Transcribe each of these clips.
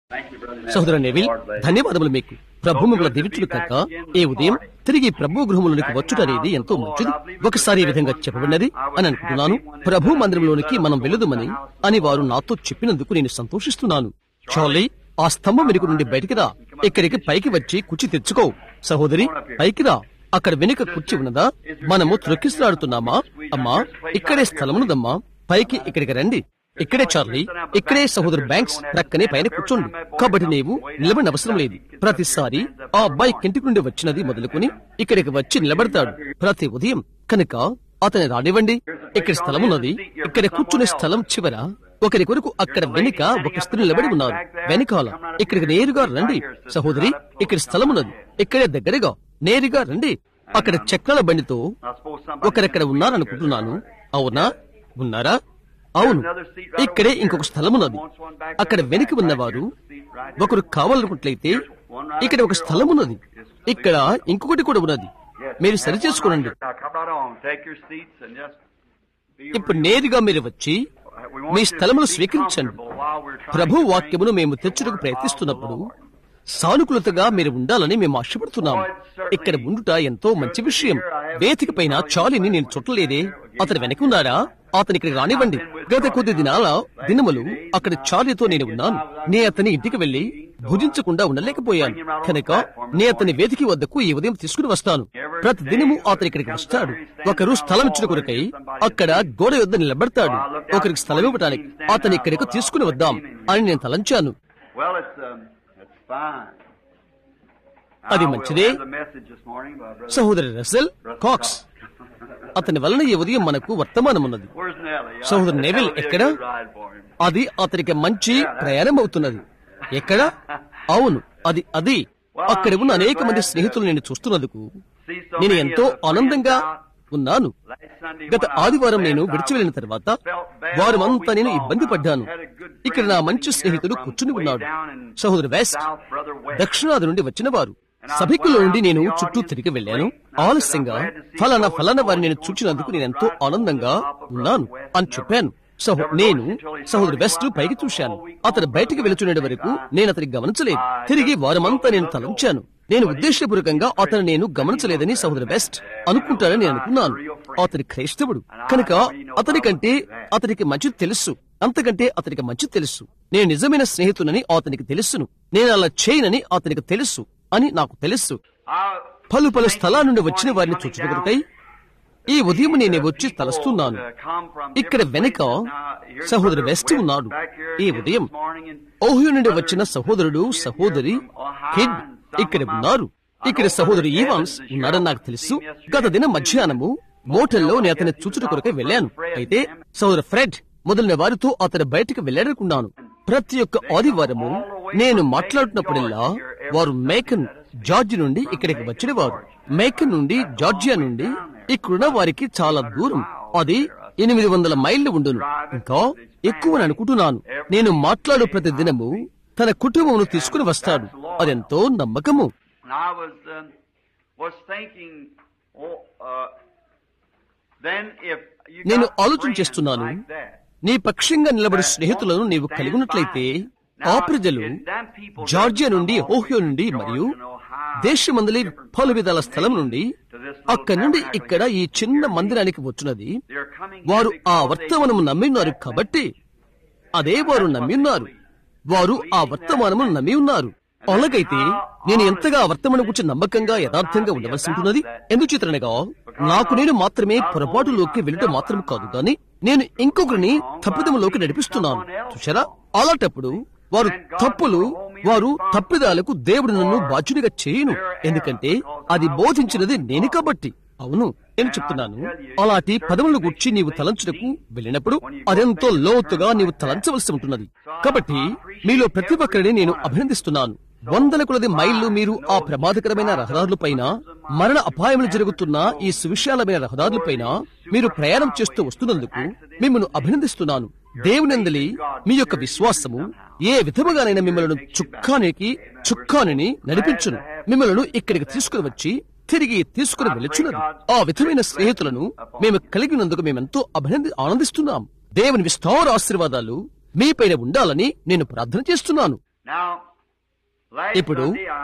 సహోదర నెవిల్ ధన్యవాదములు మీకు ప్రభు మిమ్మల్ని దీవించుడు కాక ఈ ఉదయం తిరిగి ప్రభు గృహములోనికి వచ్చుట అనేది ఎంతో మంచిది ఒకసారి ఈ విధంగా చెప్పబడినది అని అనుకుంటున్నాను ప్రభు మందిరంలోనికి మనం వెళుదుమని అని వారు నాతో చెప్పినందుకు నేను సంతోషిస్తున్నాను చాలీ ఆ స్తంభం వెనుక నుండి బయటికి రా ఇక్కడికి పైకి వచ్చి కుర్చీ తెచ్చుకో సహోదరి పైకి రా అక్కడ వెనుక కుర్చీ ఉన్నదా మనము త్రొక్కిసలాడుతున్నామా అమ్మా ఇక్కడే స్థలమున్నదమ్మా పైకి ఇక్కడికి రండి ఇక్కడే చార్లీ ఇక్కడే సహోదరు బ్యాంక్స్ ప్రక్కనే పైన కూర్చోండి కాబట్టి నీవు నిలబడిన అవసరం లేదు ప్రతిసారి ఆ అబ్బాయి కింటికి నుండి వచ్చినది మొదలుకొని ఇక్కడికి వచ్చి నిలబడతాడు ప్రతి ఉదయం కనుక అతని రానివ్వండి ఇక్కడ స్థలం ఉన్నది ఇక్కడ కూర్చునే స్థలం చివర ఒకరి కొరకు అక్కడ వెనుక ఒక స్త్రీ నిలబడి ఉన్నారు వెనకాల ఇక్కడికి నేరుగా రండి సహోదరి ఇక్కడ స్థలం ఉన్నది ఇక్కడే దగ్గరగా నేరుగా రండి అక్కడ చక్రాల బండితో ఒకరక్కడ ఉన్నారనుకుంటున్నాను అవునా ఉన్నారా అవును ఇక్కడే ఇంకొక స్థలం ఉన్నది అక్కడ వెనుక ఉన్నవారు ఒకరు కావాలనుకున్నట్లయితే ఇక్కడ ఒక స్థలం ఉన్నది ఇక్కడ ఇంకొకటి కూడా ఉన్నది మీరు సరి చేసుకోనండి ఇప్పుడు నేరుగా మీరు వచ్చి మీ స్థలమును స్వీకరించండి ప్రభు వాక్యమును మేము తెచ్చుటకు ప్రయత్నిస్తున్నప్పుడు సానుకూలతగా మీరు ఉండాలని మేము ఆశపడుతున్నాము ఇక్కడ ఉండుట ఎంతో మంచి విషయం వేదిక పైన చాలిని నేను చుట్టలేదే అతను వెనక ఉన్నాడా అతని ఇక్కడికి రానివ్వండి గత కొద్ది దినాల దినములు అక్కడ చాలితో నేను ఉన్నాను నే అతని ఇంటికి వెళ్లి భుజించకుండా ఉండలేకపోయాను కనుక నే అతని వేదిక వద్దకు ఈ ఉదయం తీసుకుని వస్తాను ప్రతి దినము అతని ఇక్కడికి వస్తాడు ఒకరు స్థలం ఇచ్చిన కొరకై అక్కడ గోడ యొద్ద నిలబడతాడు ఒకరికి స్థలం ఇవ్వటానికి అతని ఇక్కడికి తీసుకుని వద్దాం అని నేను తలంచాను అది మంచిదే సహోదరి రసెల్ కాక్స్ అతని వలన ఈ ఉదయం మనకు వర్తమానం ఉన్నది సహోదరు నెవిల్ ఎక్కడ అది అతనికి మంచి ప్రయాణం అవుతున్నది ఎక్కడ అవును అది అది అక్కడ ఉన్న అనేక మంది స్నేహితులు నేను చూస్తున్నందుకు నేను ఎంతో ఆనందంగా ఉన్నాను గత ఆదివారం నేను విడిచి వెళ్ళిన తర్వాత వారమంతా నేను ఇబ్బంది పడ్డాను ఇక్కడ నా మంచి స్నేహితుడు కూర్చుని ఉన్నాడు సహోదరు వెస్ట్ దక్షిణాది నుండి వచ్చిన వారు సభికులో నుండి నేను చుట్టూ తిరిగి వెళ్ళాను ఆలస్యంగా ఫలానా ఫలానా వారిని నేను చూచినందుకు నేను ఎంతో ఆనందంగా ఉన్నాను అని చెప్పాను సహో నేను సహోదరు వెస్ట్ పైకి చూశాను అతను బయటికి వెళుచుండే వరకు నేను అతనికి గమనించలేదు తిరిగి వారమంతా నేను తలంచాను నేను ఉద్దేశపూర్వకంగా అతను నేను గమనించలేదని సహోదరు బెస్ట్ అనుకుంటానని నేను అనుకున్నాను అతని క్రైస్తవుడు కనుక అతని కంటే అతనికి మంచి తెలుసు అంతకంటే అతనికి మంచి తెలుసు నేను నిజమైన స్నేహితునని అతనికి తెలుసును నేను అలా చేయనని అతనికి తెలుసు అని నాకు తెలుసు పలు పలు స్థలాల నుండి వచ్చిన వారిని చూచుటకై ఈ ఉదయం నేను వచ్చి తలస్తున్నాను ఇక్కడ వెనుక సహోదరు వెస్ట్ ఉన్నాడు ఈ ఉదయం ఓహియో నుండి వచ్చిన సహోదరుడు సహోదరి కిడ్ ఇక్కడ ఉన్నారు ఇక్కడ సహోదరు ఈవాన్స్ ఉన్నాడని నాకు తెలుసు గత దినం మధ్యాహ్నము మోటల్లో నేను అతని చూచుట కొరకై వెళ్ళాను అయితే సహోదరు ఫ్రెడ్ మొదలైన వారితో అతను బయటకు వెళ్ళాడనుకున్నాను ప్రతి ఒక్క ఆదివారము నేను మాట్లాడుతున్నప్పుడల్లా వారు మేకన్ జార్జి నుండి ఇక్కడికి వచ్చినవారు మేకన్ నుండి జార్జియా నుండి ఇక్కడున్న వారికి చాలా దూరం అది ఎనిమిది వందల మైళ్ళు ఉండును ఇంకా ఎక్కువ అనుకుంటున్నాను నేను మాట్లాడు ప్రతి దినము తన కుటుంబమును తీసుకుని వస్తాడు అదెంతో నమ్మకము నేను ఆలోచన చేస్తున్నాను నీ పక్షంగా నిలబడి స్నేహితులను నీవు కలిగి ఉన్నట్లయితే ఆ ప్రజలు జార్జియా నుండి ఓహియో నుండి మరియు దేశమందలి పలు విధాల స్థలం నుండి అక్కడి నుండి ఇక్కడ ఈ చిన్న మందిరానికి వచ్చినది వారు ఆ వర్తమానము నమ్మిన్నారు కాబట్టి అదే వారు నమ్మిన్నారు వారు ఆ వర్తమానము నమ్మి ఉన్నారు అలాగైతే నేను ఎంతగా ఆ వర్తమానం గురించి నమ్మకంగా యథార్థంగా ఉండవలసి ఉంటున్నది ఎందుచేతనగా నాకు నేను మాత్రమే పొరపాటులోకి వెళ్ళటం మాత్రం కాదు కానీ నేను ఇంకొకరిని తప్పిదములోకి నడిపిస్తున్నాను చూసారా అలాంటప్పుడు వారు తప్పులు వారు తప్పిదాలకు దేవుడు నన్ను బాధ్యునిగా చేయను ఎందుకంటే అది బోధించినది నేను కాబట్టి అవును నేను చెప్తున్నాను అలాంటి పదములను గుర్చి నీవు తలంచుటకు వెళ్ళినప్పుడు అదెంతో లోతుగా నీవు తలంచవలసి ఉంటున్నది కాబట్టి మీలో ప్రతి ఒక్కరిని నేను అభినందిస్తున్నాను వందల కొలది మైళ్ళు మీరు ఆ ప్రమాదకరమైన రహదారులపైన మరణ అపాయములు జరుగుతున్న ఈ సువిశాలమైన రహదారులపైన మీరు ప్రయాణం చేస్తూ వస్తున్నందుకు మిమ్మల్ని అభినందిస్తున్నాను దేవునందలి మీ యొక్క విశ్వాసము ఏ విధముగానైనా మిమ్మల్ని చుక్కానికి చుక్కానిని నడిపించును మిమ్మల్ని ఇక్కడికి తీసుకుని వచ్చి తిరిగి తీసుకుని వెళ్ళుచున్నది ఆ విధమైన స్నేహితులను మేము కలిగినందుకు మేమెంతో అభినంది ఆనందిస్తున్నాం దేవుని విస్తార ఆశీర్వాదాలు మీపైన ఉండాలని నేను ప్రార్థన చేస్తున్నాను ఇప్పుడు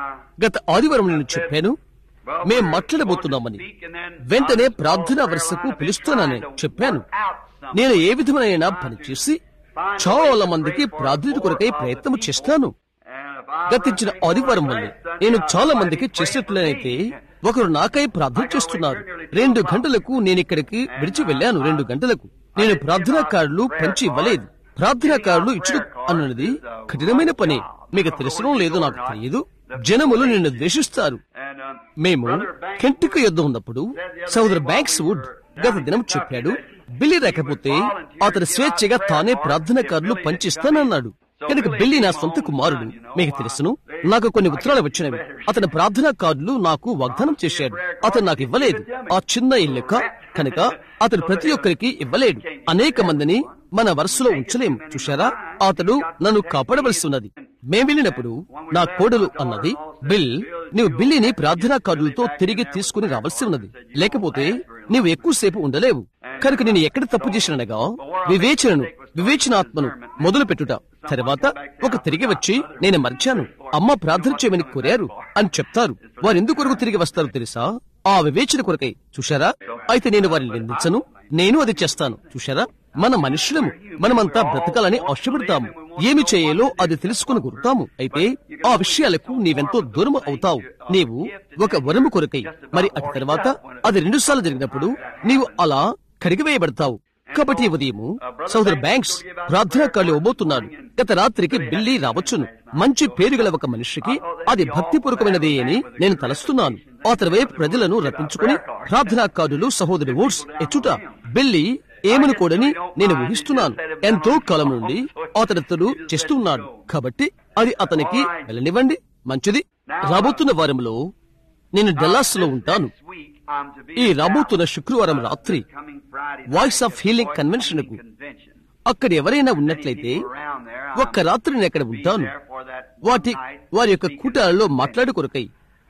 గత ఆదివారం నేను చెప్పాను మేం మాట్లాడబోతున్నామని వెంటనే ప్రార్థనా వరుసకు పిలుస్తున్నానని చెప్పాను నేను ఏ విధమైన పనిచేసి చాలా మందికి ప్రార్థన కొరకై ప్రయత్నం చేస్తాను గతించిన ఆదివారం వల్ల నేను చాలా మందికి చేసినట్లయితే ఒకరు నాకై ప్రార్థన చేస్తున్నారు రెండు గంటలకు నేను ఇక్కడికి విడిచి వెళ్ళాను రెండు గంటలకు నేను ప్రార్థనా కార్డులు పంచి ఇవ్వలేదు ప్రార్థనా కార్డులు ఇచ్చుడు అన్నది కఠినమైన పని మీకు తెలుసడం లేదో నాకు తెలియదు జనములు నిన్ను ద్వేషిస్తారు మేము కెంటుకు యుద్ధ ఉన్నప్పుడు సోదరు బ్యాంక్స్ వుడ్ గత దినం చెప్పాడు బిల్లి రాకపోతే అతను స్వేచ్ఛగా తానే ప్రార్థన కార్డులు పంచిస్తానన్నాడు కనుక బిల్లి నా సొంత కుమారుడు మీకు తెలుసును నాకు కొన్ని ఉత్తరాలు వచ్చినవి అతని ప్రార్థనా కార్డులు నాకు వాగ్దానం చేశాడు అతను నాకు ఇవ్వలేదు ఆ చిన్న ఇల్లెక్క కనుక అతడు ప్రతి ఒక్కరికి ఇవ్వలేడు అనేక మందిని మన వరుసలో ఉంచలేం చూశారా అతడు నన్ను కాపాడవలసి ఉన్నది మేం వెళ్ళినప్పుడు నా కోడలు అన్నది బిల్ నీవు బిల్లిని ప్రార్థనా కార్డులతో తిరిగి తీసుకుని రావాల్సి ఉన్నది లేకపోతే నీవు ఎక్కువసేపు ఉండలేవు కనుక నేను ఎక్కడ తప్పు చేసినగా వివేచనను వివేచనాత్మను మొదలు పెట్టుట తర్వాత ఒక తిరిగి వచ్చి నేను మర్చాను అమ్మ ప్రార్థన చేయమని కోరారు అని చెప్తారు వారు ఎందుకు కొరకు తిరిగి వస్తారో తెలుసా ఆ వివేచన కొరకై చూశారా అయితే నేను వారిని నిందించను నేను అది చేస్తాను చూశారా మన మనుషులము మనమంతా బ్రతకాలని ఆశపడతాము ఏమి చేయాలో అది తెలుసుకుని గురుతాము అయితే ఆ విషయాలకు నీవెంతో దూరం అవుతావు నీవు ఒక వరము కొరకై మరి అటు తర్వాత అది రెండుసార్లు జరిగినప్పుడు నీవు అలా కడిగివేయబడతావు కాబట్టి ఈ ఉదయము సోదరు బ్యాంక్స్ ప్రార్థనా కాళ్ళు ఇవ్వబోతున్నాడు గత రాత్రికి బిల్లి రావచ్చును మంచి పేరు గల ఒక మనిషికి అది భక్తిపూర్వకమైనది అని నేను తలస్తున్నాను అతని వైపు ప్రజలను రప్పించుకుని ప్రార్థనా కార్డులు సహోదరి ఓట్స్ ఎచ్చుట బిల్లి ఏమనుకోడని నేను ఊహిస్తున్నాను ఎంతో కాలం నుండి అతనితడు చేస్తున్నాడు కాబట్టి అది అతనికి వెళ్ళనివ్వండి మంచిది రాబోతున్న వారంలో నేను డల్లాస్ లో ఉంటాను ఈ రాబోతున్న శుక్రవారం రాత్రి వాయిస్ ఆఫ్ హీలింగ్ కన్వెన్షన్ కు అక్కడ ఎవరైనా ఉన్నట్లయితే ఒక్క రాత్రి నేను అక్కడ ఉంటాను వాటి వారి యొక్క కూటాలలో మాట్లాడుకొరకై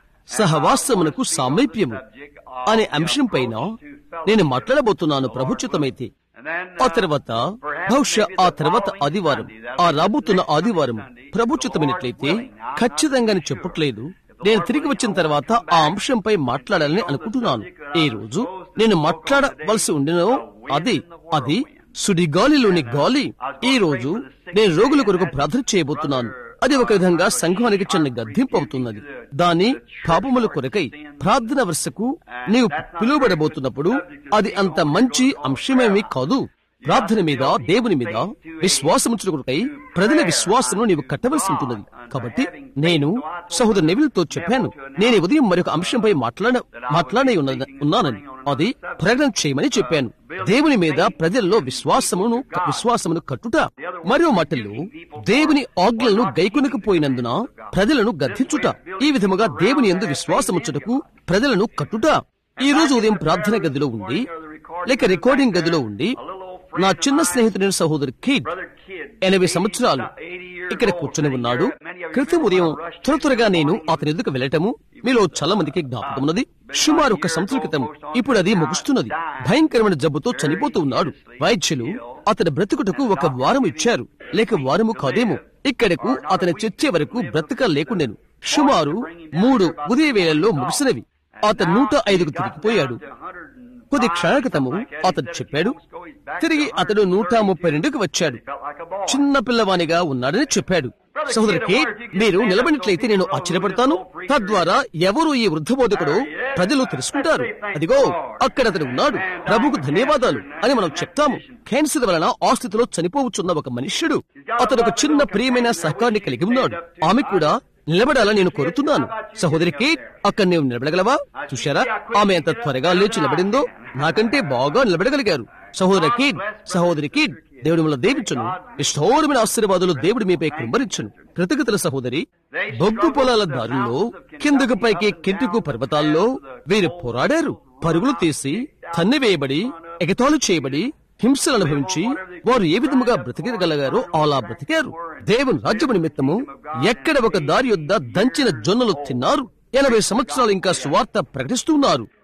సహవాసమునకు సామీప్యము అనే అంశం పైన నేను మాట్లాడబోతున్నాను ప్రభుత్వమైతే ఆ తర్వాత బహుశా ఆ తర్వాత ఆదివారం ఆ రాబోతున్న ఆదివారం ప్రభుత్వమైనట్లయితే ఖచ్చితంగా చెప్పట్లేదు నేను తిరిగి వచ్చిన తర్వాత ఆ అంశంపై మాట్లాడాలని అనుకుంటున్నాను ఈ రోజు నేను మాట్లాడవలసి ఉండినో అది అది సుడిగాలిలోని గాలి ఈ రోజు నేను రోగుల కొరకు ప్రార్థన చేయబోతున్నాను అది ఒక విధంగా సంఘానికి చిన్న గద్దింపు అవుతున్నది దాని పాపముల కొరకై ప్రార్థన వరుసకు నీవు పిలువబడబోతున్నప్పుడు అది అంత మంచి అంశమేమీ కాదు ప్రార్థన మీద దేవుని మీద విశ్వాసం కొరకై ప్రజల విశ్వాసమును నీవు కట్టవలసి ఉంటున్నది కాబట్టి నేను సహోదరు నెవిల్తో చెప్పాను నేను ఈ ఉదయం మరొక అంశంపై మాట్లాడ మాట్లాడే ఉన్నానని అది ప్రకటన చేయమని చెప్పాను దేవుని మీద ప్రజల్లో విశ్వాసమును విశ్వాసమును కట్టుట మరో మాటల్లో దేవుని ఆజ్ఞలను గైకొనకపోయినందున ప్రజలను గద్దించుట ఈ విధముగా దేవుని ఎందు విశ్వాసముచ్చుటకు ప్రజలను కట్టుట ఈ రోజు ఉదయం ప్రార్థన గదిలో ఉండి లేక రికార్డింగ్ గదిలో ఉండి నా చిన్న స్నేహితుడైన సహోదరు కిడ్ ఎనభై సంవత్సరాలు ఇక్కడ కూర్చొని ఉన్నాడు క్రితం ఉదయం త్వర త్వరగా నేను అతని ఎదుకు వెళ్ళటము మీలో చాలా మందికి జ్ఞాపకం ఉన్నది సుమారు ఒక సంవత్సరం క్రితం ఇప్పుడు అది ముగుస్తున్నది భయంకరమైన జబ్బుతో చనిపోతూ ఉన్నాడు వైద్యులు అతని బ్రతుకుటకు ఒక వారం ఇచ్చారు లేక వారము కాదేమో ఇక్కడకు అతని చచ్చే వరకు బ్రతక లేకుండెను సుమారు మూడు ఉదయ వేళల్లో ముగిసినవి అతను నూట ఐదుకు తిరిగిపోయాడు కొద్ది క్షణ క్రితము అతడు చెప్పాడు తిరిగి అతడు నూట ముప్పై రెండుకు వచ్చాడు చిన్న పిల్లవానిగా ఉన్నాడని చెప్పాడు సహోదరికి మీరు నిలబడినట్లయితే నేను ఆశ్చర్యపడతాను తద్వారా ఎవరు ఈ వృద్ధ బోధకుడు ప్రజలు తెలుసుకుంటారు అదిగో అక్కడ అతడు ఉన్నాడు ప్రభుకు ధన్యవాదాలు అని మనం చెప్తాము క్యాన్సర్ వలన ఆ స్థితిలో చనిపోవచ్చున్న ఒక మనుష్యుడు అతడు ఒక చిన్న ప్రియమైన సహకారాన్ని కలిగి ఉన్నాడు ఆమె కూడా నిలబడాలని నేను కోరుతున్నాను సహోదరికి అక్కడ నీవు నిలబడగలవా చూశారా ఆమె ఎంత త్వరగా లేచి నిలబడిందో నాకంటే బాగా నిలబడగలిగారు సహోదర కిడ్ సహోదరి కిడ్ దేవుడి మిమ్మల్ని దేవించును ఇష్టమైన ఆశీర్వాదాలు దేవుడి మీపై కృంభరించును కృతజ్ఞతల సహోదరి బొగ్గు పొలాల దారుల్లో కిందకు పైకి కింటుకు పర్వతాల్లో వీరు పోరాడారు పరుగులు తీసి తన్నివేయబడి ఎగతాళు చేయబడి హింసలు అనుభవించి వారు ఏ విధముగా బ్రతికగలిగారో అలా బ్రతికారు దేవుని రాజ్యము నిమిత్తము ఎక్కడ ఒక దారి యొద్ద దంచిన జొన్నలు తిన్నారు ఎనభై సంవత్సరాలు ఇంకా సువార్త ప్రకటిస్తున్నారు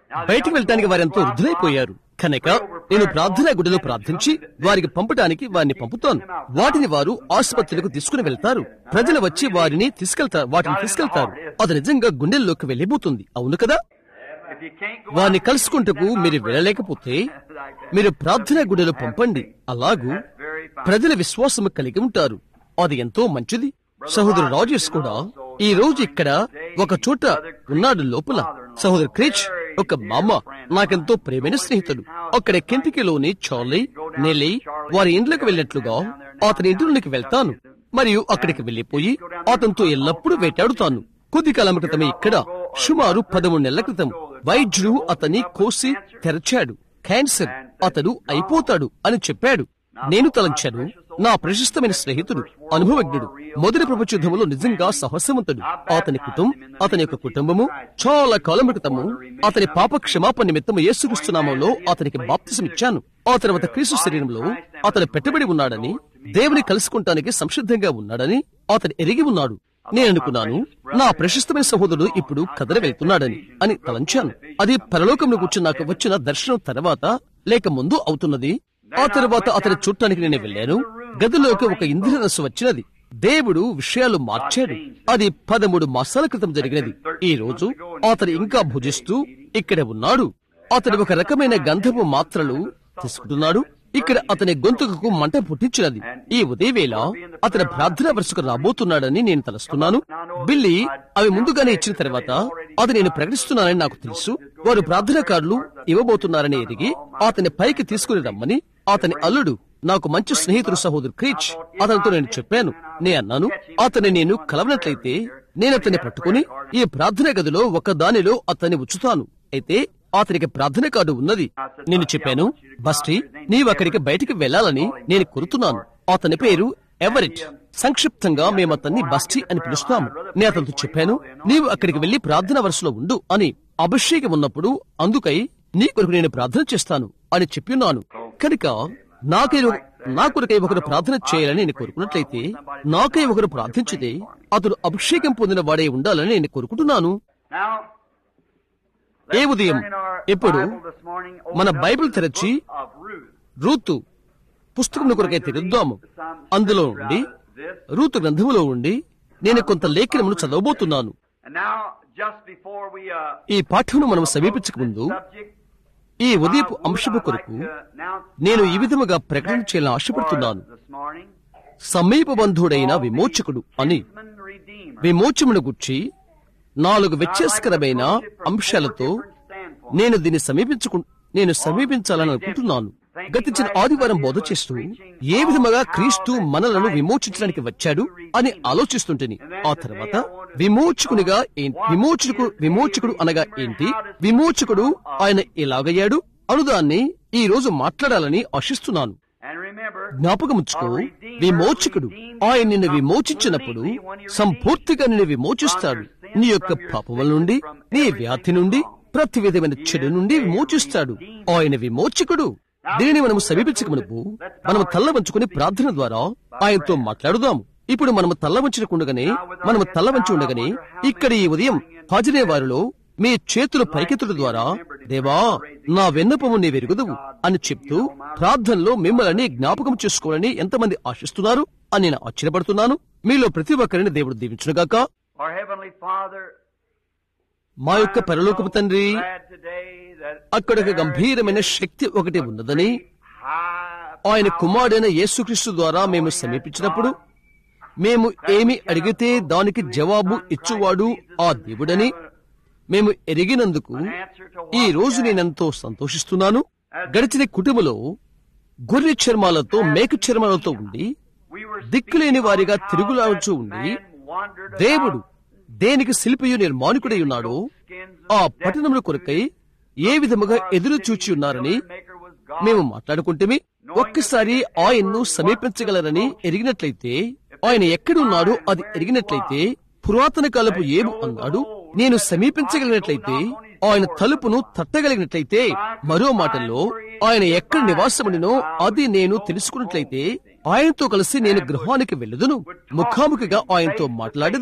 బయటికి వెళ్ళటానికి వారెంతో వృద్ధులైపోయారు కనుక నేను ప్రార్థనా గుడిలో ప్రార్థించి వారికి పంపడానికి వారిని పంపుతాను వాటిని వారు ఆసుపత్రులకు తీసుకుని వెళ్తారు ప్రజలు వచ్చి వారిని తీసుకెళ్తారు వాటిని తీసుకెళ్తారు అది నిజంగా గుండెల్లోకి వెళ్ళిపోతుంది అవును కదా If you can't go వారిని కలుసుకుంటకు మీరు వెళ్ళలేకపోతే మీరు ప్రార్థనా గుడిలో పంపండి అలాగూ ప్రజల విశ్వాసము కలిగి ఉంటారు అది ఎంతో మంచిది సహోదరు రాజేష్ కూడా ఈ రోజు ఇక్కడ ఒక చోట ఉన్నాడు లోపల సహోదరు క్రిచ్ ఒక మామ నాకెంతో ప్రేమైన స్నేహితుడు అక్కడ కెంటికీలోని చార్లీ నెల్లి వారి ఇండ్లకు వెళ్ళినట్లుగా అతని ఇంటిలోనికి వెళ్తాను మరియు అక్కడికి వెళ్లిపోయి అతనితో ఎల్లప్పుడూ వేటాడుతాను కొద్ది కాలం క్రితమే ఇక్కడ సుమారు పదమూడు నెలల క్రితం వైద్యుడు అతన్ని కోసి తెరచాడు క్యాన్సర్ అతడు అయిపోతాడు అని చెప్పాడు నేను తలంచాను నా ప్రశస్తమైన స్నేహితుడు అనుభవజ్ఞుడు మొదటి ప్రపంచ యుద్ధంలో నిజంగా సాహసవంతుడు అతని కుటుంబం అతని యొక్క కుటుంబము చాలా కాలం క్రితము అతని పాప క్షమాపణ నిమిత్తం యేసుక్రీస్తునామంలో అతనికి బాప్తిసం ఇచ్చాను ఆ తర్వాత క్రీస్తు శరీరంలో అతను పెట్టబడి ఉన్నాడని దేవుని కలుసుకుంటానికి సంసిద్ధంగా ఉన్నాడని అతను ఎరిగి ఉన్నాడు నేను అనుకున్నాను నా ప్రశస్తమైన సహోదరుడు ఇప్పుడు కదల వెళ్తున్నాడని అని తలంచాను అది పరలోకంలో కూర్చుని నాకు వచ్చిన దర్శనం తర్వాత లేక ముందు అవుతున్నది ఆ తర్వాత అతని చూడటానికి నేను వెళ్ళాను గదిలోకి ఒక ఇంద్రధనస్సు వచ్చినది దేవుడు విషయాలు మార్చాడు అది పదమూడు మాసాల క్రితం జరిగినది ఈ రోజు అతను ఇంకా భుజిస్తూ ఇక్కడే ఉన్నాడు అతడు ఒక రకమైన గంధపు మాత్రలు తీసుకుంటున్నాడు ఇక్కడ అతని గొంతుకు మంట పుట్టించినది ఈ ఉదయవేళ అతని ప్రార్థన వరుసకు రాబోతున్నాడని నేను తలుస్తున్నాను బిల్లి అవి ముందుగానే ఇచ్చిన తర్వాత అది నేను ప్రకటిస్తున్నానని నాకు తెలుసు వారు ప్రార్థనాకారులు ఇవ్వబోతున్నారని ఎరిగి అతని పైకి తీసుకుని రమ్మని అతని అల్లుడు నాకు మంచి స్నేహితుడు సహోదరు క్రీచ్ అతనితో నేను చెప్పాను నే అన్నాను అతని నేను కలవనట్లయితే నేను అతన్ని పట్టుకుని ఈ ప్రార్థన గదిలో ఒక దానిలో అతన్ని ఉంచుతాను అయితే అతనికి ప్రార్థన కార్డు ఉన్నది నేను చెప్పాను బస్టి నీవు అక్కడికి బయటికి వెళ్ళాలని నేను కోరుతున్నాను అతని పేరు ఎవరిట్ సంక్షిప్తంగా మేము అతన్ని బస్టి అని పిలుస్తాము నేను అతనితో చెప్పాను నీవు అక్కడికి వెళ్లి ప్రార్థన వరుసలో ఉండు అని అభిషేకం ఉన్నప్పుడు అందుకై నీ కొరకు నేను ప్రార్థన చేస్తాను అని చెప్పిన్నాను కనుక నాకై నా కొరకై ఒకరు ప్రార్థన చేయాలని నేను కోరుకున్నట్లయితే నాకై ఒకరు ప్రార్థించితే అతడు అభిషేకం పొందిన వాడే ఉండాలని నేను కోరుకుంటున్నాను Now, ఏ ఉదయం ఎప్పుడు మన బైబిల్ తెరచి రూతు పుస్తకం కొరకై తెరుద్దాము అందులో ఉండి రూతు గ్రంథములో ఉండి నేను కొంత లేఖనమును చదవబోతున్నాను And now, just before we uh, ఈ పాఠమును మనం సమీపించక ముందు subject, ఈ ఉదయపు అంశము కొరకు నేను ఈ విధముగా ప్రకటన చేయాలని ఆశపడుతున్నాను this morning, సమీప బంధుడైన విమోచకుడు అని kinsman redeemer. విమోచమును గుర్చి నాలుగు వ్యత్యాసకరమైన అంశాలతో నేను దీన్ని సమీపించుకు నేను సమీపించాలని అనుకుంటున్నాను గతించిన ఆదివారం బోధ చేస్తూ ఏ విధముగా క్రీస్తు మనలను విమోచించడానికి వచ్చాడు అని ఆలోచిస్తుంటేని ఆ తర్వాత విమోచకునిగా ఏం- విమోచకుడు విమోచకుడు అనగా ఏంటి విమోచకుడు ఆయన ఎలాగయ్యాడు అనుదాన్ని ఈ రోజు మాట్లాడాలని ఆశిస్తున్నాను And remember, జ్ఞాపకముచ్చుకో విమోచకుడు ఆయన నిన్ను విమోచించినప్పుడు సంపూర్తిగా నిన్ను విమోచిస్తాడు నీ యొక్క పాపముల నుండి నీ వ్యాధి నుండి ప్రతి విధమైన చెడు నుండి విమోచిస్తాడు ఆయన విమోచకుడు దీనిని మనము సమీపించక మునుపు మనము తల్ల వంచుకుని ప్రార్థన ద్వారా ఆయనతో మాట్లాడుదాము ఇప్పుడు మనము తల్ల వంచుకుండగానే మనము తల్ల వంచి ఉండగానే ఇక్కడ ఈ ఉదయం హాజరే వారిలో మీ చేతులు పైకెత్తుల ద్వారా దేవా నా వెన్నపము నీ వెరుగుదవు అని చెప్తూ ప్రార్థనలో మిమ్మల్ని జ్ఞాపకం చేసుకోవాలని ఎంతమంది ఆశిస్తున్నారు అని నేను ఆశ్చర్యపడుతున్నాను మీలో ప్రతి ఒక్కరిని దేవుడు దీవించునుగాక our Heavenly Father, మా యొక్క పరలోకపు తండ్రి glad today that అక్కడ ఒక గంభీరమైన శక్తి ఒకటి ఉన్నదని high ఆయన కుమారుడైన యేసుక్రీస్తు ద్వారా మేము సమీపించినప్పుడు మేము ఏమి అడిగితే దానికి జవాబు ఇచ్చువాడు ఆ దేవుడని మేము ఎరిగినందుకు ఈ రోజు నేనెంతో సంతోషిస్తున్నాను గడిచిన కుటుంబంలో గొర్రె చర్మాలతో మేక చర్మాలతో ఉండి we were దిక్కులేని వారిగా తిరుగులాడుచూ ఉండి wandered దేవుడు దేనికి శిల్పియు నిర్మాణికుడై ఉన్నాడో ఆ పట్టణముల కొరకై ఏ విధముగా ఎదురు చూచి ఉన్నారని maker was God. మేము మాట్లాడుకుంటే ఒక్కసారి ఆయన్ను సమీపించగలరని ఎరిగినట్లయితే ఆయన ఎక్కడున్నాడో అది ఎరిగినట్లయితే పురాతన కాలపు ఏము అన్నాడు నేను సమీపించగలిగినట్లయితే ఆయన తలుపును తట్టగలిగినట్లయితే మరో మాటల్లో ఆయన ఎక్కడ నివాసముడినో అది నేను తెలుసుకున్నట్లయితే ఆయనతో కలిసి నేను గృహానికి వెళ్ళదును ముఖాముఖిగా ఆయనతో మాట్లాడేదను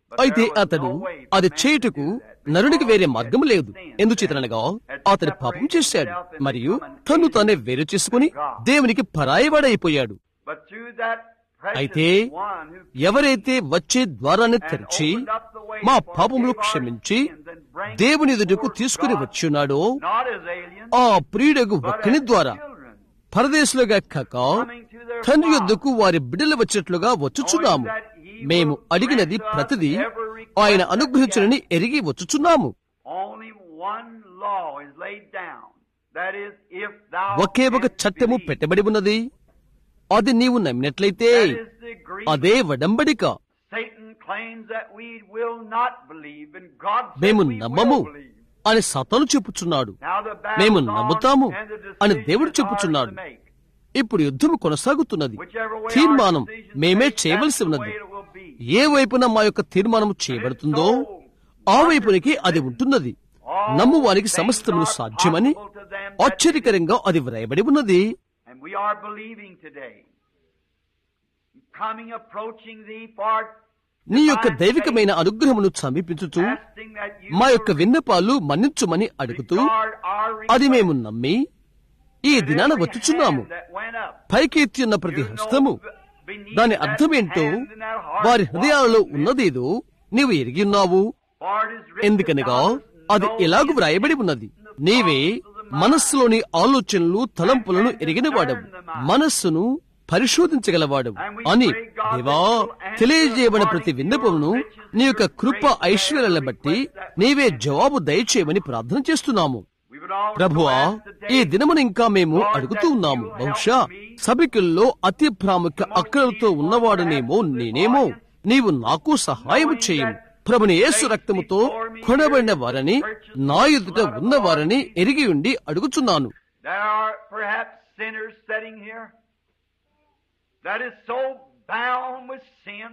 అయితే అతడు అది చేయుటకు నరునికి వేరే మార్గం లేదు ఎందుచేతనగా అతడు పాపం చేశాడు మరియు తను తానే వేరు చేసుకుని దేవునికి పరాయవాడైపోయాడు But through that అయితే precious one who ఎవరైతే వచ్చే ద్వారాన్ని తెరిచి మా పాపములు క్షమించి దేవుని ఎదుటకు తీసుకుని వచ్చున్నాడో not as aliens, ఆ ప్రియుడకు but ఒక్కని as ద్వారా children, పరదేశులుగా కాక coming to their తండ్రి father. యొద్దకు వారి బిడ్డలు వచ్చేట్లుగా వచ్చుచున్నాము మేము అడిగినది ప్రతిదీ ఆయన అనుగ్రహించునని ఎరిగి వచ్చుచున్నాము Only one law is laid down. That is, if thou ఒకే ఒక canst చట్టము believe. పెట్టబడి ఉన్నది అది నీవు నమ్మినట్లయితే That is the agreement. అదే వడంబడిక Satan claims that we will not believe, and God says మేము we నమ్మము will believe. అని సతాను చెప్పుచున్నాడు Now the battle మేము is on, నమ్ముతాము and the అని decision దేవుడు is ours చెప్పుచున్నాడు to make. ఇప్పుడు యుద్ధం కొనసాగుతున్నది Whichever way తీర్మానం our decision మేమే is made, చేయవలసి that's the ఉన్నది way it will be. ఏ వైపున మా యొక్క తీర్మానం చేయబడుతుందో ఆ వైపునికి అది ఉంటున్నది నమ్మువానికి సమస్తమును సాధ్యమని ఆశ్చర్యకరంగా అది వ్రాయబడి ఉన్నది And we are believing today. Coming, approaching thee for నీ యొక్క దైవికమైన అనుగ్రహమును సమీపించుచు asking that you మా యొక్క విన్నపాలు మన్నించుమని అడుగుతూ regard our అది request. మేము నమ్మి ఈ దినాన Every వచ్చుచున్నాము hand that went up, పైకి ఎత్తి ఉన్న ప్రతి you know హస్తము beneath దాని that అర్థమేంటో hand and that heart వారి what హృదయాలలో was ఉన్నదేదో నీవు ఎరిగి ఉన్నావు For it is written ఎందుకనగా that thou అది knowest ఎలాగు వ్రాయబడి ఉన్నది నీవే మనస్సులోని ఆలోచనలు తలంపులను ఎరిగినవాడవు మనస్సును పరిశోధించగలవాడు అని దేవా తెలియజేయబడిన ప్రతి విన్నపమును నీ యొక్క కృప ఐశ్వర్యాలను బట్టి నీవే జవాబు దయచేయమని ప్రార్థన చేస్తున్నాము We would all ప్రభువా ask today, ఈ దినమును ఇంకా మేము అడుగుతూ ఉన్నాము బహుశా సభికుల్లో అతి ప్రాముఖ్య అక్కలతో ఉన్నవాడనేమో నేనేమో నీవు నాకు సహాయము చేయము ప్రభుని యేసు రక్తముతో కొనబడిన వారని నా ఎదుట ఉన్నవారని ఎరిగి ఉండి అడుగుచున్నాను There are perhaps sinners sitting here that is so bound with sin.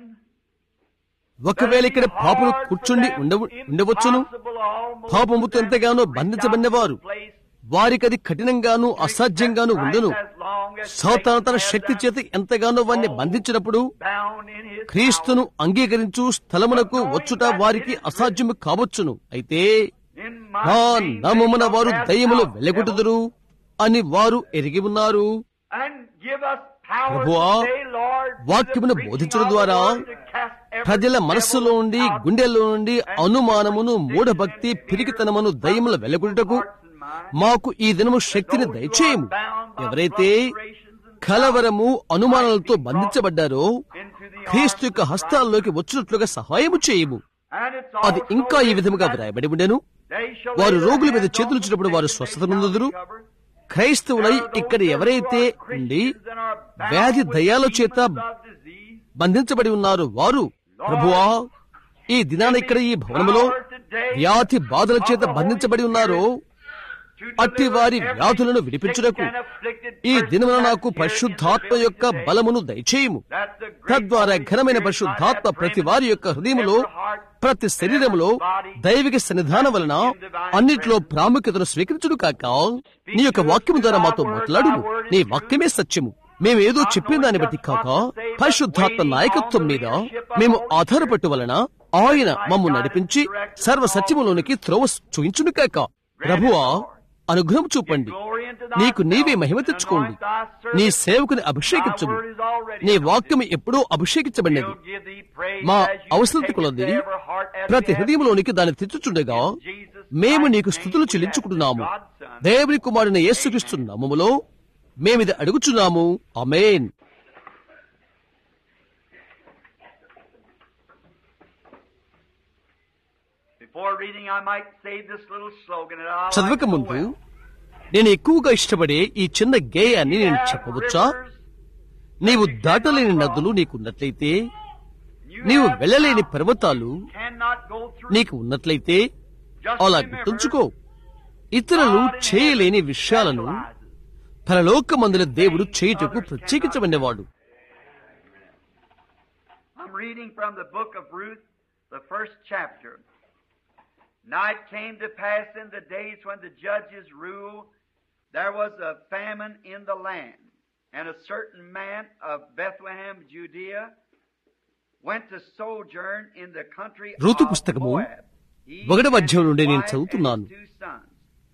ఒకవేళ ఇక్కడ పాపులు కూర్చుండి ఉండవు ఉండవచ్చును పాపముతో ఎంతగానో బంధించబడినవారు వారికి అది కఠినంగాను అసాధ్యంగాను ఉండును సాతాను తన శక్తి చేత ఎంతగానో వారిని బంధించినప్పుడు క్రీస్తును అంగీకరించు స్థలమునకు వచ్చుట వారికి అసాధ్యము కావచ్చును అయితే నా నామమున వారు దయ్యములు వెలగొట్టుదురు అని వారు ఎరిగి ఉన్నారు ప్రభువా, వాక్యమును బోధించడం ద్వారా ప్రజల మనస్సులో నుండి గుండెల్లో నుండి అనుమానమును మూఢభక్తి పిరికితనమును దయ్యముల వెలగొట్టుటకు మాకు ఈ దినము శక్తిని దయచేయము ఎవరైతే కలవరము అనుమానాలతో బంధించబడ్డారో క్రీస్తు యొక్క హస్తాల్లోకి వచ్చినట్లుగా సహాయము చేయము అది ఇంకా ఈ విధముగా వ్రాయబడి ఉండెను వారు రోగుల మీద చేతులుచ్చినప్పుడు వారు స్వస్థత నొందుదురు క్రైస్తవులై ఇక్కడ ఎవరైతే ఉండి వ్యాధి దయాల చేత బంధించబడి ఉన్నారు వారు ప్రభువా ఈ దినాన ఇక్కడ ఈ భవనములో వ్యాధి బాధల చేత బంధించబడి ఉన్నారో అట్టి వారి వ్యాధులను విడిపించుటకు ఈ దినమున నాకు పరిశుద్ధాత్మ యొక్క బలమును దయచేయము తద్వారా ఘనమైన పరిశుద్ధాత్మ ప్రతి వారి యొక్క హృదయములో ప్రతి శరీరములో దైవిక సన్నిధానం వలన అన్నిట్లో ప్రాముఖ్యతను స్వీకరించుడు కాక నీ యొక్క వాక్యము ద్వారా మాతో మాట్లాడు నీ వాక్యమే సత్యము మేము ఏదో చెప్పిన దాన్ని బట్టి కాక పరిశుద్ధాత్మ నాయకత్వం మీద మేము ఆధారపట్టు వలన ఆయన మమ్ము నడిపించి సర్వ సత్యములోనికి త్రోవ చూయించును కాక ప్రభువా అనుగ్రహం చూపండి నీకు నీవే మహిమ తెచ్చుకోండి నీ సేవకుని అభిషేకించుము నీ వాక్యం ఎప్పుడూ అభిషేకించబడినది మా అవసరత కొలది ప్రతి హృదయంలోనికి దాన్ని తెచ్చుచుండగా మేము నీకు స్థుతులు చెల్లించుకుంటున్నాము దేవుని కుమారుని యేసుక్రీస్తు నామములో మేమిది అడుగుచున్నాము అమేన్ Before reading, I might say this little slogan that I like చదవక so ముందు well. నేను ఎక్కువగా ఇష్టపడే ఈ చిన్న గేయాన్ని నేను Have చెప్పవచ్చా rivers, నీవు దాటలేని నదులు నీకున్నట్లయితే you నీవు have వెళ్ళలేని mountains పర్వతాలు cannot go through. నీకు ఉన్నట్లయితే Just అలా remember, గుర్తుంచుకో ఇతరులు God in చేయలేని heaven విషయాలను specializes. పరలోకమందుల దేవుడు చేయుటకు ప్రత్యేకించబడినవాడు I'm reading from the book of Ruth, the first chapter. Now it came to pass in the days when the judges ruled, there was a famine in the land, and a certain man of Bethlehem, Judea, went to sojourn in the country ఋతు of పుస్తకము Moab. He ఒకటవ and అధ్యాయం నుండి his నేను wife చదువుతున్నాను. and his two sons.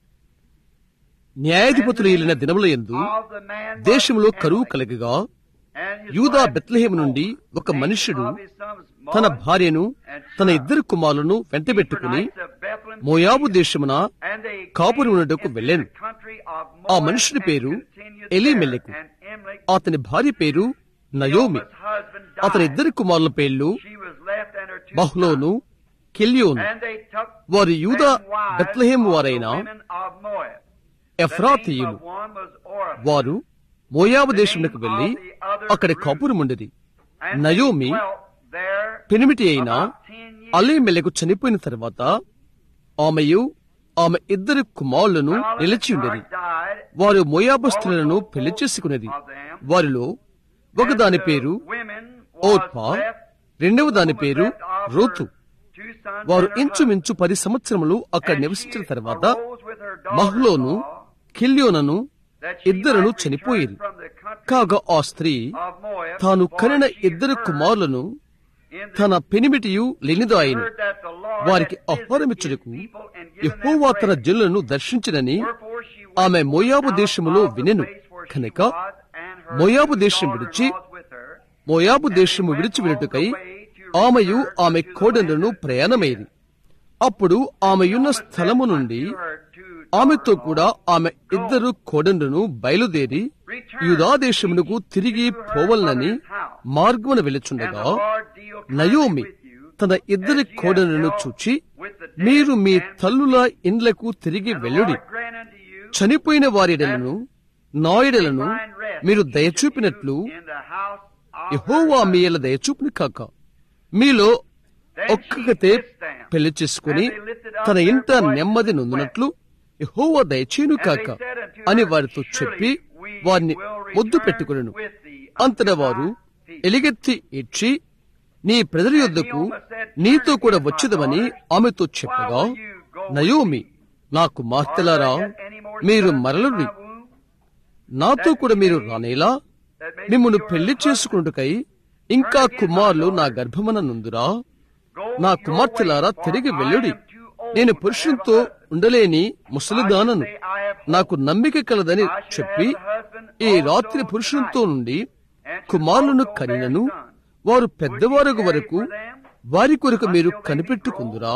న్యాయాధిపతులు వెళ్ళిన దినముల యందు Of the man was దేశంలో కరువు Amalek, కలగగా and his యూదా wife బెత్లెహేము Moab. నుండి ఒక Name మనుష్యుడు of his sons తన Moab, భార్యను and తన Shua, ఇద్దరు కుమారులను వెంటబెట్టుకుని Ephraimites of Bethlehem, మోయాబు Gilead. దేశమున And they కాపురం came ఉన్నటకు into వెళ్ళాను. the country of ఆ Moab మనుషుని and పేరు continued ఎలీమెలెకు. there. And Amalek, అతని భార్య పేరు నయోమి Noah's husband, అతని died. ఇద్దరు కుమారుల పేర్లు She was left and her two బహ్లోను sons. కెల్యోను And they took వారు యూదా them wives Bethlehem of the వారైన women of Moab. The name ఎఫ్రాతీయులు of one was Orpah. వారు మోయాబు దేశమునకు వెళ్లి అక్కడ కాపురముండిరి And Naomi they dwelt there పెనిమిటి అయిన about 10 years. అలీమెలకు చనిపోయిన తర్వాత ఆమెయు ఆమె ఇద్దరు కుమారులను When all నిలిచి the ఉండేది died, వారు మోయాబస్తులను పెళ్లి చేసుకునేది వారిలో ఒకదాని పేరు women ఓర్పా was left, రెండవ దాని was పేరు left of her Ruth two sons వారు and her ఇంచుమించు పది సంవత్సరములు husband. అక్కడ And నివసించిన she తర్వాత arose with her మహ్లోను daughter-in-law, కిల్యోనను that she ఇద్దరును might చనిపోయిరి return from the country కాగా ఆ స్త్రీ of Moab, తాను for కనిన she ఇద్దరు heard కుమారులను in the- తన పెనిమిటియు లెనిదాయిను heard that the Lord వారికి had visited ఆహ్వానమిచ్చుటకు his people and given them యెహోవా తన bread. జనులను దర్శించినని Wherefore she went ఆమె మోయాబు out దేశములో of the వినెను place where she కనుక was, and her Moab two దేశం విడిచి daughter-in-laws with her, మోయాబు దేశము విడిచి వెళ్ళుటకై ఆమెయు ఆమె కోడెలను ప్రయాణమైరి అప్పుడు ఆమెయున్న స్థలము నుండి ఆమెతో కూడా ఆమె ఇద్దరు కోడెండ్రును బయలుదేరి యూదా దేశమునకు తిరిగి పోవలనని మార్గమున వెలుచుండగా నయోమి తన ఇద్దరి కోడెలను చూచి మీరు మీ తల్లుల ఇండ్లకు తిరిగి వెళ్ళుడి చనిపోయిన వారిడలను నాయుడలను మీరు దయచూపినట్లు యెహోవా మీ ఎల దయచూపుని కాక మీలో ఒక్కగతే పెళ్లి చేసుకుని తన ఇంట నెమ్మది నొందినట్లు యెహోవా దయచేయును కాక అని వారితో చెప్పి వారిని ముద్దు పెట్టుకునెను అంతటా వారు ఎలిగెత్తి ఇచ్చి నీ ప్రజల యొద్దకు నీతో కూడా వచ్చేదమని ఆమెతో చెప్పగా నయోమి నా కుమార్తెలారా మీరు మరలుడి నాతో కూడా మీరు రానేలా మిమ్మల్ని పెళ్లి చేసుకున్నట్టుకై ఇంకా కుమారులు నా గర్భమన నుందురా నా కుమార్తెలారా తిరిగి వెళ్ళుడి నేను పురుషునితో ఉండలేని ముసలిదానను నాకు నమ్మిక కలదని చెప్పి ఈ రాత్రి పురుషునితో నుండి కుమారులను కనినను వారు పెద్దవారు వరకు వారి కొరకు మీరు కనిపెట్టుకుందురా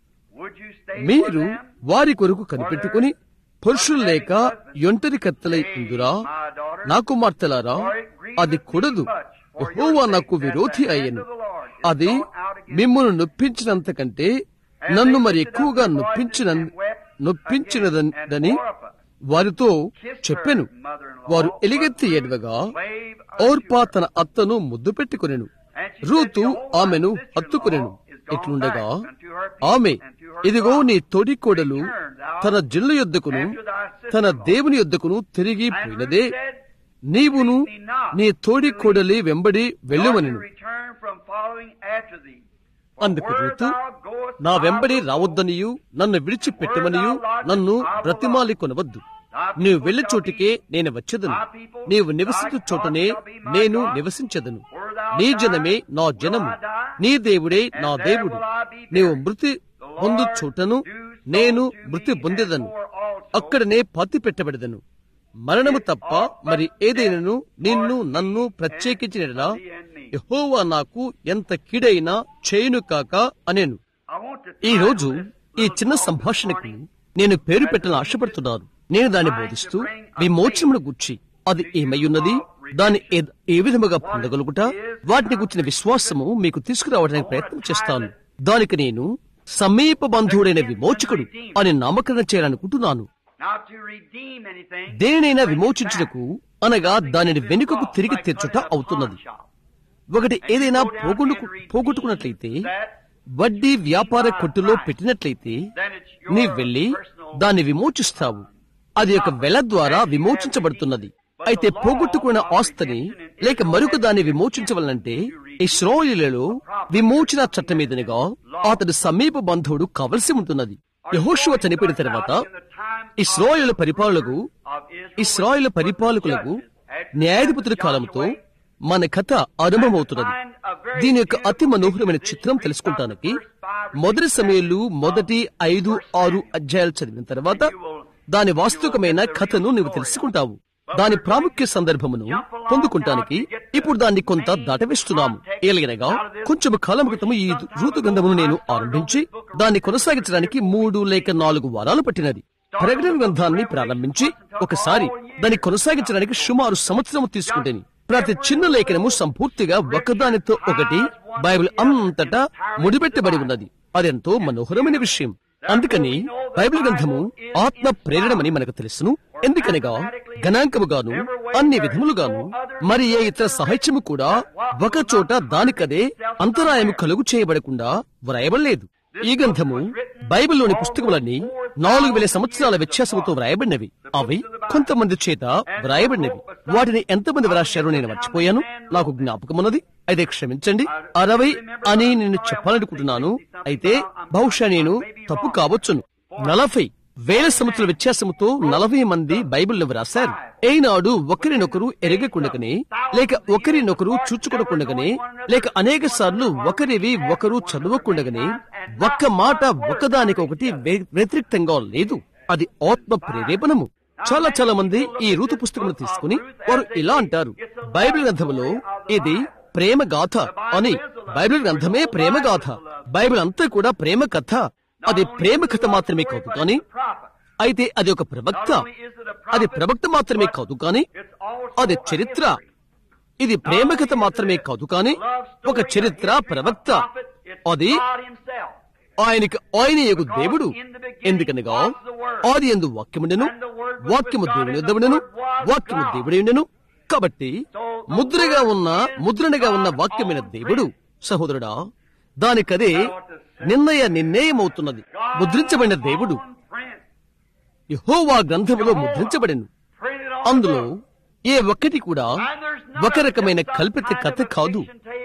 మీరు వారి కొరకు కనిపెట్టుకుని పురుషులు లేక ఒంటరి కత్తలై ఉందురా నా కుమార్తెలారా అది కూడదు యెహోవా నాకు విరోధి అయ్యను అది మిమ్మల్ని నొప్పించినంత కంటే నన్ను మరి ఎక్కువగా నొప్పించిన నొప్పించినదని వారితో చెప్పెను వారు ఎలిగెత్తి ఎడవగా ఓర్పా తన అత్తను ముద్దు పెట్టుకునెను రూతు ఆమెను హత్తుకునెను ఇట్లుండగా ఆమె ఇదిగో నీ తోడి కోడలు తన జిల్లు యొద్దకును తన దేవుని యొద్దకును తిరిగి పోయినదే నీవును నీ తోడి కోడలి వెంబడి వెళ్ళుమనెను అందుకు రూతు నా వెంబడి రావద్దనియు నన్ను విడిచిపెట్టమనియు నన్ను బ్రతిమాలి కొనవద్దు నీవు వెళ్లి చోటికే నేను వచ్చేదను నీవు నివసించు చోటనే నేను నివసించదను నీ జనమే నా జనము నీ దేవుడే నా దేవుడు నీవు మృతి పొందు చోటను నేను మృతి పొందేదను అక్కడనే పాతి పెట్టబెడదను మరణము తప్ప మరి ఏదైనాను నిన్ను నన్ను ప్రత్యేకించిన యహోవా నాకు ఎంత కీడైనా చేయును కాక అనేను ఈ రోజు ఈ చిన్న సంభాషణకు నేను పేరు పెట్టని ఆశపడుతున్నాను నేను దాన్ని బోధిస్తూ విమోచనమును గుర్చి అది ఏమయ్యున్నది దాన్ని ఏ- ఏ విధముగా పొందగలుగుట వాటిని గుర్చిన విశ్వాసము మీకు తీసుకురావడానికి ప్రయత్నం చేస్తాను దానికి నేను సమీప బంధువుడైన విమోచకుడు అని నామకరణం చేయాలనుకుంటున్నాను దేనినైనా విమోచించుటకు అనగా దానిని వెనుకకు తిరిగి తెచ్చుట అవుతున్నది ఒకటి ఏదైనా పోగొట్టుకు పోగొట్టుకున్నట్లయితే వడ్డీ వ్యాపార కొట్టులో పెట్టినట్లయితే నీ వెళ్లి దాన్ని విమోచిస్తావు అది ఒక వెల ద్వారా విమోచించబడుతున్నది అయితే పోగొట్టుకున్న ఆస్తిని లేక మరొక దాన్ని విమోచించవలనంటే ఇస్రాయేలులో విమోచన చట్టం మీదనిగా అతడు సమీప బంధువుడు కావలసి ఉంటున్నది యహోషువ చనిపోయిన తర్వాత ఇస్రాయేలు పరిపాలకులకు ఇస్రాయేల్ పరిపాలకులకు న్యాయాధిపతుల కాలంతో మన కథ ఆరంభమవుతున్నది దీని యొక్క అతి మనోహరమైన చిత్రం తెలుసుకుంటానికి మొదటి సమయంలో మొదటి ఐదు ఆరు అధ్యాయాలు చదివిన తర్వాత దాని వాస్తవికమైన కథను నీవు తెలుసుకుంటావు దాని ప్రాముఖ్య సందర్భమును పొందుకుంటానికి ఇప్పుడు దాన్ని కొంత దాటవేస్తున్నాము ఏలగనగా కొంచెం కాలం క్రితం ఈ ఋతు గ్రంథమును నేను ఆరంభించి దాన్ని కొనసాగించడానికి మూడు లేక నాలుగు వారాలు పట్టినది ప్రకటన గ్రంథాన్ని ప్రారంభించి ఒకసారి దాన్ని కొనసాగించడానికి సుమారు సంవత్సరం తీసుకుంటేని ప్రతి చిన్న లేఖనము సంపూర్తిగా ఒకదానితో ఒకటి బైబిల్ అంతటా ముడిపెట్టబడి ఉన్నది అదెంతో మనోహరమైన విషయం అందుకని బైబిల్ గ్రంథము ఆత్మ ప్రేరణమని మనకు తెలుసును ఎందుకనగా గణాంకముగాను అన్ని విధములుగాను మరి ఏ ఇతర సాహిత్యము కూడా ఒక చోట దానికదే అంతరాయము కలుగు చేయబడకుండా వ్రాయబడలేదు ఈ గ్రంథము బైబిల్లోని పుస్తకములన్నీ నాలుగు వేల సంవత్సరాల వ్యత్యాసముతో వ్రాయబడినవి అవి కొంతమంది చేత వ్రాయబడినవి వాటిని ఎంతమంది వ్రాశారో నేను మర్చిపోయాను నాకు జ్ఞాపకమున్నది అయితే క్షమించండి అరవై అని నేను చెప్పాలనుకుంటున్నాను అయితే బహుశా నేను తప్పు కావచ్చును నలభై వేల సంవత్సరాల వ్యత్యాసముతో నలభై మంది బైబిల్ను వ్రాశారు ఏనాడు ఒకరినొకరు ఎరగకుండగనే లేక ఒకరినొకరు చూచుకొనకుండగనే లేక అనేక సార్లు ఒకరివి ఒకరు చదవకుండగనే ఒక్క మాట ఒకదానికొకటి వ్య- వ్యతిరేక్తంగా లేదు అది ఆత్మ ప్రేరేపణము చాలా చాలా మంది ఈ ఋతు పుస్తకం తీసుకుని వారు ఇలా అంటారు బైబిల్ గ్రంథములో ఇది ప్రేమ గాథ అని బైబిల్ గ్రంథమే ప్రేమ గాథ బైబిల్ అంతా కూడా ప్రేమ కథ అది ప్రేమ కథ మాత్రమే కాదు కానీ అయితే అది ఒక ప్రవక్త అది ప్రవక్త మాత్రమే కాదు కానీ అది చరిత్ర ఇది ప్రేమ కథ మాత్రమే కాదు కానీ ఒక చరిత్ర ప్రవక్త అది ఆయనకి ఆయన యొక్క దేవుడు ఎందుకనగా ఆది ఎందు వాక్యముండెను వాక్యము దేవుని యుద్ధముండెను వాక్యము దేవుడి ఉండెను కాబట్టి ముద్రగా ఉన్న ముద్రణగా ఉన్న వాక్యమైన దేవుడు సహోదరుడా దానికదే నిర్ణయ నిర్ణయమవుతున్నది ముద్రించబడిన దేవుడు యెహోవా గ్రంథములో ముద్రించబడెను అందులో ఏ ఒక్కటి కూడా ఒక రకమైన కల్పిత కథ కాదు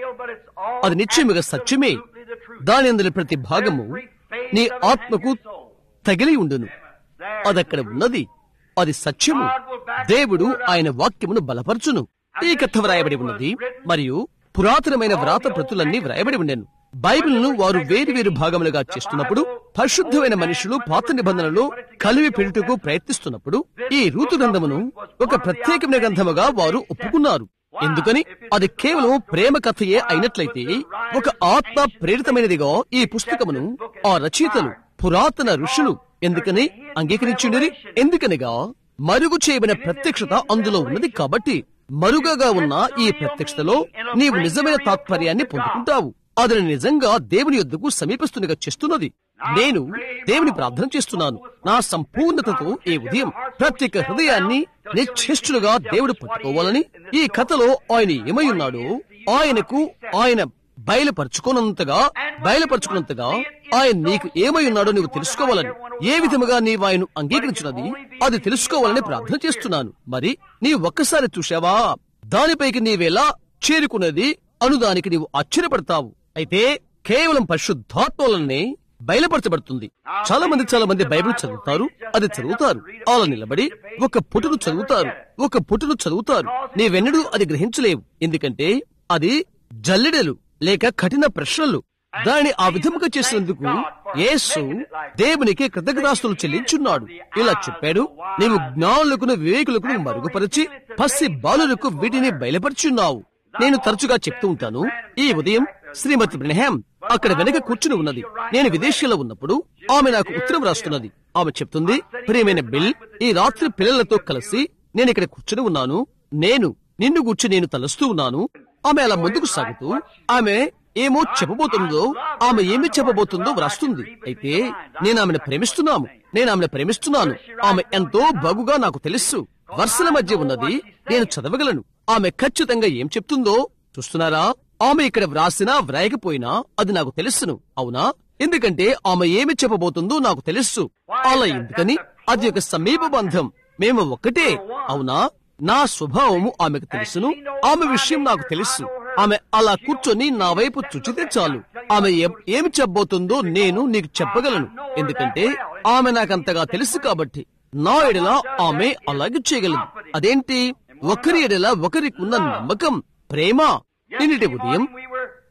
అది నిశ్చయముగా సత్యమే దాని అందులో ప్రతి భాగము నీ ఆత్మకు తగిలి ఉండును అదక్కడ ఉన్నది అది సత్యము దేవుడు ఆయన వాక్యమును బలపరచును ఈ కథ వ్రాయబడి ఉన్నది మరియు పురాతనమైన వ్రాత ప్రతులన్నీ వ్రాయబడి ఉండెను బైబిల్ను వారు వేరు వేరు భాగములుగా చేస్తున్నప్పుడు పరిశుద్ధమైన మనుషులు పాత నిబంధనలు కలివి పెట్టుటకు ప్రయత్నిస్తున్నప్పుడు ఈ రూతు గ్రంథమును ఒక ప్రత్యేకమైన గ్రంథముగా వారు ఒప్పుకున్నారు ఎందుకని అది కేవలం ప్రేమ కథయే అయినట్లయితే ఒక ఆత్మ ప్రేరితమైనదిగా ఈ పుస్తకమును ఆ రచయితలు పురాతన ఋషులు ఎందుకని అంగీకరించిండరి ఎందుకనగా మరుగు చేయబడిన ప్రత్యక్షత అందులో ఉన్నది కాబట్టి మరుగగా ఉన్న ఈ ప్రత్యక్షతలో నీవు నిజమైన తాత్పర్యాన్ని పొందుకుంటావు అతని నిజంగా దేవుని యొద్దకు సమీపిస్తున్నగా చేస్తున్నది నేను దేవుని ప్రార్థన చేస్తున్నాను నా సంపూర్ణతతో ఈ ఉదయం ప్రత్యేక హృదయాన్ని నిశ్చేష్టులుగా దేవుడు పట్టుకోవాలని ఈ కథలో ఆయన ఏమై ఉన్నాడో ఆయనకు ఆయన బయలుపరుచుకున్నంతగా బయలుపరుచుకున్నంతగా ఆయన నీకు ఏమై ఉన్నాడో నీవు తెలుసుకోవాలని ఏ విధముగా నీవు ఆయన అంగీకరించినది అది తెలుసుకోవాలని ప్రార్థన చేస్తున్నాను మరి నీ ఒక్కసారి చూశావా దానిపైకి నీవెలా చేరుకున్నది అనుదానికి నీవు ఆశ్చర్యపడతావు అయితే కేవలం పరిశుద్ధాత్మలనే బయలుపరచబడుతుంది చాలా మంది చాలా మంది బైబిల్ చదువుతారు అది చదువుతారు అలా నిలబడి ఒక పుటును చదువుతారు ఒక పుటును చదువుతారు నీవెన్నడూ అది గ్రహించలేవు ఎందుకంటే అది జల్లెడలు లేక కఠిన ప్రశ్నలు దానిని ఆ విధముగా చేసినందుకు యేసు దేవునికి కృతజ్ఞతాస్తులు చెల్లించున్నాడు ఇలా చెప్పాడు నీవు జ్ఞానులకు వివేకులకు మరుగుపరిచి పసి బాలులకు వీటిని బయలుపరుచున్నావు నేను తరచుగా చెప్తూ ఉంటాను ఈ ఉదయం శ్రీమతి బ్రహ్యాం అక్కడ వెనక కూర్చుని ఉన్నది నేను విదేశీలో ఉన్నప్పుడు ఆమె నాకు ఉత్తరం రాస్తున్నది ఆమె చెప్తుంది ప్రియమైన బిల్ ఈ రాత్రి పిల్లలతో కలిసి నేను ఇక్కడ కూర్చుని ఉన్నాను నేను నిన్ను కూర్చి నేను తలుస్తూ ఉన్నాను ఆమె అలా ముందుకు సాగుతూ ఆమె ఏమో చెప్పబోతుందో ఆమె ఏమి చెప్పబోతుందో వ్రాస్తుంది అయితే నేను ఆమెను ప్రేమిస్తున్నాము నేను ఆమెను ప్రేమిస్తున్నాను ఆమె ఎంతో బగుగా నాకు తెలుసు వర్షల మధ్య ఉన్నది నేను చదవగలను ఆమె ఖచ్చితంగా ఏం చెప్తుందో చూస్తున్నారా ఆమె ఇక్కడ వ్రాసినా వ్రాయకపోయినా అది నాకు తెలుసును అవునా ఎందుకంటే ఆమె ఏమి చెప్పబోతుందో నాకు తెలుసు అలా ఎందుకని అది ఒక సమీప బంధం మేము ఒక్కటే అవునా నా స్వభావము ఆమెకు తెలుసును ఆమె విషయం నాకు తెలుసు ఆమె అలా కూర్చొని నా వైపు చుచితే చాలు ఆమె ఏం- ఏమి చెప్పబోతుందో నేను నీకు చెప్పగలను ఎందుకంటే ఆమె నాకంతగా తెలుసు కాబట్టి నా ఎడల ఆమె అలాగే చేయగలదు అదేంటి ఒకరి ఎడల ఒకరికి ఉన్న నమ్మకం ప్రేమ నిన్నటి ఉదయం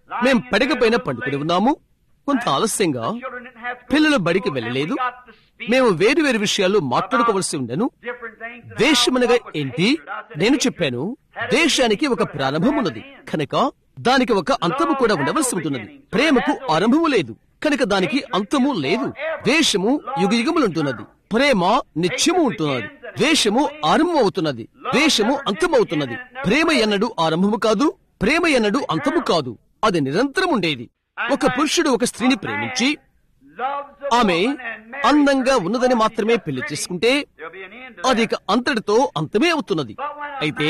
మేం పడకపైన పండుకొని ఉన్నాము కొంత ఆలస్యంగా పిల్లలు బడికి వెళ్ళలేదు మేము వేరు వేరు విషయాలు మాట్లాడుకోవలసి ఉండను దేశమనగా ఏంటి నేను చెప్పాను దేశానికి ఒక ప్రారంభం ఉన్నది కనుక దానికి ఒక అంతము కూడా ఉండవలసి ఉంటున్నది ప్రేమకు ఆరంభము లేదు కనుక దానికి అంతము లేదు దేశము యుగ యుగములుంటున్నది ప్రేమ నిత్యము ఉంటున్నది ద్వేషము ఆరంభం అవుతున్నది ద్వేషము అంతమవుతున్నది ప్రేమ ఎన్నడు ఆరంభము కాదు ప్రేమ ఎన్నడు అంతము కాదు అది నిరంతరం ఉండేది ఒక పురుషుడు ఒక స్త్రీని ప్రేమించి ఆమె అందంగా ఉన్నదని మాత్రమే పెళ్లి చేసుకుంటే అది ఇక అంతటితో అంతమే అవుతున్నది అయితే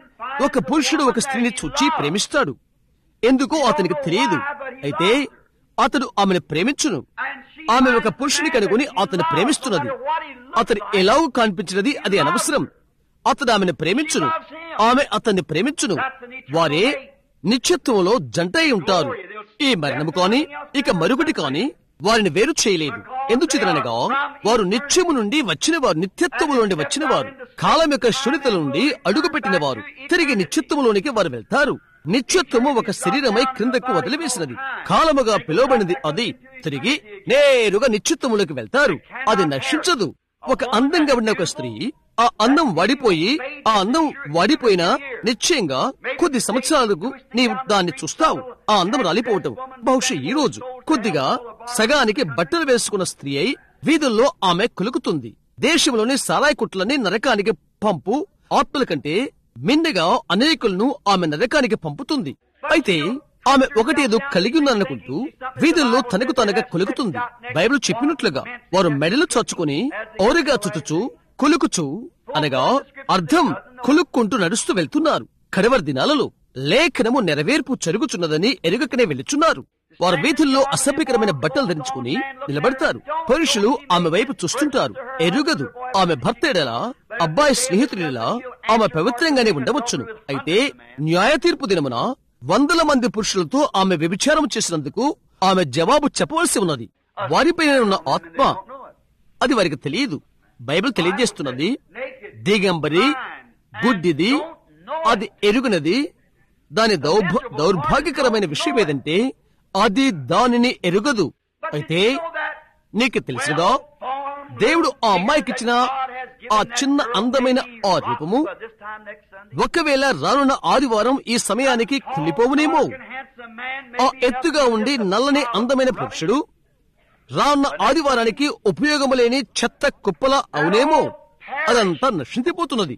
ఒక పురుషుడు ఒక స్త్రీని చూచి ప్రేమిస్తాడు ఎందుకో అతనికి తెలియదు అయితే అతడు ఆమెను ప్రేమించును ఆమె ఒక పురుషుని కనుగొని అతను ప్రేమిస్తున్నది అతను ఎలాగో కనిపించినది అది అనవసరం అతడు ఆమెను ప్రేమించును ఆమె అతన్ని ప్రేమించును వారే నిత్యత్వంలో జంట అయి ఉంటారు ఈ మరణము కాని ఇక మరొకటి కాని వారిని వేరు చేయలేదు ఎందుచేతనగా వారు నిత్యము నుండి వచ్చిన వారు నిత్యత్వము నుండి వచ్చిన వారు కాలం యొక్క శూన్యతల నుండి అడుగుపెట్టిన వారు తిరిగి నిత్యత్వములోనికి వారు వెళ్తారు నిత్యత్వము ఒక శరీరమై క్రిందకు వదిలివేసినది కాలముగా పిలువబడినది అది తిరిగి నేరుగా నిత్యత్వములోకి వెళ్తారు అది నశించదు ఒక అందంగా ఉన్న ఒక స్త్రీ ఆ అందం వాడిపోయి ఆ అందం వాడిపోయినా నిశ్చయంగా కొద్ది సంవత్సరాలకు నీవు దాన్ని చూస్తావు ఆ అందం రాలిపోవటం బహుశా ఈ రోజు కొద్దిగా సగానికి బట్టలు వేసుకున్న స్త్రీ అయి వీధుల్లో ఆమె కులుకుతుంది దేశంలోని సారాయి కుట్లని నరకానికి పంపు ఆత్మల కంటే మిండగా అనేకులను ఆమె నరకానికి పంపుతుంది అయితే ఆమె ఒకటేదో కలిగి ఉందనుకుంటూ వీధుల్లో తనకు తనగా కొలుకుతుంది బైబిల్ చెప్పినట్లుగా వారు మెడలు చచ్చుకుని ఓరగా చుట్టుచు కొలుకుచు అనగా అర్థం కొలుక్కుంటూ నడుస్తూ వెళ్తున్నారు కడవరి దినాలలో లేఖనము నెరవేర్పు జరుగుచున్నదని ఎరుగకనే వెళ్తున్నారు వారు వీధుల్లో అసభ్యకరమైన బట్టలు ధరించుకుని నిలబడతారు పురుషులు ఆమె వైపు చూస్తుంటారు ఎరుగదు ఆమె భర్తేడలా అబ్బాయి స్నేహితుడిలా ఆమె పవిత్రంగానే ఉండవచ్చును అయితే న్యాయ తీర్పు దినమున వందల మంది పురుషులతో ఆమె వ్యభిచారం చేసినందుకు ఆమె జవాబు చెప్పవలసి ఉన్నది వారిపైన ఉన్న ఆత్మ అది వారికి తెలియదు బైబిల్ తెలియజేస్తున్నది దిగంబరి గుడ్డిది అది ఎరుగునది దాని దౌర్భ దౌర్భాగ్యకరమైన విషయం ఏదంటే అది దానిని ఎరుగదు అయితే నీకు తెలుసుగా దేవుడు ఆ అమ్మాయికి ఇచ్చిన ఆ చిన్న అందమైన ఆ రూపము ఒకవేళ రానున్న ఆదివారం ఈ సమయానికి కుళ్ళిపోవునేమో ఆ ఎత్తుగా ఉండి నల్లని అందమైన పురుషుడు రానున్న ఆదివారానికి ఉపయోగము లేని చెత్త కుప్పల అవునేమో అదంతా నశించిపోతున్నది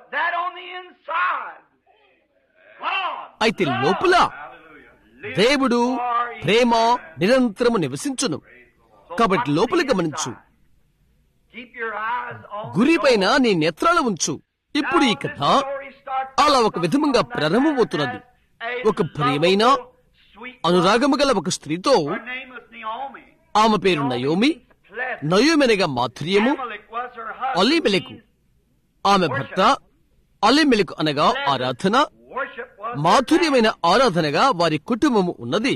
అయితే లోపల దేవుడు ప్రేమ నిరంతరము నివసించును కాబట్టి లోపల గమనించు గురిపైన నీ నేత్రాలు ఉంచు ఇప్పుడు ఈ కథ అలా ఒక విధముగా ప్రారంభమవుతున్నది ఒక ప్రియమైన అనురాగము గల ఒక స్త్రీతో ఆమె పేరు నయోమి నయోమెనగా మాధుర్యము అలీమెలకు ఆమె భర్త అలీమెలకు అనగా ఆరాధన మాధుర్యమైన ఆరాధనగా వారి కుటుంబము ఉన్నది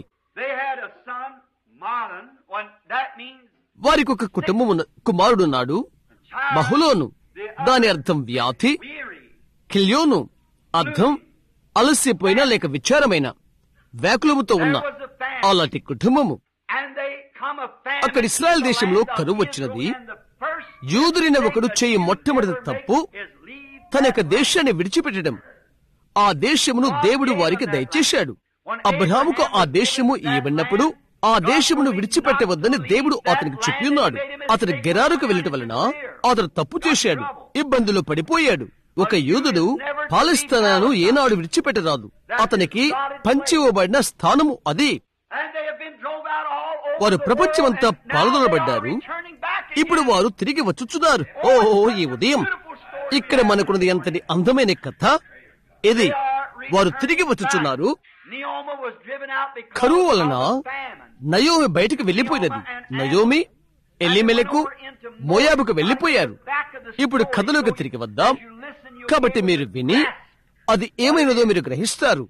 వారికి ఒక కుటుంబం ఉన్న కుమారుడున్నాడు బహులోను దాని అర్థం వ్యాధి కిల్యోను అర్థం అలసిపోయిన లేక విచారమైన వ్యాకులముతో ఉన్న అలాంటి కుటుంబము అక్కడ ఇస్రాయల్ దేశంలో కరువు వచ్చినది యూదురిన ఒకడు చేయి మొట్టమొదటి తప్పు తన యొక్క దేశాన్ని విడిచిపెట్టడం ఆ దేశమును దేవుడు వారికి దయచేశాడు అబ్రహాముకు ఆ దేశము ఇవ్వబడినప్పుడు ఆ దేశమును విడిచిపెట్టవద్దని దేవుడు అతనికి చెప్పి ఉన్నాడు అతని గెరారుకు వెళ్ళటం వలన అతను తప్పు చేశాడు ఇబ్బందులు పడిపోయాడు ఒక యూదుడు పాలస్తీనాను ఏనాడు విడిచిపెట్టరాదు అతనికి పంచివ్వబడిన స్థానము అది వారు ప్రపంచమంతా పాల్గొనబడ్డారు ఇప్పుడు వారు తిరిగి వచ్చుచున్నారు ఓ ఈ ఉదయం ఇక్కడ మనకున్నది ఎంతటి అందమైన కథ ఇది వారు తిరిగి వచ్చుచున్నారు కరువు వలన నయోమి బయటకు వెళ్లిపోయినది నయోమి ఎల్లిమెలకు మోయాబుకు వెళ్లిపోయారు ఇప్పుడు కథలోకి తిరిగి వద్దాం కాబట్టి మీరు విని అది ఏమైనదో మీరు గ్రహిస్తారు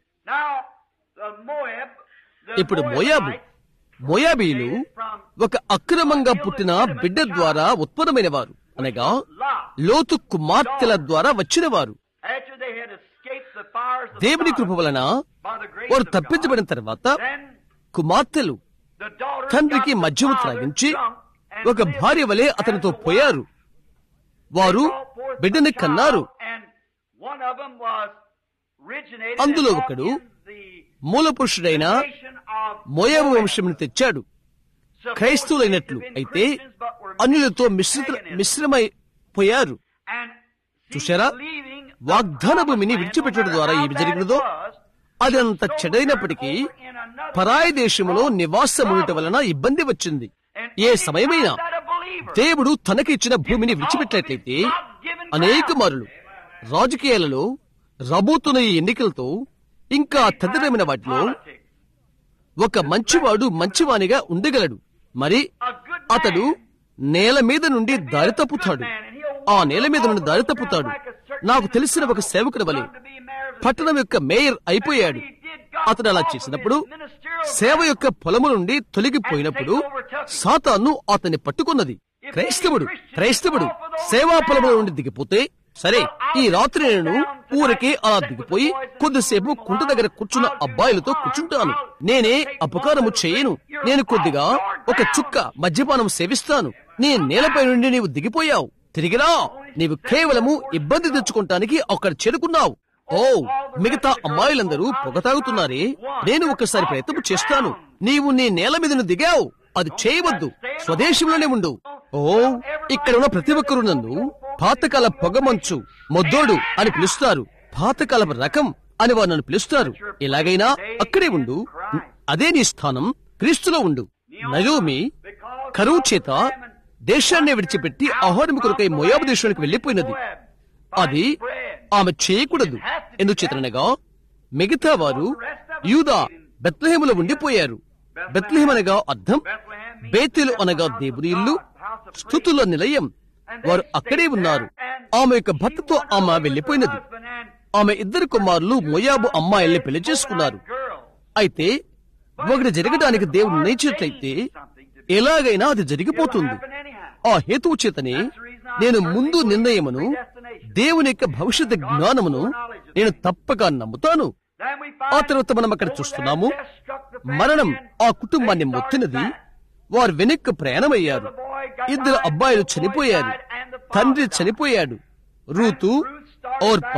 ఇప్పుడు మోయాబు మోయాబీలు ఒక అక్రమంగా పుట్టిన బిడ్డ ద్వారా ఉత్పన్నమైన వారు అనగా లోతు కుమార్తెల ద్వారా వచ్చిన వారు దేవుని కృప వలన వారు తప్పించబడిన తర్వాత కుమార్తెలు The daughters తండ్రికి got the మద్యము father త్రాగించి drunk and ఒక lived భార్య వలె as అతనితో a wife. పోయారు వారు Brought forth a బిడ్డని child, కన్నారు and one of them was originated అందులో and brought ఒకడు in the మూల పురుషుడైన nation of మోయాబు Moab. వంశంని తెచ్చాడు Supposed క్రైస్తవులైనట్లు to have been అయితే Christians, but were అన్యులతో mixed with మిశ్రిత paganism. మిశ్రమై పోయారు And see, చూశారా? leaving the వాగ్దాన భూమిని promised land, విడిచిపెట్టడం no ద్వారా matter ఏమి how జరిగినదో bad it was, అది అంత చెడైనప్పటికీ పరాయి దేశములో నివాసమునుట వలన ఇబ్బంది వచ్చింది ఏ సమయమైనా దేవుడు తనకి ఇచ్చిన భూమిని విడిచిపెట్టినట్లయితే అనేక మారులు రాజకీయాలలో రాబోతున్న ఈ ఎన్నికలతో ఇంకా తదితరమైన వాటిలో ఒక మంచివాడు మంచివానిగా ఉండగలడు మరి అతడు నేల మీద నుండి దారి తప్పుతాడు ఆ నేల మీద నుండి దారి తప్పుతాడు నాకు తెలిసిన ఒక సేవకుని వలె పట్టణం యొక్క మేయర్ అయిపోయాడు అతడు అలా చేసినప్పుడు సేవ యొక్క పొలము నుండి తొలగిపోయినప్పుడు సాతాను అతన్ని పట్టుకున్నది క్రైస్తవుడు క్రైస్తవుడు సేవా పొలముల నుండి దిగిపోతే సరే ఈ రాత్రి నేను ఊరికే అలా దిగిపోయి కొద్దిసేపు కుంట దగ్గర కూర్చున్న అబ్బాయిలతో కూర్చుంటాను నేనే అపకారము చేయను నేను కొద్దిగా ఒక చుక్క మద్యపానం సేవిస్తాను నీ నేలపై నుండి నీవు దిగిపోయావు తిరిగిరా నీవు కేవలము ఇబ్బంది తెచ్చుకుంటానికి అక్కడ చేరుకున్నావు ఓ మిగతా అమ్మాయిలందరూ పొగ తాగుతున్నారే నేను ఒకసారి ప్రయత్నం చేస్తాను నీవు నీ నేల మీద దిగావు అది చేయవద్దు స్వదేశంలోనే ఉండు ఓ ఇక్కడ ఉన్న ప్రతి ఒక్కరు నన్ను పాతకాల పొగమంచు మొద్దోడు అని పిలుస్తారు పాతకాల రకం అని వారు నన్ను పిలుస్తారు ఎలాగైనా అక్కడే ఉండు అదే నీ స్థానం క్రీస్తులో ఉండు నయోమి కరువు చేత దేశాన్ని విడిచిపెట్టి ఆహారం కొరకై మోయాబు దేశానికి వెళ్లిపోయినది అది ఆమె చేయకూడదు ఎందుచేతనగా మిగతా వారు యూదా బెత్లహేములో ఉండిపోయారు బెత్లహేం అనగా అర్థం బేతెలు అనగా దేవుని ఇల్లు స్థుతుల నిలయం వారు అక్కడే ఉన్నారు ఆమె యొక్క భర్తతో ఆమె వెళ్లిపోయినది ఆమె ఇద్దరు కుమారులు మొయాబు అమ్మాయిల్ని పెళ్లి చేసుకున్నారు అయితే ఒకటి జరగడానికి దేవుడు నిర్ణయించినట్లయితే ఎలాగైనా అది జరిగిపోతుంది ఆ హేతువు చేతనే నేను ముందు నిర్ణయమును దేవుని యొక్క భవిష్యత్ జ్ఞానమును నేను తప్పక నమ్ముతాను ఆ తర్వాత మనం అక్కడ చూస్తున్నాము మరణం ఆ కుటుంబాన్ని మొత్తినది వారు వెనక్కి ప్రయాణమయ్యారు ఇద్దరు అబ్బాయిలు చనిపోయారు తండ్రి చనిపోయాడు రూతు ఓర్ప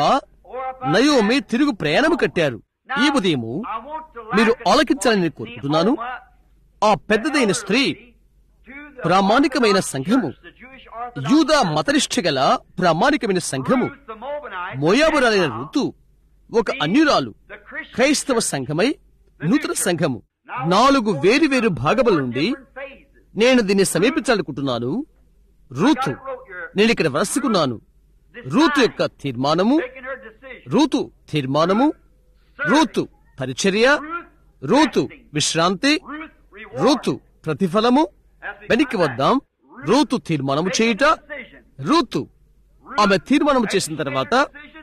నయోమి తిరుగు ప్రయాణం కట్టారు ఈ ఉదయము మీరు ఆలకించాలని కోరుకుంటున్నాను ఆ పెద్దదైన స్త్రీ ప్రామాణికమైన సంఘము యూదా మతనిష్ట గల ప్రామాణికమైన సంఘము మోయాబురాలైన ఋతు ఒక అన్యురాలు క్రైస్తవ సంఘమై నూతన సంఘము నాలుగు వేరు వేరు భాగముల నుండి నేను దీన్ని సమీపించాలనుకుంటున్నాను రూతు నేను ఇక్కడ వ్రాసుకున్నాను రూతు యొక్క తీర్మానము రూతు తీర్మానము రూతు పరిచర్య రూతు విశ్రాంతి రూతు ప్రతిఫలము వెనక్కి వద్దాం రూతు తీర్మానము చేయుట రూతు ఆమె తీర్మానం చేసిన తర్వాత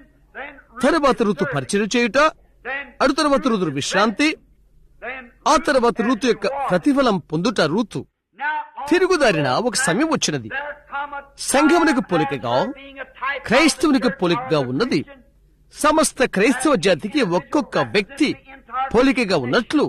తరువాత ఋతు పరిచయం చేయుట అడు తర్వాత ఋతు విశ్రాంతి ఆ తర్వాత ఋతు యొక్క ప్రతిఫలం పొందుట రూతు తిరుగుదారిన ఒక సమయం వచ్చినది సంఘమునకు పోలికగా క్రైస్తవునికి పోలికగా ఉన్నది సమస్త క్రైస్తవ జాతికి ఒక్కొక్క వ్యక్తి పోలికగా ఉన్నట్లు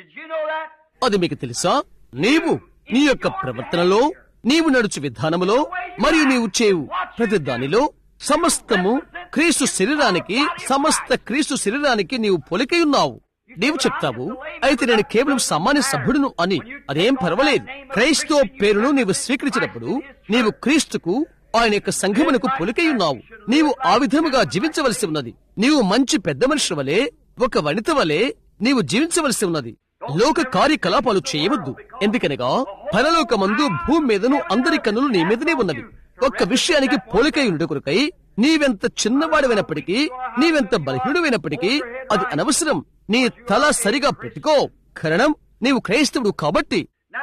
అది మీకు తెలుసా నీవు నీ యొక్క ప్రవర్తనలో నీవు నడుచు విధానములో మరియు నీవు చేవు ప్రతి దానిలో సమస్తము క్రీస్తు శరీరానికి సమస్త క్రీస్తు శరీరానికి నీవు పొలికై ఉన్నావు నీవు చెప్తావు అయితే నేను కేవలం సామాన్య సభ్యుడును అని అదేం పర్వాలేదు క్రైస్తవ పేరును నీవు స్వీకరించినప్పుడు నీవు క్రీస్తుకు ఆయన యొక్క సంఘమునకు పొలికై ఉన్నావు నీవు ఆ విధముగా జీవించవలసి ఉన్నది నీవు మంచి పెద్ద మనిషి వలె ఒక వనిత వలె నీవు జీవించవలసి ఉన్నది లోక కార్యకలాపాలు చేయవద్దు ఎందుకనగా పరలోకమందు భూమి మీదను అందరి కన్నులు నీ మీదనే ఉన్నవి ఒక్క విషయానికి పోలికై ఉండు కొరకై నీవెంత చిన్నవాడివైనప్పటికీ నీవెంత బలహీనుడైనప్పటికీ అది అనవసరం నీ తల సరిగా పెట్టుకో కారణం నీవు క్రైస్తవుడు కాబట్టి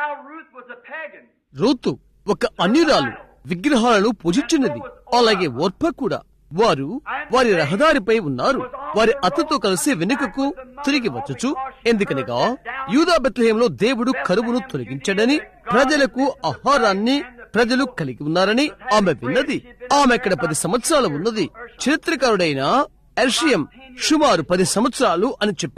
రూతు ఒక అన్యురాలు విగ్రహాలను పూజించినది అలాగే ఓర్ప కూడా వారు వారి రహదారిపై ఉన్నారు వారి అత్తతో కలిసి వెనుకకు తిరిగి వచ్చుచు ఎందుకనగా యూదా బెత్లహేంలో దేవుడు కరువును తొలగించాడని ప్రజలకు ఆహారాన్ని ప్రజలు కలిగి ఉన్నారని ఆమె విన్నది ఆమె అక్కడ పది సంవత్సరాలు ఉన్నది చరిత్రకారుడైన ఎర్షియం సుమారు పది సంవత్సరాలు అని చెప్పాడు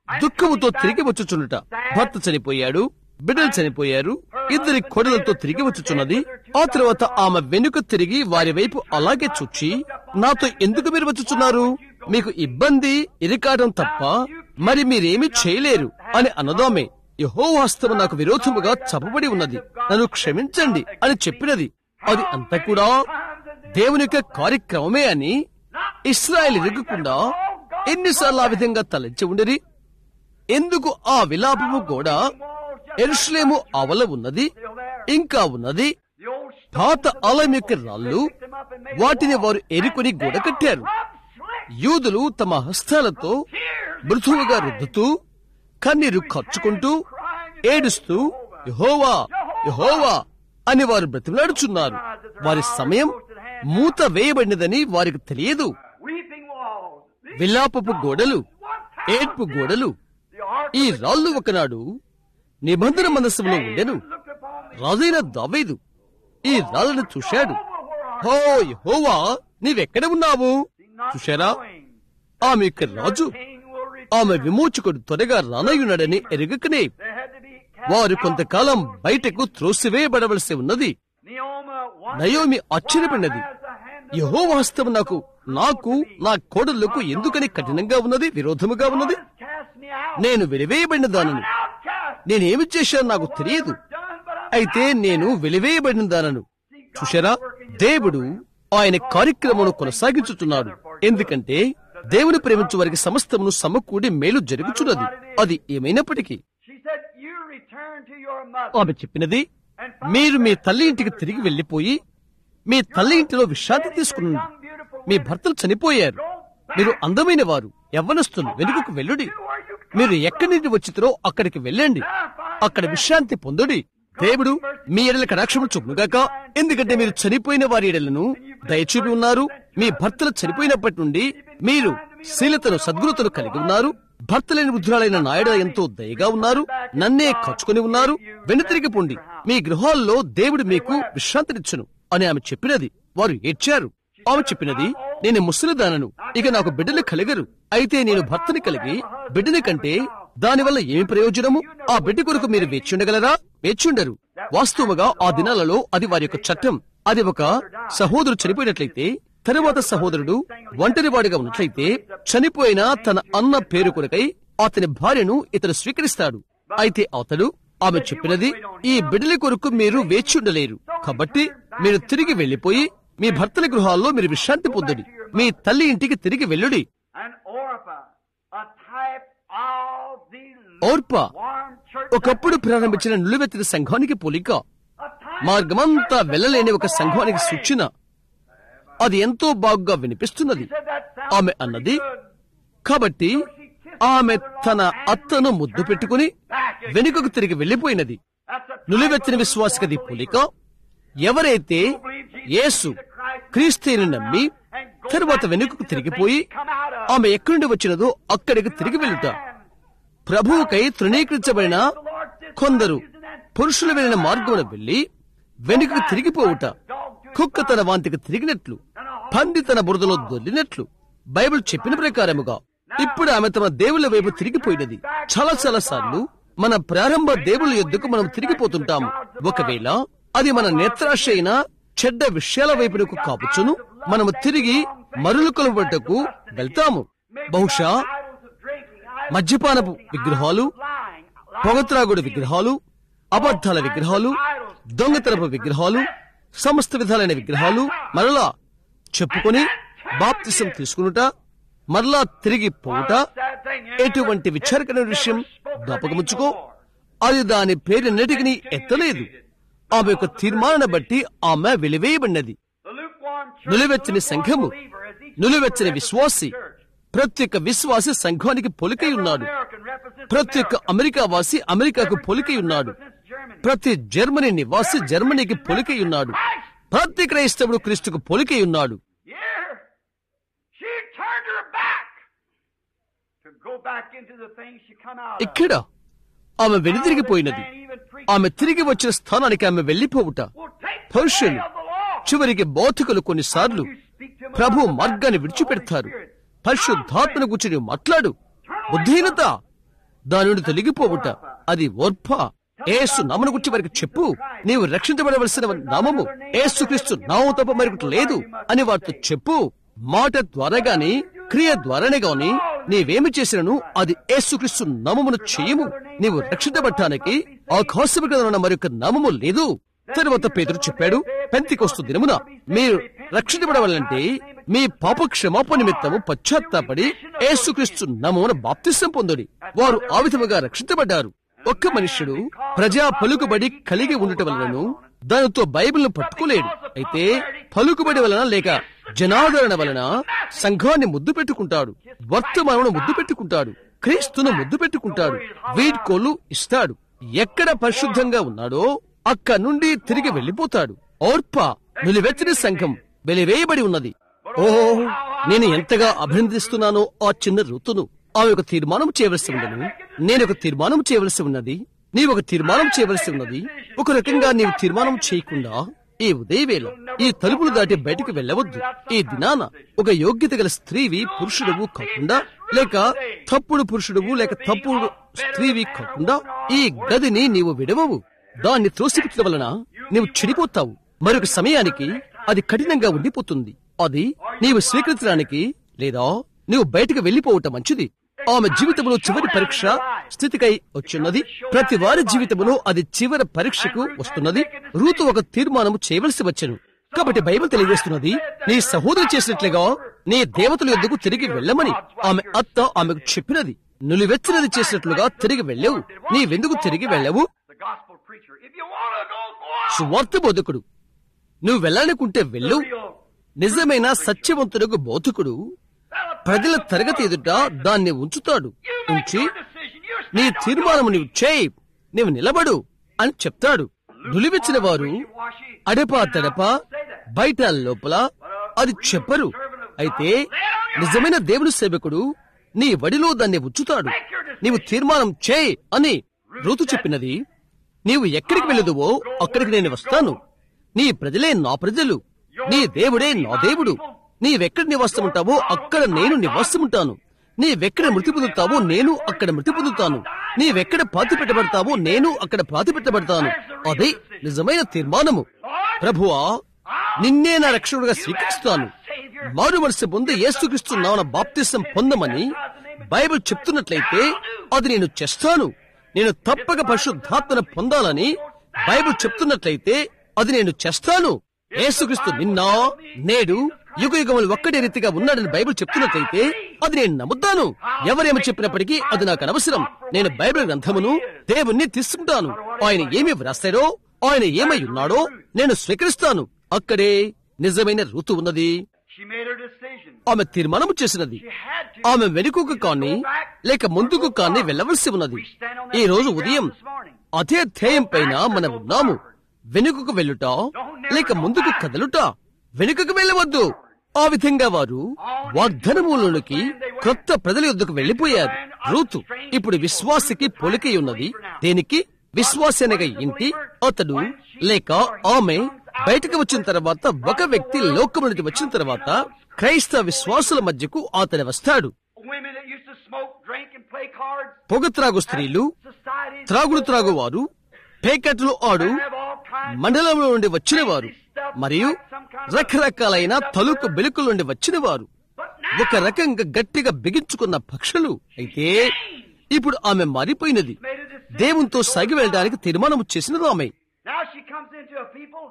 దుఃఖముతో తిరిగి వచ్చుచున్నట భర్త చనిపోయాడు బిడ్డలు చనిపోయారు ఇద్దరి కొడలతో తిరిగి వచ్చుచున్నది ఆ తర్వాత ఆమె వెనుక తిరిగి వారి వైపు అలాగే చూచి నాతో ఎందుకు మీరు వచ్చుచున్నారు మీకు ఇబ్బంది ఇరికాటం తప్ప మరి మీరేమి చేయలేరు అని అన్నదామే యహో హస్తము నాకు విరోధముగా చపబడి ఉన్నది నన్ను క్షమించండి అని చెప్పినది అది అంతా కూడా దేవుని యొక్క కార్యక్రమమే అని ఇస్రాయల్ ఎరగకుండా ఎన్నిసార్లు ఆ విధంగా తలంచి ఉండరి ఎందుకు ఆ విలాపము కూడా ఎరుషులేము అవల ఉన్నది ఇంకా ఉన్నది పాత ఆలయం యొక్క రాళ్ళు వాటిని వారు ఎరుకొని గోడ కట్టారు యూదులు తమ హస్తాలతో మృదువుగా రుద్దుతూ కన్నీరు ఖర్చుకుంటూ ఏడుస్తూ యహోవా యహోవా అని వారు బ్రతిమలాడుచున్నారు వారి సమయం మూత వేయబడినదని వారికి తెలియదు విలాపపు గోడలు ఏడ్పు గోడలు ఈ రాళ్ళు ఒకనాడు నిబంధన మనస్సులో ఉండెను రాజైన దావీదు ఈ రాళ్ళను చూశాడు హో యెహోవా నీవెక్కడ ఉన్నావు చూశారా ఆమె యొక్క రాజు ఆమె విమోచకుడు త్వరగా రానయ్యున్నాడని ఎరగకనే వారు కొంతకాలం బయటకు త్రోసివేయబడవలసి ఉన్నది నయోమి ఆశ్చర్యపడినది యహో వాస్తవం నాకు నాకు నా కోడళ్లకు ఎందుకని కఠినంగా ఉన్నది విరోధముగా ఉన్నది నేను వెలివేయబడిన దానను నేనేమి చేశాను నాకు తెలియదు అయితే నేను వెలివేయబడిన దానను చూశారా దేవుడు ఆయన కార్యక్రమను కొనసాగించుతున్నాడు ఎందుకంటే దేవుని ప్రేమించు వారికి సమస్తమును సమకూడి మేలు జరుగుచున్నది అది ఏమైనప్పటికీ ఆమె చెప్పినది మీరు మీ తల్లి ఇంటికి తిరిగి వెళ్లిపోయి మీ తల్లి ఇంటిలో విశ్రాంతి తీసుకునండి మీ భర్తలు చనిపోయారు మీరు అందమైన వారు యవ్వనస్తులు వెనుకకు వెళ్ళుడి మీరు ఎక్కడి నుండి వచ్చితరో అక్కడికి వెళ్ళండి అక్కడ విశ్రాంతి పొందుడి దేవుడు మీ ఎడల కటాక్షము చూపునుగాక ఎందుకంటే మీరు చనిపోయిన వారి ఎడలను దయచూపి ఉన్నారు మీ భర్తలు చనిపోయినప్పటి నుండి మీరు శీలతను సద్గురుతను కలిగి ఉన్నారు భర్తలేని వృద్ధురాలైన నాయుడ ఎంతో దయగా ఉన్నారు నన్నే ఖర్చుకొని ఉన్నారు వెనుతిరిగి పొండి మీ గృహాల్లో దేవుడు మీకు విశ్రాంతినిచ్చును అని ఆమె చెప్పినది వారు ఏడ్చారు ఆమె చెప్పినది నేను ముసలిదానను ఇక నాకు బిడ్డలు కలిగరు అయితే నేను భర్తని కలిగి బిడ్డని కంటే దానివల్ల ఏమి ప్రయోజనము ఆ బిడ్డ కొరకు మీరు వేచుండగలరా వేచుండరు వాస్తవముగా ఆ దినాలలో అది వారి యొక్క చట్టం అది ఒక సహోదరు చనిపోయినట్లయితే తరువాత సహోదరుడు ఒంటరివాడిగా ఉన్నట్లయితే చనిపోయిన తన అన్న పేరు కొరకై అతని భార్యను ఇతడు స్వీకరిస్తాడు అయితే అతడు ఆమె చెప్పినది ఈ బిడ్డల కొరకు మీరు వేచుండలేరు కాబట్టి మీరు తిరిగి వెళ్లిపోయి మీ భర్తల గృహాల్లో మీరు విశ్రాంతి పొందుడి మీ తల్లి ఇంటికి తిరిగి వెళ్ళుడి ఓర్ప ఒకప్పుడు ప్రారంభించిన నిలువెత్తిన సంఘానికి పోలిక మార్గమంతా వెళ్ళలేని ఒక సంఘానికి సూచన అది ఎంతో బాగుగా వినిపిస్తున్నది ఆమె అన్నది కాబట్టి ఆమె తన అత్తను ముద్దు పెట్టుకుని వెనుకకు తిరిగి వెళ్లిపోయినది నులివెత్తిన విశ్వాసకది పోలిక ఎవరైతే యేసు క్రీస్తుని నమ్మి తరువాత వెనుకకు తిరిగిపోయి ఆమె ఎక్కడి నుండి వచ్చినదో అక్కడికి తిరిగి వెళ్ళుట ప్రభువుకై తృణీకరించబడిన కొందరు పురుషులు వెళ్ళిన మార్గమున వెళ్లి వెనుకకు తిరిగిపోవుట కుక్క తన వాంతికి తిరిగినట్లు పంది తన బురదలో దొల్లినట్లు బైబిల్ చెప్పిన ప్రకారముగా ఇప్పుడు ఆమె తమ దేవుళ్ళ వైపు తిరిగిపోయినది చాలా చాలా సార్లు మన ప్రారంభ దేవుళ్ళ యొద్దకు మనం తిరిగిపోతుంటాము ఒకవేళ అది మన నేత్రాశ అయిన చెడ్డ విషయాల వైపునకు కాపుచ్చును మనము తిరిగి మరులు కొలబట్టకు వెళ్తాము బహుశా మద్యపానపు విగ్రహాలు పొగత్రాగుడు విగ్రహాలు అబద్ధాల విగ్రహాలు దొంగతనపు విగ్రహాలు సమస్త విధాలైన విగ్రహాలు మరలా చెప్పుకొని బాప్తిసం తీసుకునుట మరలా తిరిగి పోవుట ఎటువంటి విచారకమైన విషయం జ్ఞాపకముచ్చుకో అది దాని పేరున్నిటికి ఎత్తలేదు ఆమె యొక్క తీర్మానాన్ని బట్టి ఆమె వెలివేయబడినది నిలువెచ్చని సంఘము నిలువెచ్చని విశ్వాసి ప్రతి ఒక్క విశ్వాసి సంఘానికి పొలికై ఉన్నాడు ప్రతి ఒక్క అమెరికా వాసి అమెరికాకు పొలికై ఉన్నాడు ప్రతి జర్మనీ నివాసి జర్మనీకి పొలికై ఉన్నాడు ప్రతి క్రైస్తవుడు క్రీస్తుకు పొలికై ఉన్నాడు ఇక్కడ ఆమె వెనుదిరిగిపోయినది ఆమె తిరిగి వచ్చిన స్థానానికి ఆమె వెళ్లిపోవుట పౌరుషులు చివరికి బౌద్ధికులు కొన్నిసార్లు ప్రభు మార్గాన్ని విడిచిపెడతారు పరిశుద్ధాత్మను గురించి మాట్లాడు బుద్ధిహీనత దాని నుండి తొలగిపోవుట అది ఓర్ప ఏసు నామను గురించి వారికి చెప్పు నీవు రక్షించబడవలసిన నామము ఏసుక్రీస్తు నామం తప్ప మరొకటి లేదు అని వారితో చెప్పు మాట ద్వారా గాని క్రియ ద్వారానే గాని నీవేమి చేసినను అది ఏసుక్రీస్తు నామమును చేయము నీవు రక్షించబడటానికి ఆకాశమున మరొక నామము లేదు తరువాత పేదరు చెప్పాడు పెంతికొస్తు దినమున మీరు రక్షించబడవాలంటే మీ పాప క్షమాపణ నిమిత్తము పశ్చాత్తాపడి ఏసుక్రీస్తు నామమున బాప్తిసం పొందుడి వారు ఆ విధముగా రక్షించబడ్డారు ఒక్క మనుష్యుడు ప్రజా పలుకుబడి కలిగి ఉండటం వలనను దానితో బైబిల్ను పట్టుకోలేడు అయితే పలుకుబడి వలన లేక జనాదరణ వలన సంఘాన్ని ముద్దు పెట్టుకుంటాడు వర్తమానమును ముద్దు పెట్టుకుంటాడు క్రీస్తును ముద్దు పెట్టుకుంటాడు వీడ్కోలు ఇస్తాడు ఎక్కడ పరిశుద్ధంగా ఉన్నాడో అక్క నుండి తిరిగి వెళ్లిపోతాడు ఓర్ప నిలువెచ్చని సంఘం వెలివేయబడి ఉన్నది ఓహో నేను ఎంతగా అభినందిస్తున్నానో ఆ చిన్న ఋతును ఆమె ఒక తీర్మానం చేయవలసి ఉండను నేను ఒక తీర్మానం చేయవలసి ఉన్నది నీవు ఒక తీర్మానం చేయవలసి ఉన్నది ఒక రకంగా నీవు తీర్మానం చేయకుండా ఈ ఉదయవేళ ఈ తలుపులు దాటి బయటకు వెళ్ళవద్దు ఈ దినాన ఒక యోగ్యత గల స్త్రీవి పురుషుడువు కాకుండా లేక తప్పుడు పురుషుడువు లేక తప్పుడు స్త్రీవి కాకుండా ఈ గదిని నీవు విడవవు దాన్ని త్రోసిపుచ్చడం వలన నీవు చెడిపోతావు మరొక సమయానికి అది కఠినంగా ఉండిపోతుంది అది నీవు స్వీకరించడానికి లేదా నీవు బయటకు వెళ్లిపోవటం మంచిది ఆమె జీవితంలో చివరి పరీక్ష స్థితికై వచ్చిన్నది ప్రతి వారి జీవితంలో అది చివరి పరీక్షకు వస్తున్నది రూతు ఒక తీర్మానం చేయవలసి వచ్చను కాబట్టి బైబిల్ తెలియజేస్తున్నది నీ సహోదరి చేసినట్లుగా నీ దేవతల ఎందుకు తిరిగి వెళ్ళమని ఆమె అత్త ఆమెకు చెప్పినది నులివెచ్చినది చేసినట్లుగా తిరిగి వెళ్ళవు నీవెందుకు తిరిగి వెళ్ళవు The gospel preacher. If you want to go, go on. సువార్త బోధకుడు నువ్వు వెళ్ళాలనుకుంటే వెళ్ళు నిజమైన సత్యవంతులకు బోధకుడు ప్రజల తరగతి ఎదుట దాన్ని ఉంచుతాడు ఉంచి నీ తీర్మానము నీవు చేయి నీవు నిలబడు అని చెప్తాడు నులివెచ్చిన వారు అడపా తడప బయట లోపల అది చెప్పరు అయితే నిజమైన దేవుని సేవకుడు నీ వడిలో దాన్ని ఉంచుతాడు నీవు తీర్మానం చేయి అని ఋతు చెప్పినది నీవు ఎక్కడికి వెళ్ళదువో అక్కడికి నేను వస్తాను నీ ప్రజలే నా ప్రజలు నీ దేవుడే నా దేవుడు నీవెక్కడ నివాసం ఉంటావో అక్కడ నేను నివాసం ఉంటాను నీవెక్కడ మృతి పొందుతావో నేను అక్కడ మృతి పొందుతాను నీవెక్కడ పాతి పెట్టబడతావో నేను అక్కడ పాతి పెట్టబడతాను అదే నిజమైన తీర్మానము ప్రభువా నిన్నే నా రక్షకుడుగా స్వీకరిస్తాను మారు మనసు పొంది యేసుక్రీస్తు నామన బాప్తిసం పొందమని బైబిల్ చెప్తున్నట్లయితే అది నేను చేస్తాను నేను తప్పక పరిశుద్ధాత్మను పొందాలని బైబిల్ చెప్తున్నట్లయితే అది నేను చేస్తాను యేసుక్రీస్తు నిన్న నేడు యుగ యుగములు ఒక్కడే రీతిగా ఉన్నాడని బైబిల్ చెప్తున్నట్లయితే అది నేను నమ్ముతాను ఎవరేమి చెప్పినప్పటికీ అది నాకు అనవసరం నేను బైబిల్ గ్రంథమును దేవుణ్ణి తీసుకుంటాను ఆయన ఏమి వ్రాస్తారో ఆయన ఏమై ఉన్నాడో నేను స్వీకరిస్తాను అక్కడే నిజమైన ఋతు ఉన్నది She made her decision. ఆమె తీర్మానము చేసినది She had to. ఆమె వెనుకకు కానీ లేక ముందుకు కానీ వెళ్ళవలసి ఉన్నది ఈ రోజు ఉదయం అదే ధ్యేయం పైన మనం ఉన్నాము వెనుకకు వెళ్ళుట లేక ముందుకు కదలుట వెనుకకు వెళ్ళవద్దు ఆ విధంగా వారు వాగ్దనములోనికి కొత్త ప్రజల యొద్దకు వెళ్లిపోయారు రూతు ఇప్పుడు విశ్వాసికి పొలికై ఉన్నది దేనికి విశ్వాసనగా ఇంటి అతడు లేక ఆమె బయటకు వచ్చిన తర్వాత ఒక వ్యక్తి లోకము నుండి వచ్చిన తర్వాత క్రైస్తవ విశ్వాసుల మధ్యకు అతడు వస్తాడు Women that used to smoke, drink, and play cards. పొగ త్రాగు స్త్రీలు Society. త్రాగుడు త్రాగువారు పేకట్లు ఆడు have all kinds మండలంలో నుండి వచ్చిన వారు మరియు రకరకాలైన తలుకు బెలుకుల నుండి వచ్చిన వారు ఒక రకంగా గట్టిగా బిగించుకున్న పక్షులు అయితే ఇప్పుడు ఆమె మారిపోయినది దేవునితో సాగి వెళ్ళడానికి తీర్మానం చేసినది ఆమె Now she comes into a people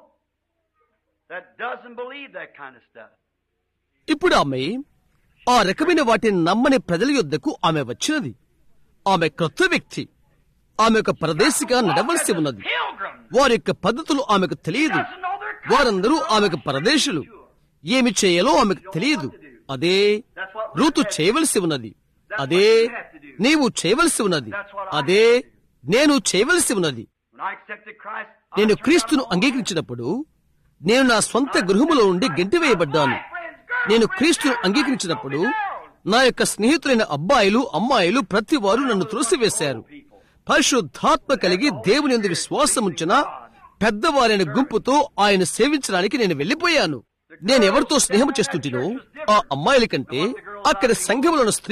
that doesn't believe that kind of stuff. ఇప్పుడు ఆమె ఆ రకమైన వాటిని నమ్మని ప్రజల యొద్దకు ఆమె వచ్చినది ఆమె క్రొత్త వ్యక్తి ఆమె ఒక పరదేశిగా నడవలసి ఉన్నది Pilgrim వారి యొక్క పద్ధతులు ఆమెకు తెలియదు doesn't know their వారందరూ ఆమెకు పరదేశులు ఏమి చేయాలో ఆమెకు తెలియదు అదే రూతు చేయవలసి ఉన్నది అదే నీవు చేయవలసి ఉన్నది అదే నేను చేయవలసి ఉన్నది When I accepted Christ, I నేను turned క్రీస్తును out all అంగీకరించినప్పుడు నేను నా స్వంత గృహములో నుండి గెంటివేయబడ్డాను నేను క్రీస్తును అంగీకరించినప్పుడు నా యొక్క స్నేహితులైన అబ్బాయిలు అమ్మాయిలు ప్రతి వారు నన్ను త్రోసివేశారు పరిశుద్ధాత్మ కలిగి దేవుని యందు విశ్వాసం ఉంచిన పెద్దవారైన గుంపుతో ఆయన సేవించడానికి నేను వెళ్లిపోయాను నేను ఎవరితో స్నేహం చేస్తుంటినో ఆ అమ్మాయిల కంటే అక్కడ సంఘములోని స్త్రీలు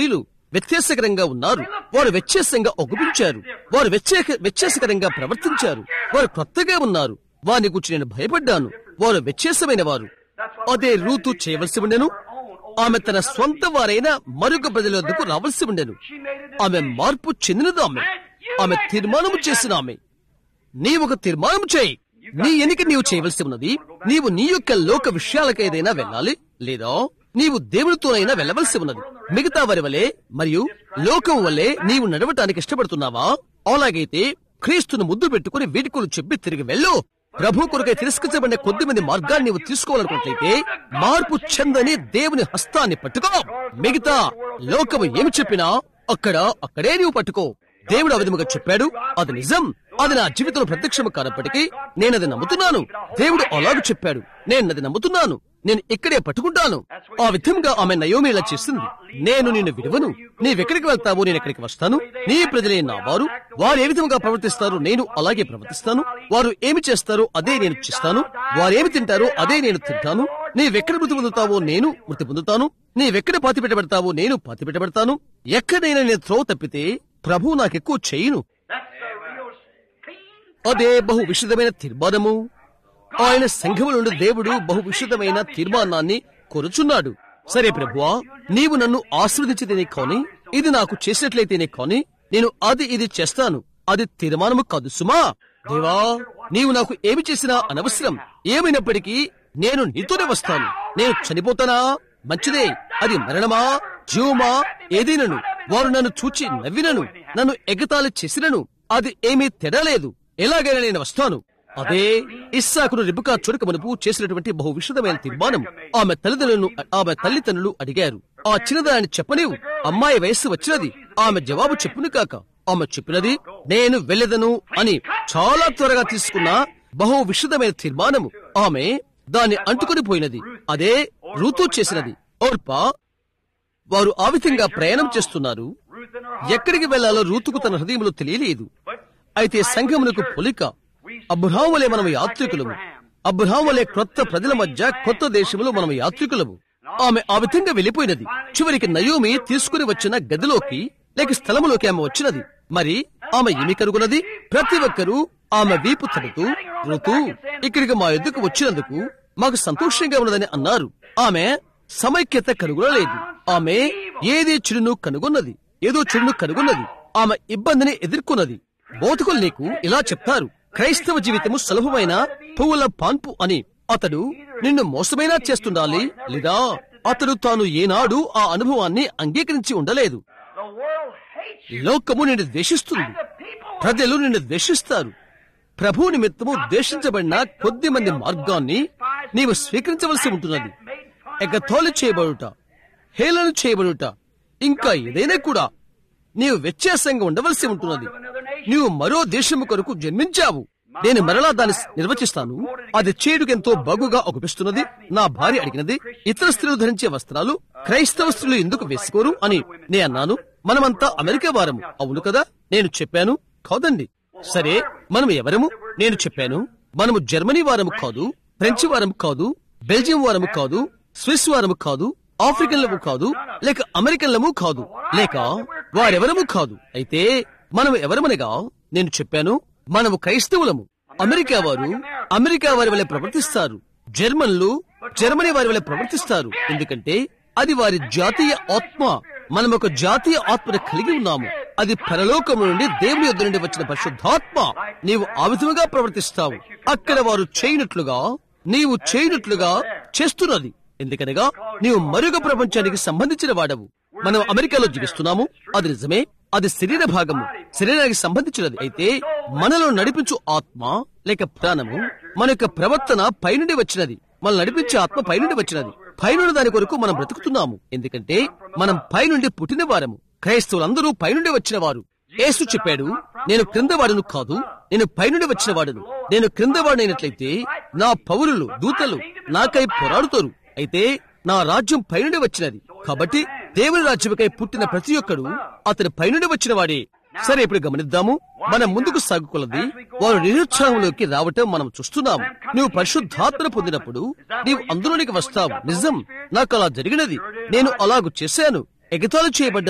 వ్యత్యాసకరంగా ఉన్నారు వారు వ్యత్యాసంగా ఒగుపించారు వారు వ్యత్యాక వ్యత్యాసకరంగా ప్రవర్తించారు వారు కొత్తగా ఉన్నారు వారిని గురించి నేను భయపడ్డాను వారు వ్యత్యాసమైన వారు అదే రూతు చేయవలసి ఉండెను ఆమె తన స్వంత వారైన మరొక ప్రజల వద్దకు రావాల్సి ఉండెను ఆమె మార్పు చెందినది ఆమె ఆమె తీర్మానము చేసిన ఆమె నీవు ఒక తీర్మానం చేయి నీ ఎన్నిక నీవు చేయవలసి ఉన్నది నీవు నీ యొక్క లోక విషయాలకు ఏదైనా వెళ్ళాలి లేదా నీవు దేవునితోనైనా వెళ్ళవలసి ఉన్నది మిగతా వారి వలె మరియు లోకం వల్లే నీవు నడవటానికి ఇష్టపడుతున్నావా అలాగైతే క్రీస్తును ముద్దు పెట్టుకుని వీటికులు చెప్పి తిరిగి వెళ్ళు ప్రభు కొరకై తిరస్కరించబడిన కొద్ది మంది మార్గాన్ని నీవు తీసుకోవాలనుకున్నట్లయితే మార్పు చెందని దేవుని హస్తాన్ని పట్టుకో మిగతా లోకము ఏమి చెప్పినా అక్కడ అక్కడే నీవు పట్టుకో దేవుడు ఆ విధముగా చెప్పాడు అది నిజం అది నా జీవితంలో ప్రత్యక్షము కానప్పటికీ నేను అది నమ్ముతున్నాను దేవుడు అలాగూ చెప్పాడు నేను అది నమ్ముతున్నాను నేను ఇక్కడే పట్టుకుంటాను ఆ విధంగా ఆమె నయోమి ఇలా చేసింది నేను నిన్ను విడువను నీవెక్కడికి వెళ్తావో నేను ఎక్కడికి వస్తాను నీ ప్రజలే నా వారు వారు ఏ విధంగా ప్రవర్తిస్తారు నేను అలాగే ప్రవర్తిస్తాను వారు ఏమి చేస్తారో అదే నేను చేస్తాను వారు ఏమి తింటారో అదే నేను తింటాను నీవెక్కడ మృతి పొందుతావో నేను మృతి పొందుతాను నీవెక్కడ పాతి పెట్టబెడతావో నేను పాతి పెట్టబెడతాను ఎక్కడైనా నేను త్రోవ తప్పితే ప్రభు నాకెక్కువ చేయను That's the real clean. అదే బహు విశుద్ధమైన తీర్మానము ఆయన సంఘము నుండి దేవుడు బహు విశుద్ధమైన తీర్మానాన్ని కొరుచున్నాడు సరే ప్రభువా నీవు నన్ను ఆశీర్వదించితేనే కాని ఇది నాకు చేసినట్లయితేనే కాని నేను అది ఇది చేస్తాను అది తీర్మానము కాదు సుమా దేవా నీవు నాకు ఏమి చేసినా అనవసరం ఏమైనప్పటికీ నేను నీతోనే వస్తాను నేను చనిపోతానా మంచిదే అది మరణమా జీవమా ఏదైనను వారు నన్ను చూచి నవ్వినను నన్ను ఎగతాళి చేసినను అది ఏమీ తెడలేదు ఎలాగైనా నేను వస్తాను అదే ఇస్సాకును రిబుకా చురక మునుపు చేసినటువంటి బహు విషదమైన తీర్మానం ఆమె తల్లిదండ్రులను ఆమె తల్లిదండ్రులు అడిగారు ఆ చిన్నదాన్ని చెప్పనివు అమ్మాయి వయస్సు వచ్చినది ఆమె జవాబు చెప్పును కాక ఆమె చెప్పినది నేను వెళ్ళదను అని చాలా త్వరగా తీసుకున్న బహు విషదమైన తీర్మానము ఆమె దాన్ని అంటుకుని పోయినది అదే ఋతు చేసినది ఓర్పా వారు ఆ విధంగా ప్రయాణం చేస్తున్నారు Ruth and her ఎక్కడికి వెళ్లాలో రూతుకు తన హృదయంలో తెలియలేదు అయితే సంఘమునకు పొలిక అబ్రహాములే మనం యాత్రికులము అబ్రహాములే క్రొత్త ప్రజల మధ్య కొత్త దేశములో మనం యాత్రికులము ఆమె ఆ విధంగా వెళ్ళిపోయినది చివరికి నయోమి తీసుకుని వచ్చిన గదిలోకి లేక స్థలములోకి ఆమె వచ్చినది మరి ఆమె ఏమి కనుగొన్నది ప్రతి ఒక్కరూ ఆమె వీపు తడుతూ ఋతు ఇక్కడికి మా ఎద్దుకు వచ్చినందుకు మాకు సంతోషంగా ఉన్నదని అన్నారు ఆమె సమైక్యత కనుగొనలేదు ఆమె ఏది చెడును కనుగొన్నది ఏదో చెడును కనుగొన్నది ఆమె ఇబ్బందిని ఎదుర్కొన్నది బోధకులు నీకు ఇలా చెప్తారు క్రైస్తవ జీవితము సులభమైన పువ్వుల పాన్పు అని అతడు నిన్ను మోసమైనా చేస్తుండాలి లేదా అతడు తాను ఏనాడు ఆ అనుభవాన్ని అంగీకరించి ఉండలేదు The world hates you. లోకము నిన్ను ద్వేషిస్తుంది The people ప్రజలు నిన్ను ద్వేషిస్తారు ప్రభు నిమిత్తము ద్వేషించబడిన కొద్ది మంది మార్గాన్ని నీవు స్వీకరించవలసి ఉంటున్నది ఎగతోలి చేయబడుట హేళన చేయబడుట ఇంకా ఏదైనా కూడా నీవు వ్యత్యాసంగా ఉండవలసి ఉంటున్నది నీవు మరో దేశము కొరకు జన్మించావు నేను మరలా దాన్ని నిర్వచిస్తాను అది చేడుకెంతో బగుగా ఒగిపిస్తున్నది నా భార్య అడిగినది ఇతర స్త్రీలు ధరించే వస్త్రాలు క్రైస్తవ స్త్రీలు ఎందుకు వేసుకోరు అని నే అన్నాను మనమంతా అమెరికా వారము అవును కదా నేను చెప్పాను కాదండి సరే మనం ఎవరము నేను చెప్పాను మనము జర్మనీ వారము కాదు ఫ్రెంచ్ వారము కాదు బెల్జియం వారము కాదు స్విస్ వారము కాదు ఆఫ్రికన్లము కాదు లేక అమెరికన్లము కాదు లేక వారెవరము కాదు అయితే మనము ఎవరమనగా నేను చెప్పాను మనము క్రైస్తవులము అమెరికా వారు అమెరికా వారి వల్ల ప్రవర్తిస్తారు జర్మన్లు జర్మనీ వారి వల్ల ప్రవర్తిస్తారు ఎందుకంటే అది వారి జాతీయ ఆత్మ మనం ఒక జాతీయ ఆత్మను కలిగి ఉన్నాము అది పరలోకము నుండి దేవుని యొద్ద నుండి వచ్చిన పరిశుద్ధాత్మ నీవు ఆ విధముగా ప్రవర్తిస్తావు అక్కడ వారు చేయనట్లుగా నీవు చేయనట్లుగా చేస్తున్నది ఎందుకనగా నీవు మరొక ప్రపంచానికి సంబంధించిన వాడవు మనం అమెరికాలో జీవిస్తున్నాము అది నిజమే అది శరీర భాగము శరీరానికి సంబంధించినది అయితే మనలో నడిపించు ఆత్మ లేక ప్రాణము మన యొక్క ప్రవర్తన పైనుండి వచ్చినది మనం నడిపించే ఆత్మ పైనుండి వచ్చినది పైనుండి దాని కొరకు మనం బ్రతుకుతున్నాము ఎందుకంటే మనం పైనుండి పుట్టిన వారము క్రైస్తవులందరూ పైనుండి వచ్చిన వారు యేసు చెప్పాడు నేను క్రింద వాడును కాదు నేను పైనుండి వచ్చిన వాడును నేను క్రింద వాడినట్లయితే నా పౌరులు దూతలు నాకై పోరాడుతారు అయితే నా రాజ్యం పైనుండి వచ్చినది కాబట్టి దేవుని రాజ్యముకై పుట్టిన ప్రతి ఒక్కడు అతని పైనుండి వచ్చిన వాడే సరే ఇప్పుడు గమనిద్దాము మనం ముందుకు సాగుకున్నది వారు నిరుత్సాహంలోకి రావటం మనం చూస్తున్నాము నువ్వు పరిశుద్ధాత్మను పొందినప్పుడు నీవు అందులోనికి వస్తావు నిజం నాకు అలా జరిగినది నేను అలాగు చేశాను ఎగతాళి చేయబడ్డాను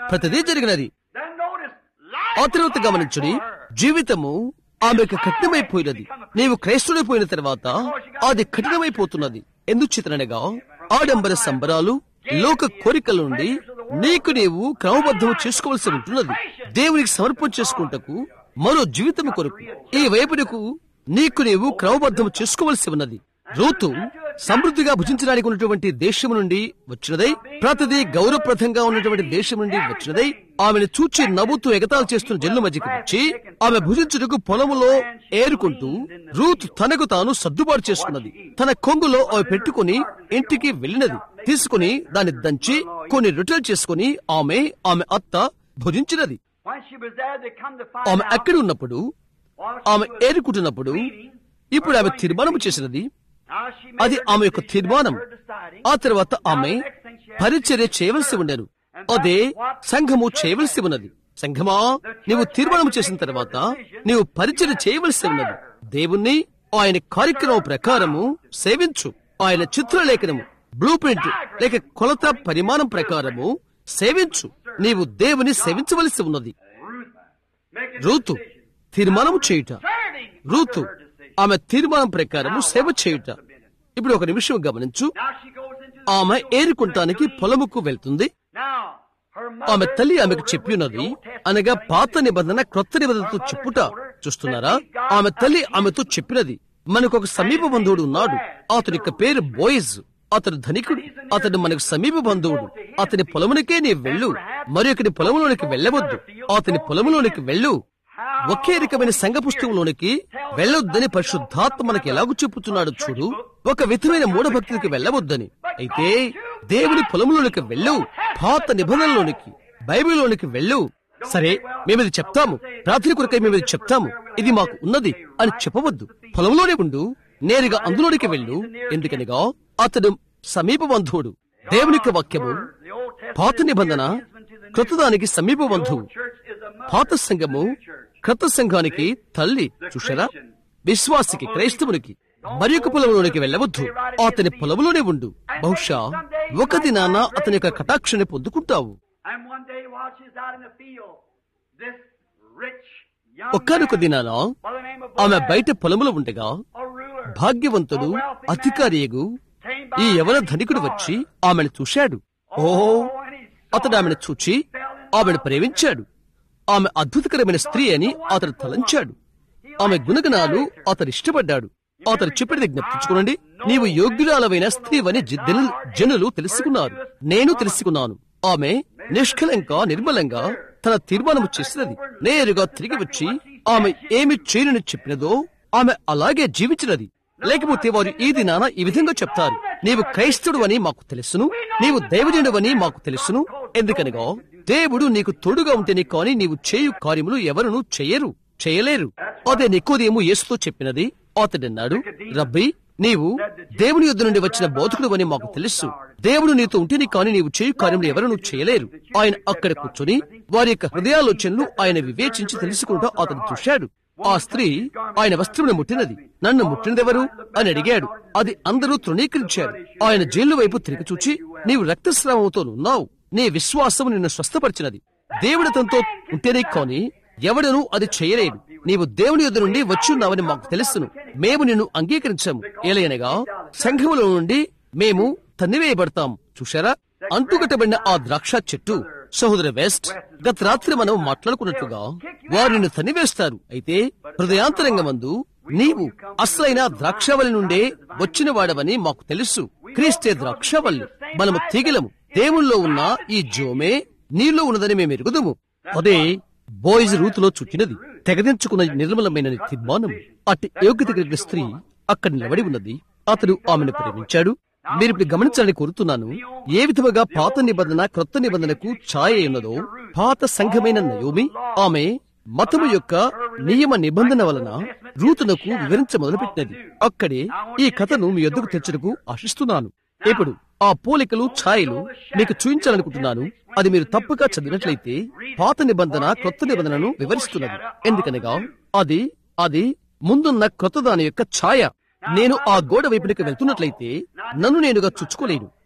ప్రతిదీ జరిగినది Then notice, life ఆ తర్వాత was గమనించుడి hard for her. జీవితము ఆమెకు కఠినమైపోయినది నీవు క్రైస్తుడైపోయిన తర్వాత అది కఠినమైపోతున్నది ఎందుచేతనగా ఆడంబర సంబరాలు లోక కోరికల నుండి నీకు నీవు క్రమబద్ధం చేసుకోవలసి ఉంటున్నది దేవునికి సమర్పణ చేసుకుంటకు మరో జీవితం కొరకు ఈ వైపునకు నీకు నీవు క్రమబద్ధం చేసుకోవలసి ఉన్నది రూతు సమృద్ధిగా భుజించడానికి ఉన్నటువంటి దేశం నుండి వచ్చినదై ప్రతిదీ గౌరవప్రదంగా ఉన్నటువంటి దేశం నుండి వచ్చినదై ఆమెను చూచి నవ్వుతూ ఎగతాలు చేస్తున్న జల్లు మధ్యకి వచ్చి ఆమె భుజించుటకు పొలములో ఏరుకుంటూ రూత్ తనకు తాను సర్దుబాటు చేసుకున్నది తన కొంగులో ఆమె పెట్టుకుని ఇంటికి వెళ్ళినది తీసుకుని దాన్ని దంచి కొన్ని రొట్టెలు చేసుకుని ఆమె ఆమె అత్త భుజించినది When she was there, they come to find ఆమె out అక్కడ ఉన్నప్పుడు while she ఆమె was ఏరుకుంటున్నప్పుడు leaving, ఇప్పుడు ఆమె తీర్మానం చేసినది now she made అది her ఆమె యొక్క decision, తీర్మానం her deciding. ఆ తర్వాత ఆమె పరిచర్య చేయవలసి ఉండను అదే సంఘము చేయవలసి ఉన్నది సంఘమా నీవు తీర్మానం చేసిన తర్వాత నీవు పరిచర్య చేయవలసి ఉన్నది దేవుణ్ణి ఆయన కార్యక్రమం ప్రకారము సేవించు ఆయన చిత్రలేఖనము బ్లూ ప్రింట్ లేక కొలత పరిమాణం ప్రకారము సేవించు నీవు దేవుని సేవించవలసి ఉన్నది Ruth, make a Ruth decision. తీర్మానము చేయుట Serving Ruth under her decision. ఆమె తీర్మానం ప్రకారము సేవ చేయుట ఇప్పుడు ఒక నిమిషం గమనించు Now she goes into the ఆమె field ఏరుకుంటానికి to glean. పొలముకు వెళ్తుంది Now, her ఆమె mother తల్లి told ఆమెకు her చెప్పినది with the Old Testament అనగా cutting పాత to నిబంధన క్రొత్త నిబంధనతో చెప్పుట చూస్తున్నారా ఆమె తల్లి ఆమెతో చెప్పినది మనకు ఒక సమీప బంధువుడు ఉన్నాడు అతని యొక్క పేరు బోయిజ్ అతడు ధనికుడు అతడు మనకు సమీప బంధువుడు అతని పొలమునికే నీ వెళ్ళు మరి ఒకటి పొలములోనికి వెళ్ళవద్దు అతని పొలములోనికి వెళ్ళు ఒకే రకమైన సంఘ పుస్తకంలోనికి వెళ్ళొద్దని పరిశుద్ధాత్మ మనకి ఎలాగూ చెప్పుతున్నాడు చూడు ఒక విధమైన మూఢభక్తికి వెళ్ళవద్దని అయితే దేవుని పొలములోనికి వెళ్ళు పాత నిబంధనలోనికి బైబిల్లోనికి వెళ్ళు సరే మేము ఇది చెప్తాము ప్రార్థన కొరకై మేము ఇది చెప్తాము ఇది మాకు ఉన్నది అని చెప్పవద్దు పొలంలోనే ఉండు నేరుగా అందులోనికి వెళ్ళు ఎందుకనగా అతడు సమీప బంధువుడు దేవుని యొక్క వాక్యము the Old Testament పాత నిబంధన is given to the new. క్రొత్తదానికి సమీప బంధువు The church is a mother పాత సంఘము to the church. క్రొత్త సంఘానికి తల్లి చూసారా విశ్వాసికి క్రైస్తవునికి మరి ఒక పొలంలోనికి వెళ్ళవద్దు అతని పొలంలోనే ఉండు బహుశా ఒక దినాన అతని యొక్క కటాక్షని పొందుకుంటావు And one day while she's out in the field, this rich young ఒక్కనొక man దినాన by the name of ఆమె Boaz, బయట పొలములో ఉండగా a ruler, భాగ్యవంతుడు అధికారియగు came ఈ by యవన and ధనికుడు saw her. వచ్చి ఆమెను చూశాడు ఓ and he saw అతడు ఆమెను her, చూచి fell in ఆమెను love ప్రేమించాడు ఆమె అద్భుతకరమైన స్త్రీ అని అతడు తలంచాడు ఆమె గుణగణాలు అతడు ఇష్టపడ్డాడు అతడు చెప్పినది జ్ఞప్తించుకోనండి నీవు యోగ్యురాలమైన స్త్రీవని జ- జనులు- జనులు తెలుసుకున్నారు నేను తెలుసుకున్నాను ఆమె నిష్కలంగా నిర్మలంగా తన తీర్మానం చేసినది నేరుగా తిరిగి వచ్చి ఆమె ఏమి చేయనని చెప్పినదో ఆమె అలాగే జీవించినది లేకపోతే వారు ఈ దినాన ఈ విధంగా చెప్తారు నీవు క్రైస్తవుడు అని మాకు తెలుసును నీవు దైవజనుడు అని మాకు తెలుసును ఎందుకనగా దేవుడు నీకు తోడుగా ఉంటేనే కాని నీవు చేయు కార్యములు ఎవరును చేయరు చేయలేరు అదే నికోదేము యేసుతో చెప్పినది అతడన్నాడు రబ్బీ నీవు దేవుని యుద్ధ నుండి వచ్చిన బోధకుడు అని మాకు తెలుసు దేవుడు నీతో ఉంటేనే కాని నీవు చేయు కార్యములు ఎవరును చేయలేరు ఆయన అక్కడ కూర్చొని వారి యొక్క హృదయాలోచనలు ఆయన వివేచించి తెలుసుకుంటూ అతను చూశాడు ఆ స్త్రీ ఆయన వస్త్రమును ముట్టినది నన్ను ముట్టినదెవరు అని అడిగాడు అది అందరూ తృణీకరించారు ఆయన జైలు వైపు తిరిగి చూచి నీవు రక్తస్రావంతో ఉన్నావు నీ విశ్వాసం నిన్ను స్వస్థపరిచినది దేవుడు తనతో ఉంటేనే కాని ఎవడను అది చేయలేడు నీవు దేవుని యొద్ద నుండి వచ్చి ఉన్నావని మాకు తెలుసును మేము నిన్ను అంగీకరించాము ఏలయనగా సంఘములో నుండి మేము తన్నివేయబడతాం చూశారా అంటుకట్టబడిన ఆ ద్రాక్ష చెట్టు సహోదర వెస్ట్ గత రాత్రి మనం మాట్లాడుకున్నట్లుగా వారిని తన్నివేస్తారు అయితే హృదయాంతరంగమందు నీవు అసలైన ద్రాక్షవల్లి నుండే వచ్చిన వాడవని మాకు తెలుసు క్రీస్తే ద్రాక్షవల్లి మనము తీగలము దేవుల్లో ఉన్న ఈ జోమే నీలో ఉన్నదని మేము ఎరుగుదుము అదే బాయ్స్ రూతులో చుట్టినది తెగదించుకున్న నిర్మలమైన తీర్మానం అట్టి యోగ్యత కలిగిన స్త్రీ అక్కడ నిలబడి ఉన్నది అతడు ఆమెను ప్రేమించాడు మీరు ఇప్పుడు గమనించాలని కోరుతున్నాను ఏ విధముగా పాత నిబంధన క్రొత్త నిబంధనకు ఛాయ ఉన్నదో పాత సంఘమైన నయోమి ఆమె మతము యొక్క నియమ నిబంధన వలన రూతునకు వివరించ మొదలుపెట్టినది అక్కడే ఈ కథను మీ ఎద్దుకు తెచ్చటకు ఆశిస్తున్నాను ఇప్పుడు ఆ పోలికలు ఛాయలు మీకు చూపించాలనుకుంటున్నాను అది మీరు తప్పుగా చదివినట్లయితే పాత నిబంధన క్రొత్త నిబంధనను వివరిస్తున్నది ఎందుకనగా అది అది ముందున్న క్రొత్త దాని యొక్క ఛాయ నేను ఆ గోడ వైపునికి వెళ్తున్నట్లయితే నన్ను నేనుగా చుచ్చుకోలేను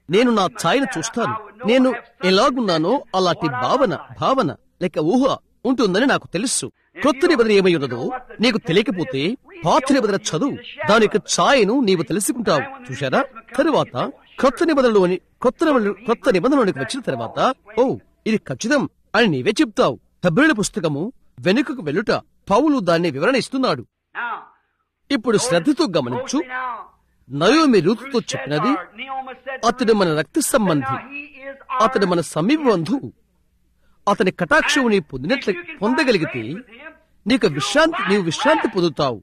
నేను నా ఛాయను చూస్తాను నేను ఎలాగున్నానో అలాంటి భావన భావన లేక ఊహ ఉంటుందని నాకు తెలుసు కొత్త నిబంధన ఏమై ఉన్నదో నీకు తెలియకపోతే పాత నిబంధన చదువు దాని యొక్క ఛాయను నీవు తెలుసుకుంటావు చూశారా తరువాత కొత్త నిబంధనలోని కొత్త నిబంధన కొత్త నిబంధనలోనికి వచ్చిన తర్వాత ఓ ఇది ఖచ్చితం అని నీవే చెప్తావు హెబ్రిల పుస్తకము వెనుకకు వెళ్ళుట పౌలు దాన్ని వివరణ ఇస్తున్నాడు Now, ఇప్పుడు శ్రద్ధతో గమనించు closely now, నయోమి రూతుతో చెప్పినది Neoma said to అతడు మన రక్త సంబంధి Now he is అతడు మన సమీప బంధువు అతని కటాక్షము నీ పొందినట్లు పొందగలిగితే నీకు విశ్రాంతి నీవు విశ్రాంతి పొందుతావు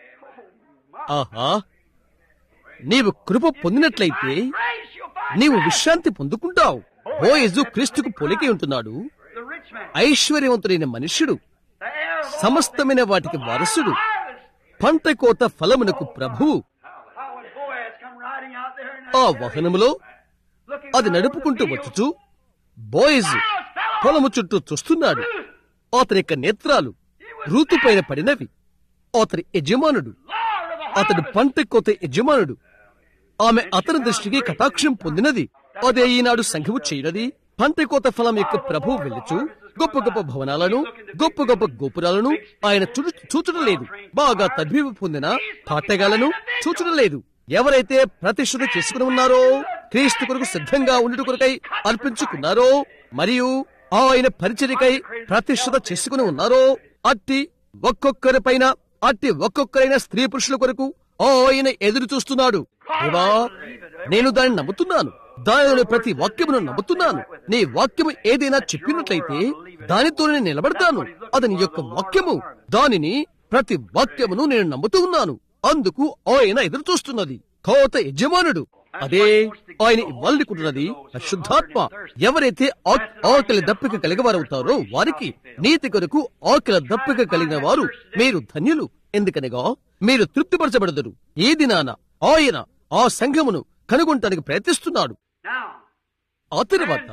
ఆహా నీవు కృప పొందినట్లయితే grace you'll find నీవు విశ్రాంతి పొందుకుంటావు బోయజు క్రీస్తుకు పోలికే ఉంటున్నాడు the rich man. ఐశ్వర్యవంతుడైన మనుష్యుడు The heir of all సమస్తమైన వాటికి వారసుడు harvest. పంట కోత ఫలమునకు ప్రభువు How when Boaz come riding out there and ఆ వాహనములో looking అది down నడుపుకుంటూ over the field. వచ్చుచు Boaz Boaz fell off. పొలము చుట్టూ చూస్తున్నాడు అతని యొక్క నేత్రాలు రూతుపైన పడినవి అతని యజమానుడు Lord of the అతడు harvest. పంట కోత యజమానుడు ఆమె అతని దృష్టికి కటాక్షం పొందినది అదే ఈనాడు సంఘము చేయనది పంట కోత ఫలం యొక్క ప్రభు వెళ్ళుచు గొప్ప గొప్ప భవనాలను గొప్ప గొప్ప గోపురాలను ఆయన చూడు చూచడం లేదు బాగా తద్భీవ పొందిన పాటగాలను చూచడం లేదు ఎవరైతే ప్రతిష్ఠత చేసుకుని ఉన్నారో క్రీస్తు కొరకు సిద్ధంగా ఉండుట కొరకై అర్పించుకున్నారో మరియు ఆయన పరిచర్యకై ప్రతిష్ఠత చేసుకుని ఉన్నారో అట్టి ఒక్కొక్కరి పైన అట్టి ఒక్కొక్కరైన స్త్రీ పురుషుల కొరకు ఆయన ఎదురు చూస్తున్నాడు దేవా నేను దాన్ని నమ్ముతున్నాను దానిలోని ప్రతి వాక్యమును నమ్ముతున్నాను నీ వాక్యము ఏదైనా చెప్పినట్లయితే దానితో నేను నిలబడతాను అది నీ యొక్క వాక్యము దానిని ప్రతి వాక్యమును నేను నమ్ముతూ ఉన్నాను అందుకు ఆయన ఎదురు చూస్తున్నది కోత యజమానుడు అదే ఆయన ఇవ్వాలనుకుంటున్నది పరిశుద్ధాత్మ ఎవరైతే ఆ- ఆకలి దప్పిక కలిగవారవుతారో వారికి నీతి కొరకు ఆకలి దప్పిక కలిగిన వారు మీరు ధన్యులు ఎందుకనగా మీరు తృప్తిపరచబడదురు ఈ దినాన ఆయన ఆ సంఘమును కనుగొనటానికి ప్రయత్నిస్తున్నాడు Now, ఆ తరువాత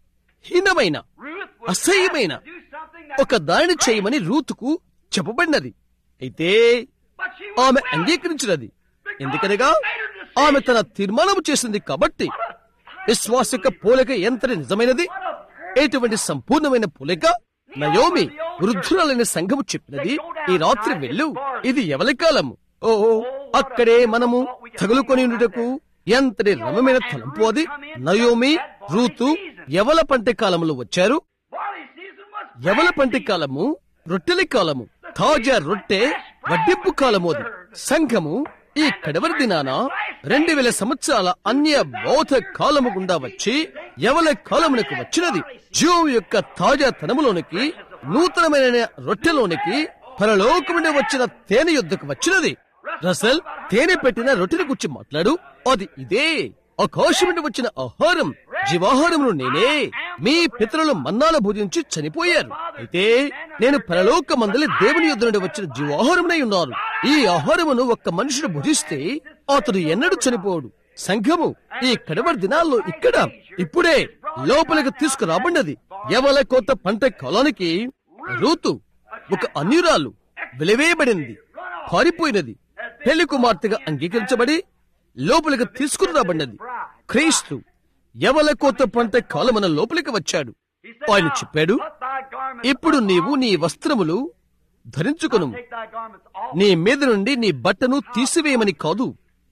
హీనమైన Ruth was అసహ్యమైన asked to do something that ఒక దానిని చేయమని రూతుకు చెప్పబడినది అయితే but she ఆమె was willing. అంగీకరించినది ఎందుకనగా ఆమె తన తీర్మానం చేసింది కాబట్టి విశ్వాస యొక్క పోలిక ఎంత నిజమైనది ఎటువంటి సంపూర్ణమైన పోలిక నయోమి వృద్ధురాలైన సంఘము చెప్పినది ఈ రాత్రి వెళ్ళు ఇది ఎవరి కాలము ఓ అక్కడే మనము తగులుకొని ఉండుటకు ఎంతటి రమ్యమైన తలంపు అది నయోమి రూతు ఎవల పంట కాలములో వచ్చారు Barley season was యవల పంటి కాలము రొట్టెల కాలము తాజా రొట్టె వడ్డింపు కాలము అది సంఘము ఈ కడవరి దినాన రెండు వేల సంవత్సరాల అన్య బౌద్ధ కాలము గుండా వచ్చి యవల కాలమునకు వచ్చినది జీవం యొక్క తాజా తనములోనికి నూతనమైన రొట్టెలోనికి పరలోకం నుండి వచ్చిన తేనె యుద్ధకు వచ్చినది రసల్ తేనె పెట్టిన రొట్టెని గురించి మాట్లాడు అది ఇదే ఆకాశం నుండి వచ్చిన ఆహారం జీవాహారమును నేనే మీ పితరులు మన్నాల భుజించి చనిపోయారు అయితే నేను పరలోక మందలి దేవుని యుద్ధ నుండి వచ్చిన జీవాహారమునై ఉన్నాను ఈ ఆహారమును ఒక్క మనుషుడు భుజిస్తే అతడు ఎన్నడూ చనిపోడు సంఘము ఈ కడవరి దినాల్లో ఇక్కడ ఇప్పుడే లోపలికి తీసుకురాబడినది ఎవల కొత్త పంట కాలానికి రూతు ఒక అన్యురాలు వెలివేయబడింది పారిపోయినది పెళ్లి కుమార్తెగా అంగీకరించబడి లోపలికి తీసుకుని రాబడినది క్రీస్తు ఎవల కొత్త పంట కాలమున లోపలికి వచ్చాడు ఆయన చెప్పాడు Put thy garments ఇప్పుడు నీవు నీ వస్త్రములు ధరించుకొను take thy garments off. నీ మీద నుండి నీ బట్టను తీసివేయమని కాదు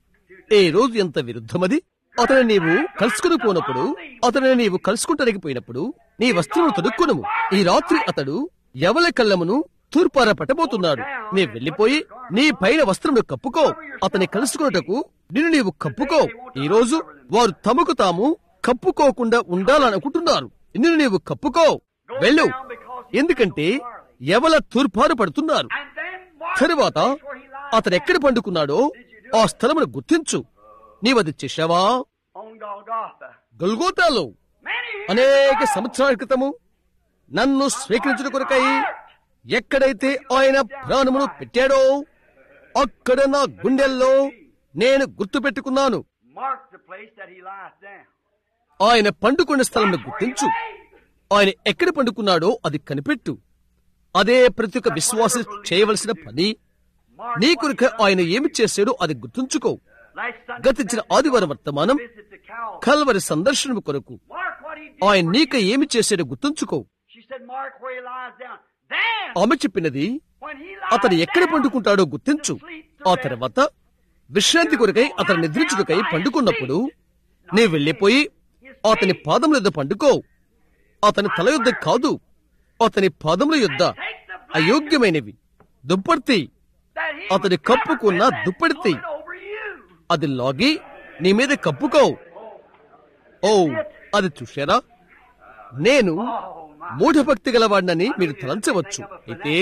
ఏ రోజు ఎంత విరుద్ధమది అతను నీవు కలుసుకుని పోనప్పుడు అతనిని నీవు కలుసుకుంటానికి పోయినప్పుడు నీ వస్త్రమును తొడుక్కునము ఈ రాత్రి అతడు ఎవల కళ్ళమును తూర్పార పట్టబోతున్నాడు నీ వెళ్లిపోయి నీ పైన వస్త్రమును కప్పుకో అతని కలుసుకున్నటకు నిన్ను నీవు కప్పుకో ఈ రోజు వారు తమకు తాము కప్పుకోకుండా ఉండాలనుకుంటున్నారు నిన్ను నీవు కప్పుకో వెళ్ళు ఎందుకంటే ఎవల తూర్పారు పడుతున్నారు And then mark తరువాత the place where he lies అతను ఎక్కడ పండుకున్నాడో ఆ స్థలమును గుర్తించు నీవది చేశావా on Golgotha. గల్గోతాలో Many అనేక సంవత్సరాల క్రితము నన్ను స్వీకరించిన కొరకై ఎక్కడైతే ఆయన ప్రాణమును పెట్టాడో అక్కడ నా గుండెల్లో నేను గుర్తు పెట్టుకున్నాను mark the place that he lies down. ఆయన పండుకున్న స్థలంను గుర్తించు ఆయన ఎక్కడ పండుకున్నాడో అది కనిపెట్టు అదే ప్రతి ఒక్క విశ్వాసి చేయవలసిన పని Mark నీ కొరకు ఆయన ఏమి చేశాడో అది గుర్తుంచుకో గతించిన ఆదివారం వర్తమానం visit to Cal. కల్వరి సందర్శనం కొరకు Mark what he did. ఆయన నీక ఏమి చేశాడో గుర్తుంచుకో She said, Mark where he lies down. Then, ఆమె చెప్పినది when he అతను lies ఎక్కడ down పండుకుంటాడో గుర్తించు to sleep to ఆ rest, తర్వాత విశ్రాంతి కొరకై అతను నిద్రించుటకై పండుకున్నప్పుడు నీ వెళ్ళిపోయి అతని పాదముల యొద్ద పండుకో అతని తల యొద్ద కాదు అతని పాదముల యొద్ద take the blanket అయోగ్యమైనవి దుప్పర్తి that he అతని was కప్పుకున్న covered with and దుప్పటి. pull it over you. అది లాగి నీ మీద కప్పుకో ఓ అది చూశారా నేను Oh, my. మూఢభక్తి గలవాడినని మీరు తలంచవచ్చు అయితే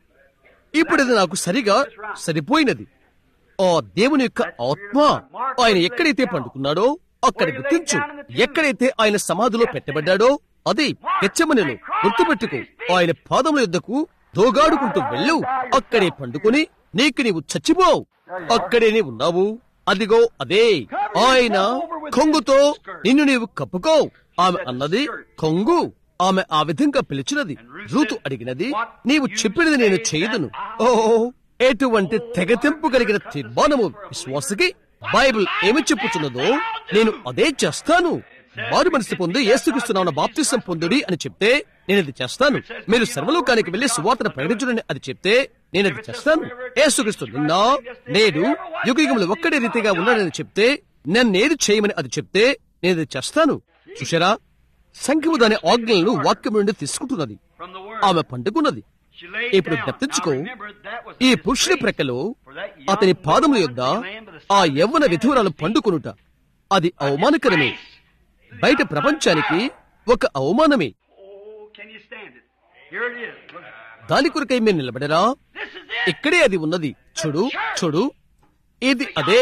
ఇప్పుడు ఇది నాకు సరిగా సరిపోయినది ఆ దేవుని యొక్క ఆత్మ ఆయన ఎక్కడైతే పండుకున్నాడో అక్కడ గుర్తించు ఎక్కడైతే ఆయన సమాధిలో పెట్టబడ్డాడో అది గెచ్చమనిలో గుర్తుపెట్టుకో ఆయన పాదముల యుద్ధకు దోగాడుకుంటూ వెళ్ళు అక్కడే పండుకొని నీకు నీవు చచ్చిపోవు అక్కడే నీవు ఉన్నావు అదిగో అదే ఆయన కొంగుతో నిన్ను నీవు కప్పుకో ఆమె అన్నది కొంగు ఆమె ఆ విధంగా పిలిచినది రూతు అడిగినది నీవు చెప్పినది నేను చేయదును ఓ ఎటువంటి తెగతెంపు కలిగిన తీర్మానము విశ్వాసకి బైబిల్ ఏమి చెప్పుచున్నదో నేను అదే చేస్తాను మారు మనసు పొంది ఏసుక్రీస్తున్న బాప్తిసం పొందుడి అని చెప్తే నేను అది చేస్తాను మీరు సర్వలోకానికి వెళ్లి సువార్తను ప్రకటించుడని అది చెప్తే నేను అది చేస్తాను ఏసుక్రీస్తు నిన్న నేడు యుగయుగములు ఒక్కడే రీతిగా ఉన్నాడని చెప్తే నన్నేది చేయమని అది చెప్తే నేను అది చేస్తాను చూశారా సంఘము దాని ఆజ్ఞలను వాక్యం నుండి తీసుకుంటున్నది From the word. ఆమె పండుకున్నది She laid ఇప్పుడు down. జ్ఞప్తించుకో Now remember, that was ఈ a పురుషుని disgrace ప్రక్కలో for that young అతని పాదముల woman యొద్ద to be laying by the ఆ side of యవ్వన his విధురాలు feet. పండుకొనుట అది అవమానకరమే బయట ప్రపంచానికి ఒక అవమానమే Oh, can you stand it? Here it is. Look. దాని కొరకై మీరు నిలబడరా This is it. ఇక్కడే అది ఉన్నది చూడు చూడు ఇది అదే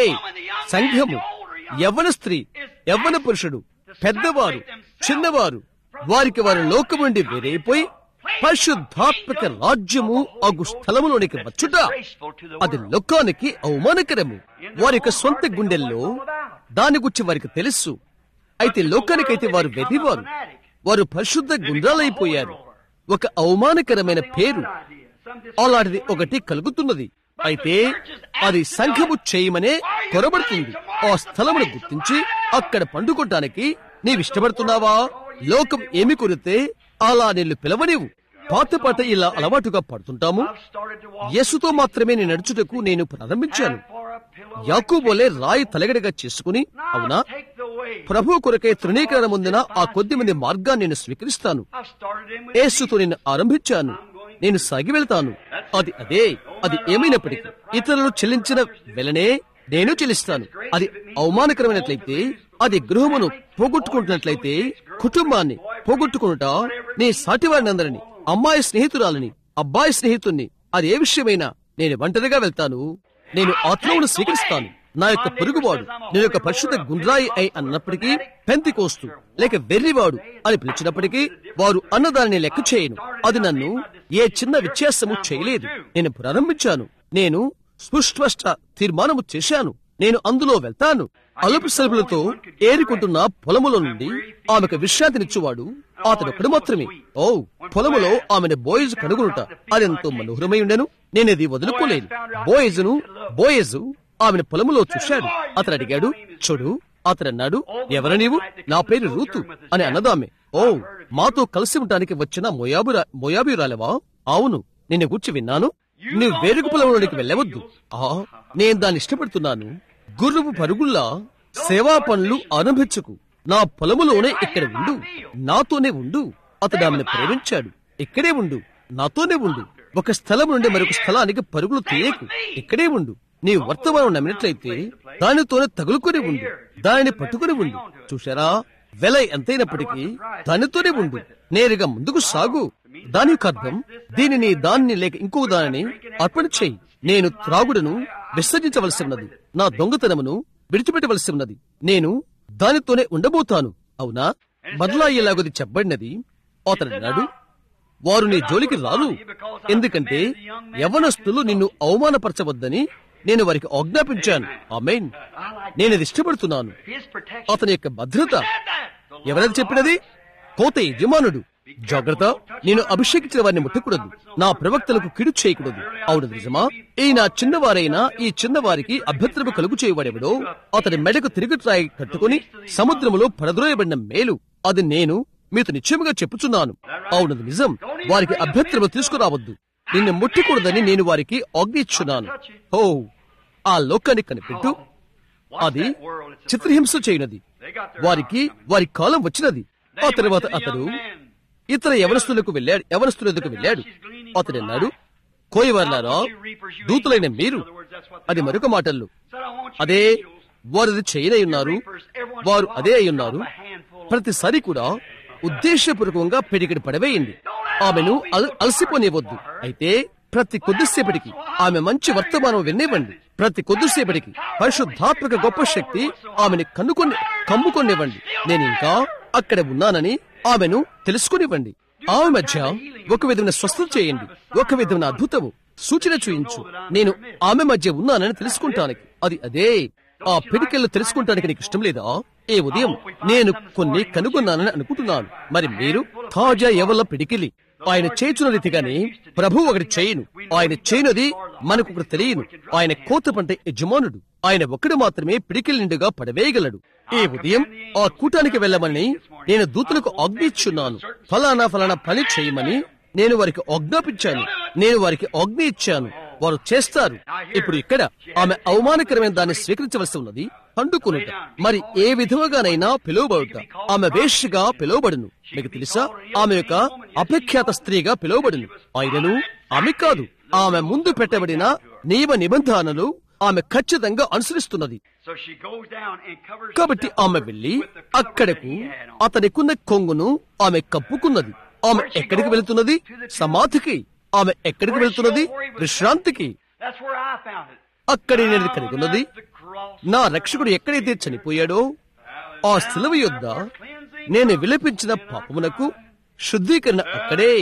సంఘము యవ్వన స్త్రీ యవ్వన పురుషుడు పెద్దవారు చిన్నవారు వారికి వారి లోకము నుండి వేరైపోయి పరిశుద్ధాత్మక రాజ్యము అగు స్థలములోనికి వచ్చుట అది లోకానికి అవమానకరము వారి యొక్క సొంత గుండెల్లో దాని గురించి వారికి తెలుసు అయితే లోకానికైతే వారు వెతివారు వారు పరిశుద్ధ గుండ్రాలైపోయారు ఒక అవమానకరమైన పేరు అలాంటిది ఒకటి కలుగుతున్నది అయితే అది సంఘము చేయమనే కొరబడుతుంది ఆ స్థలమును గుర్తించి అక్కడ పండుకోటానికి నీవిష్టపడుతున్నావా లోకం ఏమి కొరితే అలా నిన్ను పిలవనివు పాత పాట ఇలా అలవాటుగా పడుతుంటాము I've started to walk యేసుతో మాత్రమే నేను నడుచుటకు నేను ప్రారంభించాను and for a pillow. యాకూబోలే రాయి తలగడగా చేసుకుని అవునా Now take the way. ప్రభు కొరకై తృణీకరణ ముందున ఆ కొద్ది మంది మార్గాన్ని నేను స్వీకరిస్తాను I've started in with యేసుతో నేను ఆరంభించాను నేను సాగి వెళ్తాను అది అదే అది ఏమైనప్పటికీ ఇతరులు చెల్లించిన వెలనే నేను చెల్లిస్తాను అది అవమానకరమైనట్లయితే అది గృహమును పోగొట్టుకుంటున్నట్లయితే కుటుంబాన్ని పోగొట్టుకునుట నీ సాటివారినందరిని అమ్మాయి స్నేహితురాలని అబ్బాయి స్నేహితుణ్ణి అది ఏ విషయమైనా నేను ఒంటరిగా వెళ్తాను నేను ఆత్మను స్వీకరిస్తాను నా యొక్క పొరుగువాడు నేను యొక్క పరిశుద్ధ గుండ్రాయి అయి అన్నప్పటికీ పెంతి కోస్తు లేక వెర్రివాడు అని పిలిచినప్పటికీ వారు అన్నదానిని లెక్క చేయను అది నన్ను ఏ చిన్న వ్యత్యాసము చేయలేదు నేను ప్రారంభించాను నేను సుస్పష్ట తీర్మానము చేశాను నేను అందులో వెళ్తాను అలుపు సలుపులతో ఏరుకుంటున్న పొలములో నుండి ఆమెకు విశ్రాంతినిచ్చువాడు అతడొక్కడు మాత్రమే ఓ పొలములో ఆమెను బోయజు కనుగొనుట అదెంతో మనోహరమై ఉండెను నేనది వదులుకోలేను బోయజును బోయజు ఆమెను పొలములో చూశాడు అతడు అడిగాడు చూడు అతడు అన్నాడు ఎవరు నీవు నా పేరు రూతు అని అన్నదామె ఓ మాతో కలిసి ఉండటానికి వచ్చిన మోయాబురా మోయాబిరాలవా అవును నిన్ను గూర్చి విన్నాను నువ్వు వేరుకు పొలంలోనికి వెళ్ళవద్దు ఆ నేను దాన్ని ఇష్టపడుతున్నాను గుర్రపు పరుగుల్లా సేవా పనులు ఆరంభించకు నా పొలములోనే ఇక్కడ ఉండు నాతోనే ఉండు అతడు ఆమెను ప్రేమించాడు ఇక్కడే ఉండు నాతోనే ఉండు ఒక స్థలం నుండి మరొక స్థలానికి పరుగులు తీయకు ఇక్కడే ఉండు నీ వర్తమానం నమ్మినట్లయితే దానితోనే తగులుకొని ఉండు దానిని పట్టుకుని ఉండు చూశారా వెల ఎంతైనప్పటికీ దానితోనే ఉండు నేరుగా ముందుకు సాగు దాని యొక్క అర్థం దీనిని దాన్ని లేక ఇంకో దానిని అర్పణ చేయి నేను త్రాగుడును విసర్జించవలసి ఉన్నది నా దొంగతనమును విడిచిపెట్టవలసి ఉన్నది నేను దానితోనే ఉండబోతాను అవునా బదలాయ్యేలాగది చెప్పబడినది అతడు అన్నాడు వారు నీ జోలికి రారు ఎందుకంటే యవనస్తులు నిన్ను అవమానపరచవద్దని నేను వారికి ఆజ్ఞాపించాను ఆమెన్ నేను అది ఇష్టపడుతున్నాను His protection. అతని యొక్క భద్రత Said that. The Lord ఎవరది చెప్పినది కోత యజమానుడు జాగ్రత్త నేను అభిషేకించిన వారిని ముట్టకూడదు నా ప్రవక్తలకు కిడు చేయకూడదు అవును నిజమా ఈ నా చిన్నవారైనా ఈ చిన్నవారికి అభ్యంతరము కలుగు చేయవాడెవడో అతని మెడకు తిరుగుట్రాయి కట్టుకుని సముద్రములో పడద్రోయబడిన మేలు అది నేను మీతో నిశ్చయముగా చెప్పుచున్నాను అవునది నిజం వారికి అభ్యంతరము తీసుకురావద్దు నిన్ను ముట్టకూడదని నేను వారికి ఆజ్ఞిచ్చున్నాను ఓ ఆ లోకాన్ని కనిపెట్టు అది చిత్రహింస చేయనది వారికి వారి కాలం వచ్చినది ఆ తర్వాత అతడు ఇతర యవనస్తులకు వెళ్ళాడు యవనస్తులకు వెళ్ళాడు అతడు అన్నాడు కోయవర్లారా దూతులైన మీరు అది మరొక మాటల్లో అదే వారు అది చేయనై ఉన్నారు వారు అదే అయి ఉన్నారు ప్రతిసారి కూడా ఉద్దేశపూర్వకంగా పెడిగిడి పడవేయండి ఆమెను అల- అలసిపోనివ్వద్దు అయితే ప్రతి కొద్దిసేపటికి ఆమె మంచి వర్తమానం వినివ్వండి ప్రతి కొద్దిసేపటికి పరిశుద్ధాత్మక గొప్ప శక్తి ఆమెను కన్నుకొని కమ్ముకొనివ్వండి నేను ఇంకా అక్కడ ఉన్నానని ఆమెను తెలుసుకునివ్వండి ఆమె మధ్య ఒక విధమైన స్వస్థత చేయండి ఒక విధమైన అద్భుతము సూచన చూయించు నేను ఆమె మధ్య ఉన్నానని తెలుసుకుంటానికి అది అదే ఆ పిడికెళ్ళు తెలుసుకుంటానికి నీకు ఇష్టం లేదా ఏ ఉదయం నేను కొన్ని కనుగొన్నానని అనుకుంటున్నాను మరి మీరు తాజా ఎవల పిడికిలి ఆయన చేచున్న రీతిగానే ప్రభు ఒకటి చేయను ఆయన చేయనది మనకు ఒకటి తెలియను ఆయన కోత పంట యజమానుడు ఆయన ఒక్కడు మాత్రమే పిడికిలి నిండుగా పడవేయగలడు ఈ ఉదయం ఆ కూటానికి వెళ్ళమని నేను దూతలకు ఆజ్ఞిచ్చున్నాను ఫలానా ఫలానా పని చేయమని నేను వారికి ఆజ్ఞాపించాను నేను వారికి ఆజ్ఞ ఇచ్చాను వారు చేస్తారు ఇప్పుడు ఇక్కడ ఆమె అవమానకరమైన దాన్ని స్వీకరించవలసి ఉన్నది పండుకునుట మరి ఏ విధముగానైనా పిలువబడుట ఆమె వేష్యగా పిలువబడును మీకు తెలుసా ఆమె యొక్క అపఖ్యాత స్త్రీగా పిలువబడును ఆయనను ఆమె కాదు ఆమె ముందు పెట్టబడిన నియమ నిబంధనలు ఆమె ఖచ్చితంగా అనుసరిస్తున్నది So she goes down and covers కాబట్టి herself ఆమె వెళ్లి with the cover అక్కడకు that he had on. అతనికున్న కొంగును ఆమె కప్పుకున్నది ఆమె ఎక్కడికి వెళుతున్నది సమాధికి ఆమె ఎక్కడికి వెళుతున్నది విశ్రాంతికి That's where I found it. అక్కడే నేను కలిగి ఉన్నది Down at the cross. నా రక్షకుడు ఎక్కడైతే చనిపోయాడో ఆ శిలువ యొద్ద నేను విలపించిన పాపమునకు శుద్ధీకరణ అక్కడే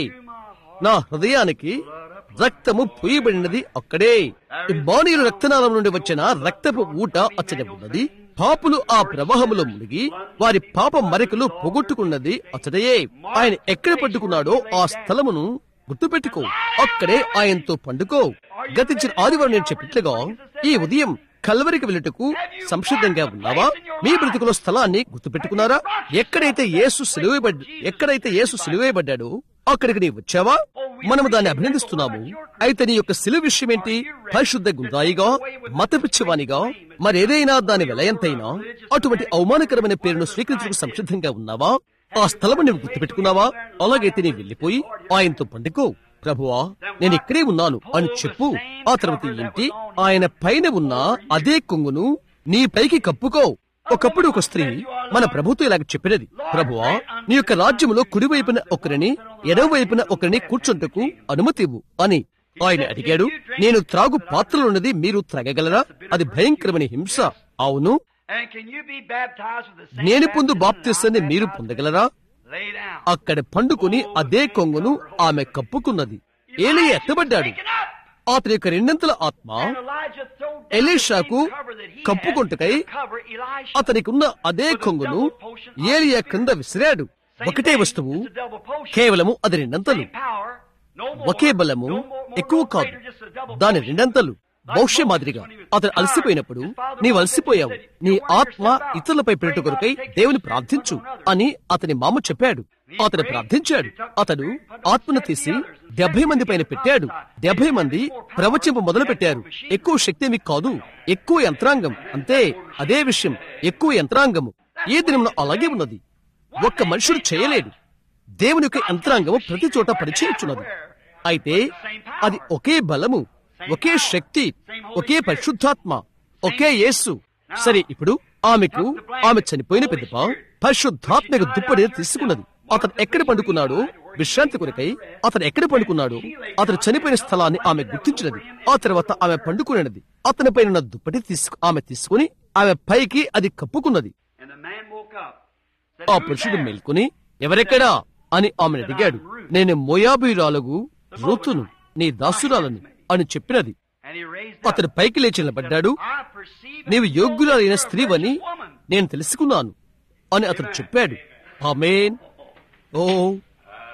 నా హృదయానికి రక్తము పూయబడినది అక్కడే బాణీయుల రక్తనాళం నుండి వచ్చిన రక్తపు ఊట అచ్చట ఉన్నది పాపులు ఆ ప్రవాహములో మునిగి వారి పాప మరకలు పొగొట్టుకున్నది అచ్చటయే ఆయన ఎక్కడ పట్టుకున్నాడో ఆ స్థలమును గుర్తుపెట్టుకో అక్కడే ఆయనతో పండుకో గతించిన ఆదివారం నేను చెప్పినట్లుగా ఈ ఉదయం కల్వరికి వెళ్ళుటకు సంసిద్ధంగా ఉన్నావా మీ బ్రతుకులో స్థలాన్ని గుర్తుపెట్టుకున్నారా ఎక్కడైతే యేసు సిలువేయబడ్ ఎక్కడైతే యేసు సిలువేయబడ్డాడో అక్కడికి నీ వచ్చావా మనము దాన్ని అభినందిస్తున్నాము అయితే నీ యొక్క సిలువ విషయం ఏంటి పరిశుద్ధ గుండాయిగా మతపిచ్చివానిగా మరేదైనా దాని వెలయంతైనా అటువంటి అవమానకరమైన పేరును స్వీకరించడానికి సంసిద్ధంగా ఉన్నావా ఆ స్థలము నువ్వు గుర్తుపెట్టుకున్నావా అలాగైతే నీ వెళ్ళిపోయి ఆయనతో పండుకో ప్రభువా నేను ఇక్కడే ఉన్నాను అని చెప్పు ఆ తర్వాత ఏంటి ఆయన పైన ఉన్న అదే కొంగును నీ పైకి కప్పుకో ఒకప్పుడు ఒక స్త్రీ మన ప్రభుతో ఇలాగ చెప్పినది ప్రభువా నీ యొక్క రాజ్యములో కుడివైపున ఒకరిని ఎడవైపున ఒకరిని కూర్చుంటకు అనుమతి ఇవ్వు అని ఆయన అడిగాడు నేను త్రాగు పాత్రలున్నది మీరు త్రాగగలరా అది భయంకరమైన హింస అవును And can you be baptized with the same నేను పొందు baptism that బాప్తిస్తాన్ని I'm మీరు baptized? పొందగలరా Lay down. అక్కడ పండుకొని అదే కొంగును ఆమె కప్పుకున్నది ఏలి ఎత్తబడ్డాడు Taken up. అతని యొక్క రెండంతల ఆత్మ And Elijah threw down ఎలీషాకు the same cover that he కప్పుకొంటకై had to cover Elisha. అతనికున్న అదే కొంగును ఏలియా క్రింద విసిరాడు Same ఒకటే thing, వస్తువు it's a double potion. కేవలము అది రెండంతలు Same power, no more, ఒకే బలము no more, more, ఎక్కువ no కాదు greater, just a double దాని potion. రెండంతలు బహుశ మాదిరిగా అతను అలసిపోయినప్పుడు నీవు అలసిపోయావు నీ ఆత్మ ఇతరులపై పెట్టుట కొరకై దేవుని ప్రార్థించు అని అతని మామ చెప్పాడు అతను ప్రార్థించాడు అతడు ఆత్మను తీసి డెబ్బై మంది పైన పెట్టాడు డెబ్బై మంది ప్రవచింప మొదలు పెట్టారు ఎక్కువ శక్తి మీకు కాదు ఎక్కువ యంత్రాంగం అంతే అదే విషయం ఎక్కువ యంత్రాంగము ఏ దినమున అలాగే ఉన్నది ఒక్క మనుషుడు చేయలేడు దేవుని యొక్క యంత్రాంగము ప్రతి చోట పరిచయించున్నది అయితే అది ఒకే బలము ఒకే శక్తి ఒకే పరిశుద్ధాత్మ ఒకే యేసు సరే ఇప్పుడు ఆమెకు ఆమె చనిపోయిన పెద్దప పరిశుద్ధాత్మక దుప్పటి తీసుకున్నది అతను ఎక్కడ పండుకున్నాడో విశ్రాంతి కొరకై అతను ఎక్కడ పండుకున్నాడో అతను చనిపోయిన స్థలాన్ని ఆమె గుర్తించినది ఆ తర్వాత ఆమె పండుకునేది అతని పైన ఉన్న దుప్పటి తీసుకు ఆమె తీసుకుని ఆమె పైకి అది కప్పుకున్నది And the man woke up. Said, ఆ "Who's పురుషుడు there?" మేల్కొని ఎవరెక్కడా అని ఆమెను అడిగాడు నేను మోయాబీరాలకు రూతును నీ దాసురాలను అని చెప్పినది And he raised అతడు పైకి లేచి నిలబడ్డాడు I perceive నీవు that యోగ్యురాలైన you're a స్త్రీవని virtuous woman. నేను తెలుసుకున్నాను అని అతడు చెప్పాడు ఆమేన్ ఓ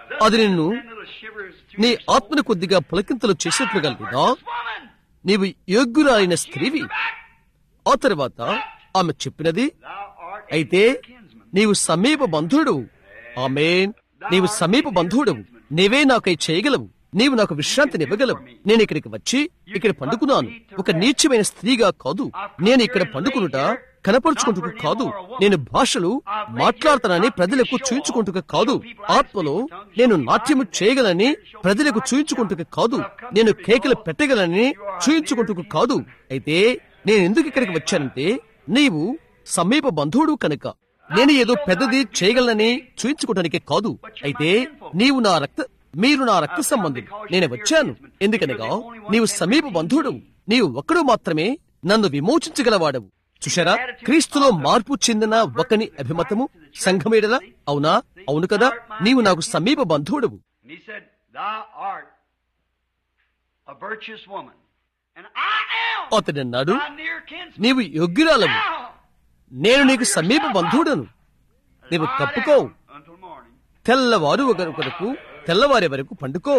అది నిన్ను నీ ఆత్మను కొద్దిగా పులకింతలు చేసినట్లుగా లేదా నీవు యోగ్యురాలైన స్త్రీవి ఆ తర్వాత ఆమె చెప్పినది అయితే నీవు సమీప బంధువుడు ఆమెన్ నీవు సమీప బంధువుడు నీవే నాకై చేయగలవు నీవు నాకు విశ్రాంతిని ఇవ్వగలవు నేను ఇక్కడికి వచ్చి ఇక్కడ పండుకున్నాను ఒక నీచమైన స్త్రీగా కాదు నేను ఇక్కడ పండుకునుట కనపరుచుకుంటుకు కాదు నేను భాషలు మాట్లాడతానని ప్రజలకు చూయించుకుంటుక కాదు ఆత్మలో నేను నాట్యము చేయగలని ప్రజలకు చూయించుకుంటుక కాదు నేను కేకలు పెట్టగలని చూయించుకుంటుకు కాదు అయితే నేను ఎందుకు ఇక్కడికి వచ్చానంటే నీవు సమీప బంధువుడు కనుక నేను ఏదో పెద్దది చేయగలనని చూయించుకోవడానికి కాదు అయితే నీవు నా రక్త మీరు నా రక్త సంబంధం నేను వచ్చాను ఎందుకనగా నీవు సమీప బంధువుడు నీవు ఒక్కడు మాత్రమే నన్ను విమోచించగలవాడవు చూశారా క్రీస్తులో మార్పు చెందిన ఒకని అభిమతము సంఘమేడలా అవునా అవును కదా నీవు నాకు సమీప బంధువుడవు And he said, Thou art a virtuous woman. And I am అతడు అన్నాడు thy near kinsman. నీవు యోగ్యురాలవు Now, నేను నీకు సమీప బంధువుడను నీవు lie కప్పుకో down until morning. తెల్లవారు వరకు తెల్లవారి వరకు పండుకో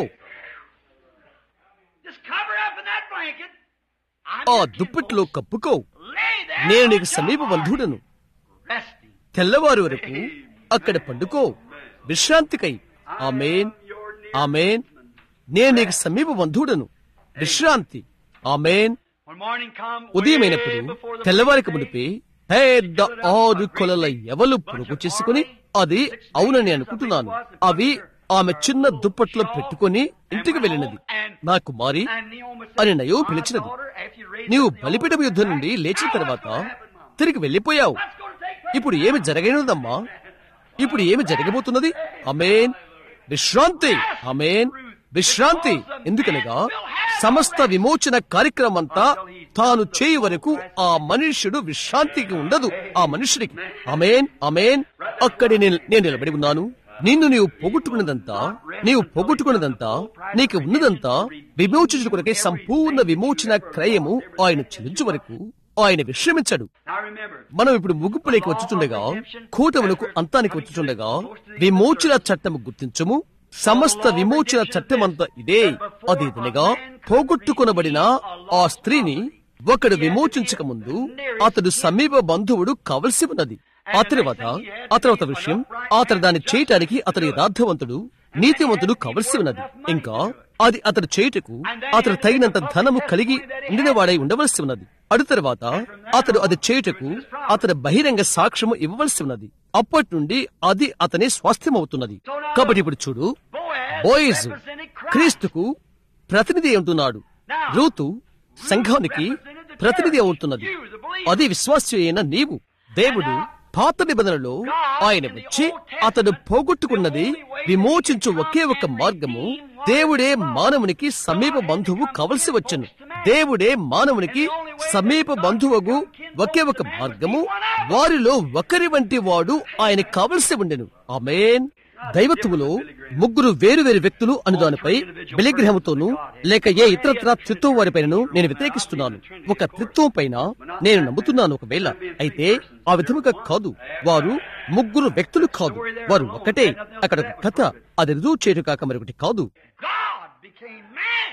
Just cover up in that blanket. I'm ఆ your దుప్పట్లో kinsfolk. కప్పుకో Lay there నేను on నీకు your సమీప heart, బంధువుడను resting. తెల్లవారు వరకు అక్కడ పండుకో విశ్రాంతికై ఆమెన్ Your near ఆమెన్ నేను నీకు సమీప బంధువుడను విశ్రాంతి ఆమెన్ When morning come, ఉదయమైనప్పుడు way before the తెల్లవారికి day, మునిపి పెద్ద ఆరు కొలల ఎవలు పొరుగు చేసుకుని అది అవునని అనుకుంటున్నాను అవి ఆమె చిన్న దుప్పట్లో పెట్టుకొని ఇంటికి వెళ్ళినది నా కుమారి and Naomi said, అని నయో "My పిలిచినది daughter, after you raise నీవు up the బలిపీఠం యుద్ధం నుండి లేచిన తర్వాత తిరిగి వెళ్ళిపోయావు What's going to take place? ఇప్పుడు ఏమి జరగనుందమ్మా ఇప్పుడు ఏమి జరగబోతున్నది అమేన్ విశ్రాంతి అమేన్ విశ్రాంతి ఎందుకనగా సమస్త విమోచన కార్యక్రమం అంతా తాను చేయి వరకు ఆ మనుష్యుడు విశ్రాంతికి ఉండదు ఆ మనుష్యుడికి అమేన్ అమేన్ అక్కడి నేను నేను నిలబడి ఉన్నాను నిన్ను నీవు పోగొట్టుకున్నదంతా నీవు పోగొట్టుకున్నదంతా నీకు ఉన్నదంతా విమోచించు కొరకే సంపూర్ణ విమోచన క్రయము ఆయన చెల్లించు వరకు ఆయన విశ్రమించడు Now remember, మనం ఇప్పుడు ముగింపులోకి వచ్చుచుండగా కూటములకు అంతానికి వచ్చుచుండగా విమోచన చట్టము గుర్తించము సమస్త విమోచన చట్టమంతా ఇదే అది ఇదనగా పోగొట్టుకొనబడిన ఆ స్త్రీని ఒకడు విమోచించక ముందు అతడు సమీప బంధువుడు కావలసి ఉన్నది ఆ తర్వాత ఆ తర్వాత విషయం అతడు దాన్ని చేయటానికి అతడు యథార్థవంతుడు నీతివంతుడు కావలసి ఉన్నది ఇంకా అది అతడు చేయుటకు అతడు తగినంత ధనము కలిగి ఉండినవాడై ఉండవలసి ఉన్నది అడు తర్వాత అతడు అది చేయుటకు అతడు బహిరంగ సాక్ష్యము ఇవ్వవలసి ఉన్నది అప్పటి నుండి అది అతని స్వాస్థ్యమవుతున్నది కాబట్టి ఇప్పుడు చూడు Boaz బోయిజ్ represented Christ. క్రీస్తుకు ప్రతినిధి అవుతున్నాడు రూతు సంఘానికి ప్రతినిధి అవుతున్నది అది విశ్వాసి అయిన నీవు దేవుడు పాత నిబంధనలో ఆయన వచ్చి అతడు పోగొట్టుకున్నది విమోచించు ఒకే ఒక మార్గము దేవుడే మానవునికి సమీప బంధువు కావలసి వచ్చను దేవుడే మానవునికి సమీప బంధువుకు ఒకే ఒక మార్గము వారిలో ఒకరి వంటి వాడు ఆయన కావలసి ఉండెను ఆమేన్ దైవత్వములో ముగ్గురు వేరు వేరు వ్యక్తులు అను దానిపై బలిగ్రహముతోనూ లేక ఏ ఇతరత్ర త్రిత్వం వారిపైనను నేను వ్యతిరేకిస్తున్నాను ఒక త్రిత్వం పైన నేను నమ్ముతున్నాను ఒకవేళ అయితే ఆ విధముగా కాదు వారు ముగ్గురు వ్యక్తులు కాదు వారు ఒకటే అక్కడ ఒక కథ అది రుజువు చేయడం కాక మరొకటి కాదు God became man.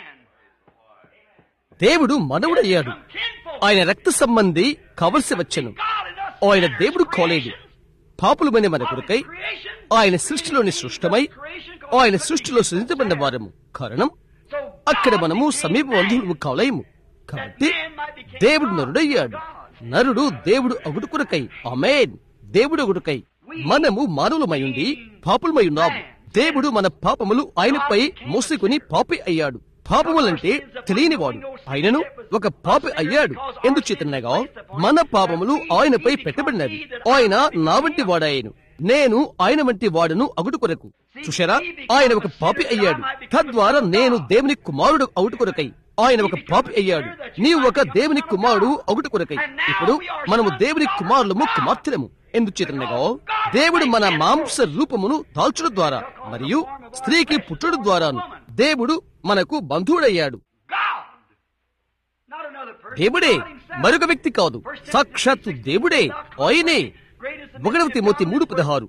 దేవుడు మనవుడయ్యాడు Kinfolk. ఆయన రక్త సంబంధి కావలసి వచ్చెను God in us. ఆయన దేవుడు కాలేదు పాపులమైన మన కొరకై Creation. ఆయన సృష్టిలోని సృష్టమై ఆయన సృష్టిలో సృజించబడిన వారము కారణం So అక్కడ మనము సమీప బంధువులు కాలేము కాబట్టి దేవుడు నరుడయ్యాడు నరుడు దేవుడు అగుడు కొరకై ఆమేన్ దేవుడు అగుడుకై మనము మానవులమై ఉండి పాపులమై ఉన్నాము దేవుడు మన పాపములు ఆయనపై మోసుకుని పాపి అయ్యాడు పాపములంటే తెలియనివాడు ఆయనను ఒక పాపి అయ్యాడు ఎందుచేతనగా మన పాపములు ఆయనపై పెట్టబడినవి ఆయన నా వంటి వాడాయను నేను ఆయన వంటి వాడును అగుడు కొరకు చూశారా ఆయన ఒక పాపి అయ్యాడు తద్వారా నేను దేవుని కుమారుడు అవుటు కొరకై ఆయన ఒక పాపి అయ్యాడు నీవు ఒక దేవుని కుమారుడు అవుటు కొరకై ఇప్పుడు మనము దేవుని కుమారులము కుమార్తెలము ఎందుచేతనగా దేవుడు మన మాంస రూపమును దాల్చడం ద్వారా మరియు స్త్రీకి పుట్టడం ద్వారాను దేవుడు మనకు బంధువుడయ్యాడు God. Not another person. దేవుడే God himself. మరొక వ్యక్తి కాదు సాక్షాత్తు దేవుడే ఆయనే ఒకటవ తిమోతి మూడు పదహారు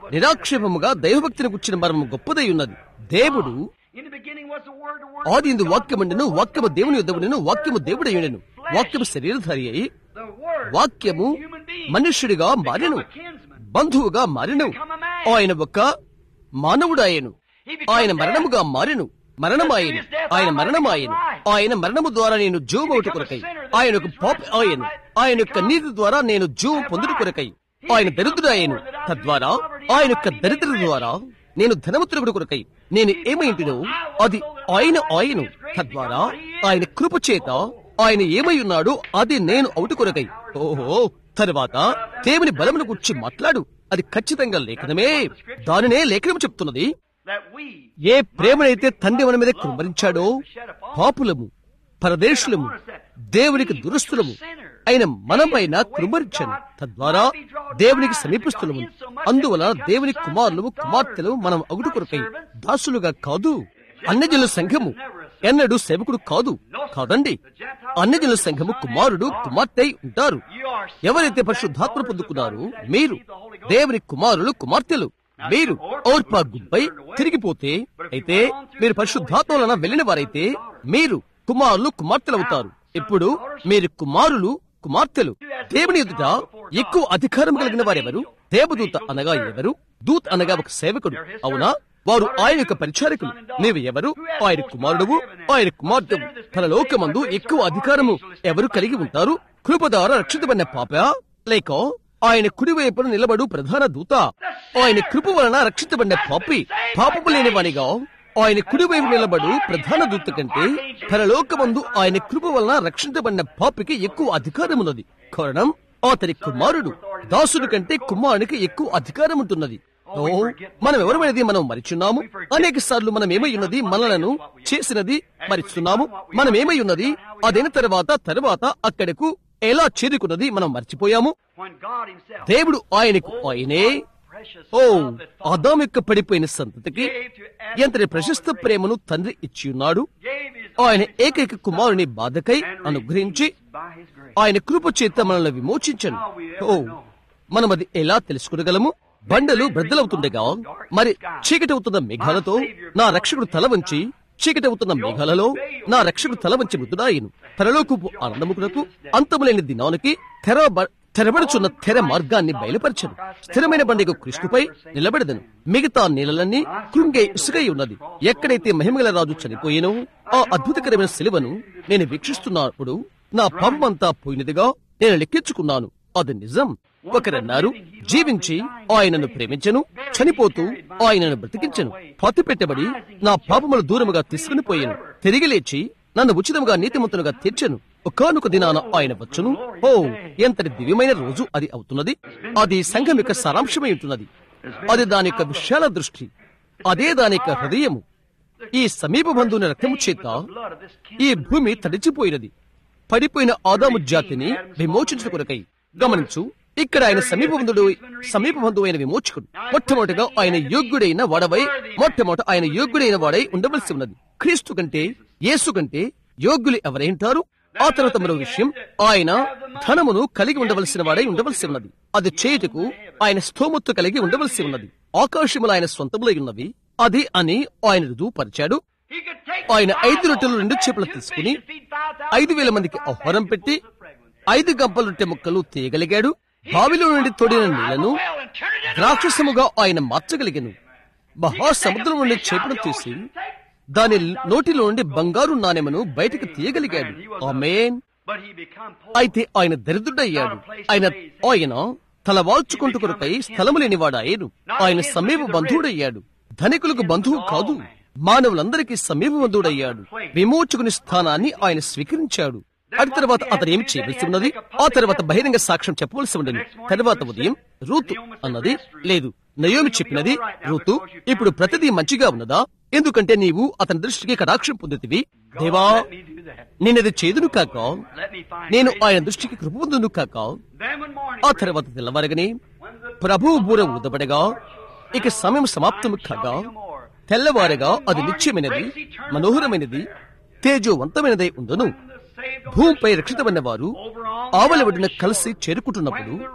నిరాక్షేపముగా దైవభక్తిని గుర్చిన మర్మం గొప్పదై ఉన్నది దేవుడు In the beginning was the Word, the Word ఆది ఇందు was God, వాక్యముండెను వాక్యము దేవుని యుద్ధమును వాక్యము దేవుడయ్యుండెను వాక్యము శరీరధారి అయి the Word వాక్యము became human being, మనుష్యుడిగా మారెను become a kinsman. బంధువుగా మారెను ఆయన ఒక మానవుడాయను ఆయన మరణముగా మారెను మరణమాయను ఆయన మరణమాయను ఆయన మరణము ద్వారా నేను జూమ్ అవుట కొరకై ఆయన ఒక పాప ఆయను ఆయన యొక్క నీతి ద్వారా నేను జూమ్ పొందుట కొరకై ఆయన దరిద్రుడాయను తద్వారా ఆయన యొక్క దరిద్ర ద్వారా నేను ధనవంతుడు కొరకై నేను ఏమైంటినో అది ఆయన ఆయను తద్వారా ఆయన కృప చేత ఆయన ఏమై ఉన్నాడో అది నేను అవుటు కొరకై ఓహో తరువాత దేవుని బలమును గురించి మాట్లాడు అది ఖచ్చితంగా లేఖనమే దానినే లేఖనం చెప్తున్నది That we ఏ ప్రేమనైతే తండ్రి మన మీద కుమ్మరించాడో పాపులము పరదేశులము దేవునికి దురస్తులము అయిన మనపైన కుమ్మరించను తద్వారా దేవునికి సమీపిస్తులము అందువలన దేవుని కుమారులు కుమార్తెలు మనం అగుడు కొరకై దాసులుగా కాదు అన్యజనుల సంఘము ఎన్నడూ సేవకుడు కాదు కాదండి అన్యజనుల సంఘము కుమారుడు కుమార్తె అయి ఉంటారు you are ఎవరైతే పరిశుద్ధాత్మ పొందుకున్నారో మీరు దేవుని కుమారులు కుమార్తెలు మీరు ఓర్పా గుంపై తిరిగిపోతే అయితే మీరు పరిశుద్ధాత్మ వలన వెళ్ళిన వారైతే మీరు కుమారులు కుమార్తెలు అవుతారు ఇప్పుడు మీరు కుమారులు కుమార్తెలు దేవుని ఎదుట ఎక్కువ అధికారం కలిగిన వారెవరు దేవదూత అనగా ఎవరు దూత్ అనగా ఒక సేవకుడు అవునా వారు ఆయన యొక్క పరిచారకులు నీవు ఎవరు ఆయన కుమారుడువు ఆయన కుమార్తె తన లోకమందు ఎక్కువ అధికారము ఎవరు కలిగి ఉంటారు కృప ద్వారా రక్షితమైన పాప లేక ఆయన కుడివైపున నిలబడు ప్రధాన దూత ఆయన కృప వలన రక్షితబడిన పాపి పాపము లేని వానిగా ఆయన కుడివైపు నిలబడు ప్రధాన దూత కంటే పరలోకమందు ఆయన కృప వలన రక్షించబడిన పాపికి ఎక్కువ అధికారం ఉన్నది కారణం అతని కుమారుడు దాసుడు కంటే కుమారునికి ఎక్కువ అధికారం ఉంటున్నది ఓ మనం ఎవరమైనది మనం మరిచున్నాము అనేక సార్లు మనం ఏమై ఉన్నది మనలను చేసినది మరిచున్నాము మనం ఏమై ఉన్నది అదైన తర్వాత తర్వాత అక్కడకు ఎలా చేరుకున్నది మనం మర్చిపోయాము when God Himself, దేవుడు ఆయనకు ఆయనే precious oh love that Father Adam యొక్క పడిపోయిన సంతతికి gave to Adam, ఎంతటి ప్రశస్త ప్రేమను తండ్రి ఇచ్చి ఉన్నాడు gave His ఆయన only ఏకైక కుమారుని బాధకై and అనుగ్రహించి redeemed by His grace. ఆయన కృప చేత మనల్ని విమోచించను ఓ మనం అది ఎలా తెలుసుకునగలము బండలు బ్రద్దలవుతుండగా మరి చీకటవుతున్న మేఘాలతో నా రక్షకుడు తల వంచి చీకటవుతున్న మేఘాలలో నా రక్షకుడు తల వంచి మృతుడాయను పరలోకపు ఆనందముకునకు అంతములేని దినానికి తెర తెరబడుచున్న తెర మార్గాన్ని బయలుపరచను స్థిరమైన బండికు కృష్ణుపై నిలబెడదను మిగతా నీళ్ళలన్నీ కృంగే ఇసుకై ఉన్నది ఎక్కడైతే మహిమగల రాజు చనిపోయినో ఆ అద్భుతకరమైన శిలువను నేను వీక్షిస్తున్నప్పుడు నా పాపమంతా పోయినదిగా నేను లెక్కించుకున్నాను అది నిజం ఒకరన్నారు జీవించి ఆయనను ప్రేమించను చనిపోతూ ఆయనను బ్రతికించను పత్తి పెట్టబడి నా పాపములు దూరముగా తీసుకుని పోయాను తిరిగి లేచి నన్ను ఉచితముగా నీతిమంతునుగా తీర్చను ఒకనొక దినాన ఆయన వచ్చును ఓ ఎంతటి దివ్యమైన రోజు అది అవుతున్నది అది సంఘం యొక్క సారాంశమై ఉంటున్నది అది దాని యొక్క విశాల దృష్టి అదే దాని యొక్క హృదయము ఈ సమీప బంధువుని రక్తము చేత blood of this king. ఈ భూమి తడిచిపోయినది పడిపోయిన ఆదాము జాతిని విమోచించుట కొరకై గమనించు ఇక్కడ ఆయన సమీప బంధుడు సమీప బంధువు అయిన విమోచకుడు మొట్టమొదటిగా ఆయన యోగ్యుడైన వాడవై మొట్టమొదట ఆయన యోగ్యుడైన వాడై ఉండవలసి ఉన్నది క్రీస్తు కంటే యేసు కంటే యోగ్యులు ఎవరైంటారు ఆ తర్వాత మరో విషయం ఆయన ధనమును కలిగి ఉండవలసిన వాడై ఉండవలసి ఉన్నది అది చేయుటకు ఆయన స్తోమత్తు కలిగి ఉండవలసి ఉన్నది ఆకాశములు ఆయన సొంతములై ఉన్నవి అది అని ఆయన రుజువుపరిచాడు He could take ఆయన five ఐదు రొట్టెలు loaves రెండు and చేపలు two తీసుకుని fish and feed 5,000 ఐదు వేల మందికి ఆహారం పెట్టి ఐదు గంపల రొట్టె ముక్కలు తీయగలిగాడు బావిలో నుండి తోడిన నీళ్లను well and turn it into రాక్షసముగా ఆయన మార్చగలిగాను మహాసముద్రం నుండి చేపను తీసి దాని నోటిలో నుండి బంగారు నాణెమును బయటకు తీయగలిగాడు ఆమేన్ But he become poor. అయితే ఆయన దరిద్రుడయ్యాడు ఆయన ఆయన తల వాల్చుకుంటూ కొరకై స్థలము లేనివాడు ఆయను ఆయన సమీప బంధువుడయ్యాడు ధనికులకు బంధువు కాదు మానవులందరికీ సమీప బంధువుడయ్యాడు విమోచకుని స్థానాన్ని ఆయన స్వీకరించాడు అటు తర్వాత అతను ఏమి చేయవలసి ఉన్నది ఆ తర్వాత బహిరంగ సాక్ష్యం చెప్పవలసి ఉండేది తర్వాత ఉదయం రూతు అన్నది లేదు నయోమి చెప్పినది రూతు ఇప్పుడు ప్రతిదీ మంచిగా ఉన్నదా ఎందుకంటే నీవు అతని దృష్టికి కటాక్షం పొందుతివి దేవా Let me do that. నేనది చేదును కాక Let me find నేను grace. ఆయన దృష్టికి కృప పొందును కాక Then when morning ఆ తర్వాత తెల్లవారగనే ప్రభువు బూర ఊదబడగా ఇక సమయం సమాప్తము కాగా తెల్లవారగా అది నిత్యమైనది మనోహరమైనది తేజోవంతమైనదై ఉండును భూమిపై రక్షితమైన వారు ఆవలి ఒడిన కలిసి చేరుకుంటున్నప్పుడు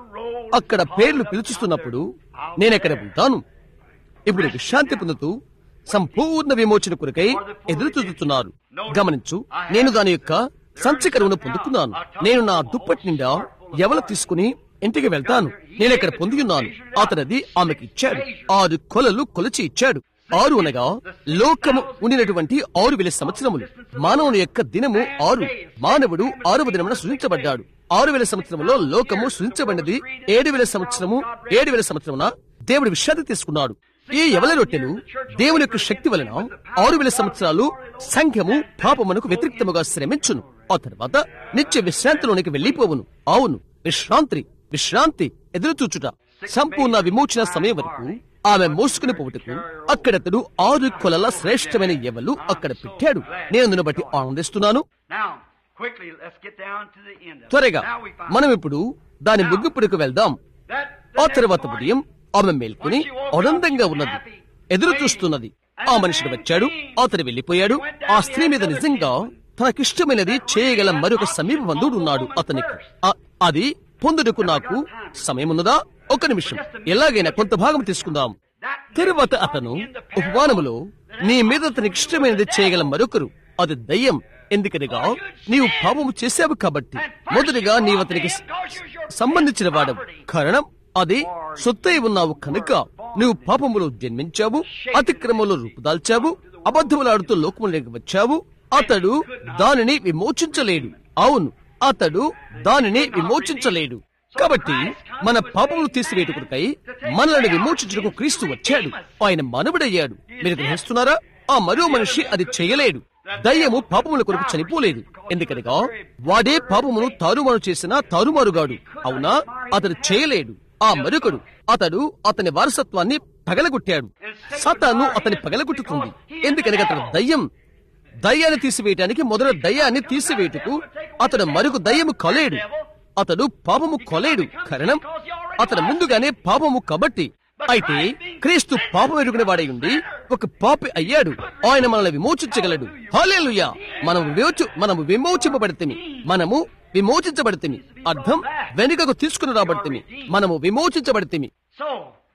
అక్కడ పేర్లు పిలుచుస్తున్నప్పుడు నేనెక్కడ ఉంటాను ఇప్పుడు విశ్రాంతి పొందుతూ సంపూర్ణ విమోచన కొరకై ఎదురు చూస్తున్నారు గమనించు నేను దాని యొక్క సంచకరువును పొందుకున్నాను నేను నా దుప్పటి నిండా ఎవరు తీసుకుని ఇంటికి వెళ్తాను నేను ఇక్కడ పొంది ఉన్నాను అతనది ఆమెకి ఇచ్చాడు ఆరు కొలలు కొలిచి ఇచ్చాడు ఆరు అనగా లోకము ఉండినటువంటి ఆరు వేల సంవత్సరములు మానవుని యొక్క దినము ఆరు మానవుడు ఆరవ దినమున సృజించబడ్డాడు ఆరు వేల సంవత్సరములో లోకము సృజించబడినది ఏడు వేల సంవత్సరము ఏడు వేల సంవత్సరమున దేవుడు విశ్రాంతి తీసుకున్నాడు ఈ ఎవల రొట్టెలు దేవుని యొక్క శక్తి వలన ఆరు వేల సంవత్సరాలు సంఘము పాపమునకు వ్యతిరేక్తముగా శ్రమించును ఆ తర్వాత నిత్య విశ్రాంతిలోనికి వెళ్లిపోవును అవును విశ్రాంతి విశ్రాంతి ఎదురు చూచుట సంపూర్ణ విమోచన సమయం వరకు ఆమె మోసుకుని పోవుటకు అక్కడతడు ఆరు కొలల శ్రేష్టమైన ఎవలు అక్కడ పెట్టాడు నేను అందును బట్టి ఆనందిస్తున్నాను Now, quickly, let's get down to the end of it. త్వరగా Now we find మనం ఇప్పుడు దాని ముగ్గుపుడికి వెళ్దాం that ఆ the తర్వాత next ఉదయం ఆమె మేల్కొని ఆనందంగా ఉన్నది ఎదురు చూస్తున్నది ఆ మనిషిని వచ్చాడు అతను వెళ్లిపోయాడు ఆ స్త్రీ మీద నిజంగా తనకిష్టమైనది చేయగల మరొక సమీప బంధువుడు ఉన్నాడు అతనికి ఆ- అది పొందుటకు నాకు సమయం ఉన్నదా ఒక నిమిషం ఎలాగైనా కొంత భాగం తీసుకుందాం తరువాత అతను ఉపమానములో నీ మీద అతనికి ఇష్టమైనది చేయగల మరొకరు అది దయ్యం ఎందుకనగా నీవు పాపము చేశావు కాబట్టి మొదటిగా నీవు అతనికి స- సంబంధించిన వాడవు కారణం అది సొత్తై ఉన్నావు కనుక నువ్వు పాపములో జన్మించావు అతిక్రమంలో రూపుదాల్చావు అబద్ధములాడుతూ లోకములోకి వచ్చావు అతడు దానిని విమోచించలేడు అవును అతడు దానిని విమోచించలేడు కాబట్టి మన పాపములు తీసివేటుకుడికై మనల్ని విమోచించుటకు క్రీస్తు వచ్చాడు ఆయన మానవుడయ్యాడు మీరు గ్రహిస్తున్నారా ఆ మరో మనిషి అది చేయలేడు దయ్యము పాపముల కొరకు చనిపోలేదు ఎందుకనగా వాడే పాపమును తారుమారు చేసిన తారుమారుగాడు అవునా అతడు చేయలేడు ఆ మరొకడు అతడు అతని వారసత్వాన్ని పగలగొట్టాడు సతాను అతని పగలగొట్టుతుంది ఎందుకనగా అతడు దయ్యం దయ్యాన్ని తీసివేయటానికి మొదట దయ్యాన్ని తీసివేయటకు అతడు మరొక దయ్యము కొలేడు అతడు పాపము కొలేడు కారణం అతడు ముందుగానే పాపము కాబట్టి అయితే క్రీస్తు పాపం ఎరుగునే వాడై ఉండి ఒక పాపి అయ్యాడు ఆయన మనల్ని విమోచించగలడు హాలేలుయా మనం విమోచు మనము విమోచింపబడితేమి మనము విమోచించబడితేమి అర్థం వెనుకకు తీసుకుని రాబడితేమి మనము విమోచించబడితేమి So,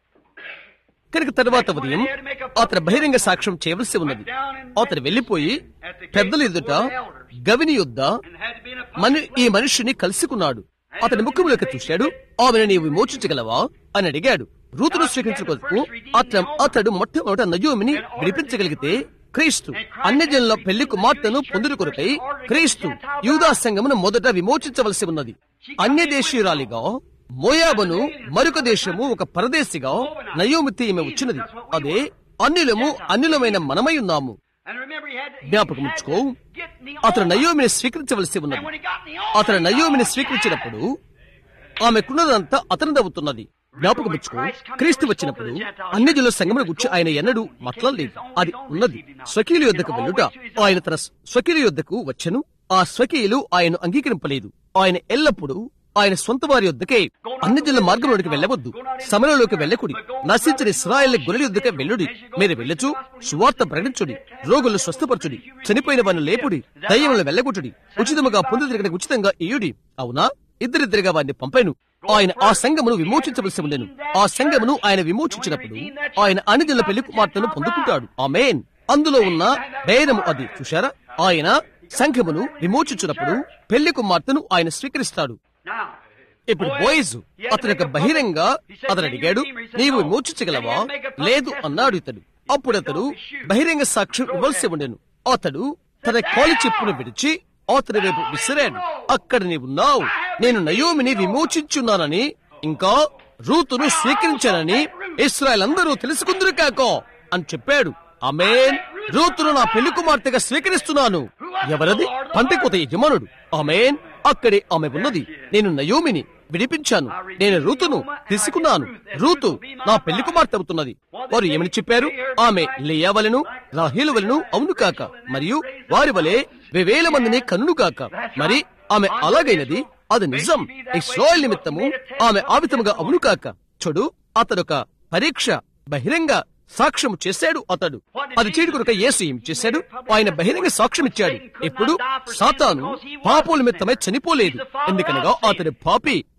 కనుక తర్వాత ఉదయం అతను బహిరంగ సాక్ష్యం చేయవలసి ఉన్నది అతను వెళ్లిపోయి పెద్దల ఎదుట గవిని యుద్ధ and had to be in a మన ఈ మనిషిని కలుసుకున్నాడు అతని ముఖములోకి చూశాడు ఆమెను నీవు విమోచించగలవా అని అడిగాడు రూతును స్వీకరించుకోకు అతను అతడు మొట్టమొదట నయోమిని విడిపించగలిగితే క్రీస్తు అన్ని జనుల పెళ్లి కుమార్తెను పొందుడు కొరకై క్రీస్తు యూదా సంఘమును మొదట విమోచించవలసి ఉన్నది అన్య దేశీయురాలిగా మోయాబను మరొక దేశము ఒక పరదేశిగా నయోమితి ఈమె వచ్చినది అదే అన్యులము అన్యులమైన మనమై ఉన్నాము And remember, he had, he జ్ఞాపకం had ఉంచుకో to get Naomi. అతను నయోమిని స్వీకరించవలసి ఉన్నది And when he got Naomi, అతను నయోమిని స్వీకరించినప్పుడు ఆమెకున్నదంతా అతనిదవుతున్నది జ్ఞాపకం ఉంచుకో క్రీస్తు వచ్చినప్పుడు అన్ని జనుల సంగమును గుర్చి ఆయన ఎన్నడూ మాట్లాడలేదు అది ఉన్నది స్వకీయుల యొద్దకు వెళ్ళుట ఆయన తన స్వకీయుల యొద్దకు వచ్చెను ఆ స్వకీయులు ఆయన అంగీకరింపలేదు ఆయన ఎల్లప్పుడూ ఆయన సొంత వారి యొద్దకే అన్ని జనుల మార్గంలోనికి వెళ్ళవద్దు సమరంలోకి వెళ్ళకుడి నశించిన ఇస్రాయల్ గొర్రెల యొద్దకే వెళ్ళుడి మీరు వెళ్ళచ్చు సువార్త ప్రకటించుడి రోగులు స్వస్థపరచుడి చనిపోయిన వారిని లేపుడి దయ్యములను వెళ్ళగొట్టుడి ఉచితముగా పొందుదరిగిన ఉచితంగా ఇయుడి అవునా ఇద్దరిద్దరిగా వారిని పంపాను ఆయన ఆ సంఘమును విమోచించవలసి ఉండెను ఆ సంఘమును ఆయన విమోచించినప్పుడు ఆయన అనిజల పెళ్లి కుమార్తెను పొందుకుంటాడు ఆమేన్ అందులో ఉన్న భేదము అది చూశారా ఆయన సంఘమును విమోచించినప్పుడు పెళ్లి కుమార్తెను ఆయన స్వీకరిస్తాడు Now, ఇప్పుడు బోయిజు అతని యొక్క బహిరంగ అతను అడిగాడు నీవు విమోచించగలవా లేదు అన్నాడు ఇతడు అప్పుడు అతడు బహిరంగ సాక్ష్యం ఇవ్వాల్సి ఉండెను అతడు తన కాలి చెప్పును విడిచి అతని వైపు విసిరాడు అక్కడ నీవున్నావు నేను నయోమిని విమోచించున్నానని ఇంకా రూతును స్వీకరించానని ఇస్రాయల్ అందరూ తెలుసుకుందరు కాకో అని చెప్పాడు ఆమేన్ రూతును నా పెళ్లి కుమార్తెగా స్వీకరిస్తున్నాను ఎవరది పంతకోత యజమానుడు ఆమేన్ అక్కడే ఆమె ఉన్నది నేను నయోమిని విడిపించాను నేను రూతును తీసుకున్నాను రూతు నా పెళ్లి కుమార్తె అవుతున్నది వారు ఏమని చెప్పారు ఆమె లేయావలను రాహీల వలను అవును కాక మరియు వారి వలె వేవేల మందిని కన్నును కాక మరి ఆమె అలాగైనది అది నిజం ఇస్రాయల్ నిమిత్తము ఆమె ఆవితముగా అవును కాక చూడు అతడొక పరీక్ష బహిరంగ సాక్ష్యం చేశాడు అతడు అది చేయడు కొరక యేసు ఏం చేశాడు ఆయన బహిరంగ సాక్ష్యం ఇచ్చాడు ఇప్పుడు సాతాను పాపుల నిమిత్తమై చనిపోలేదు ఎందుకనగా అతడు పాపి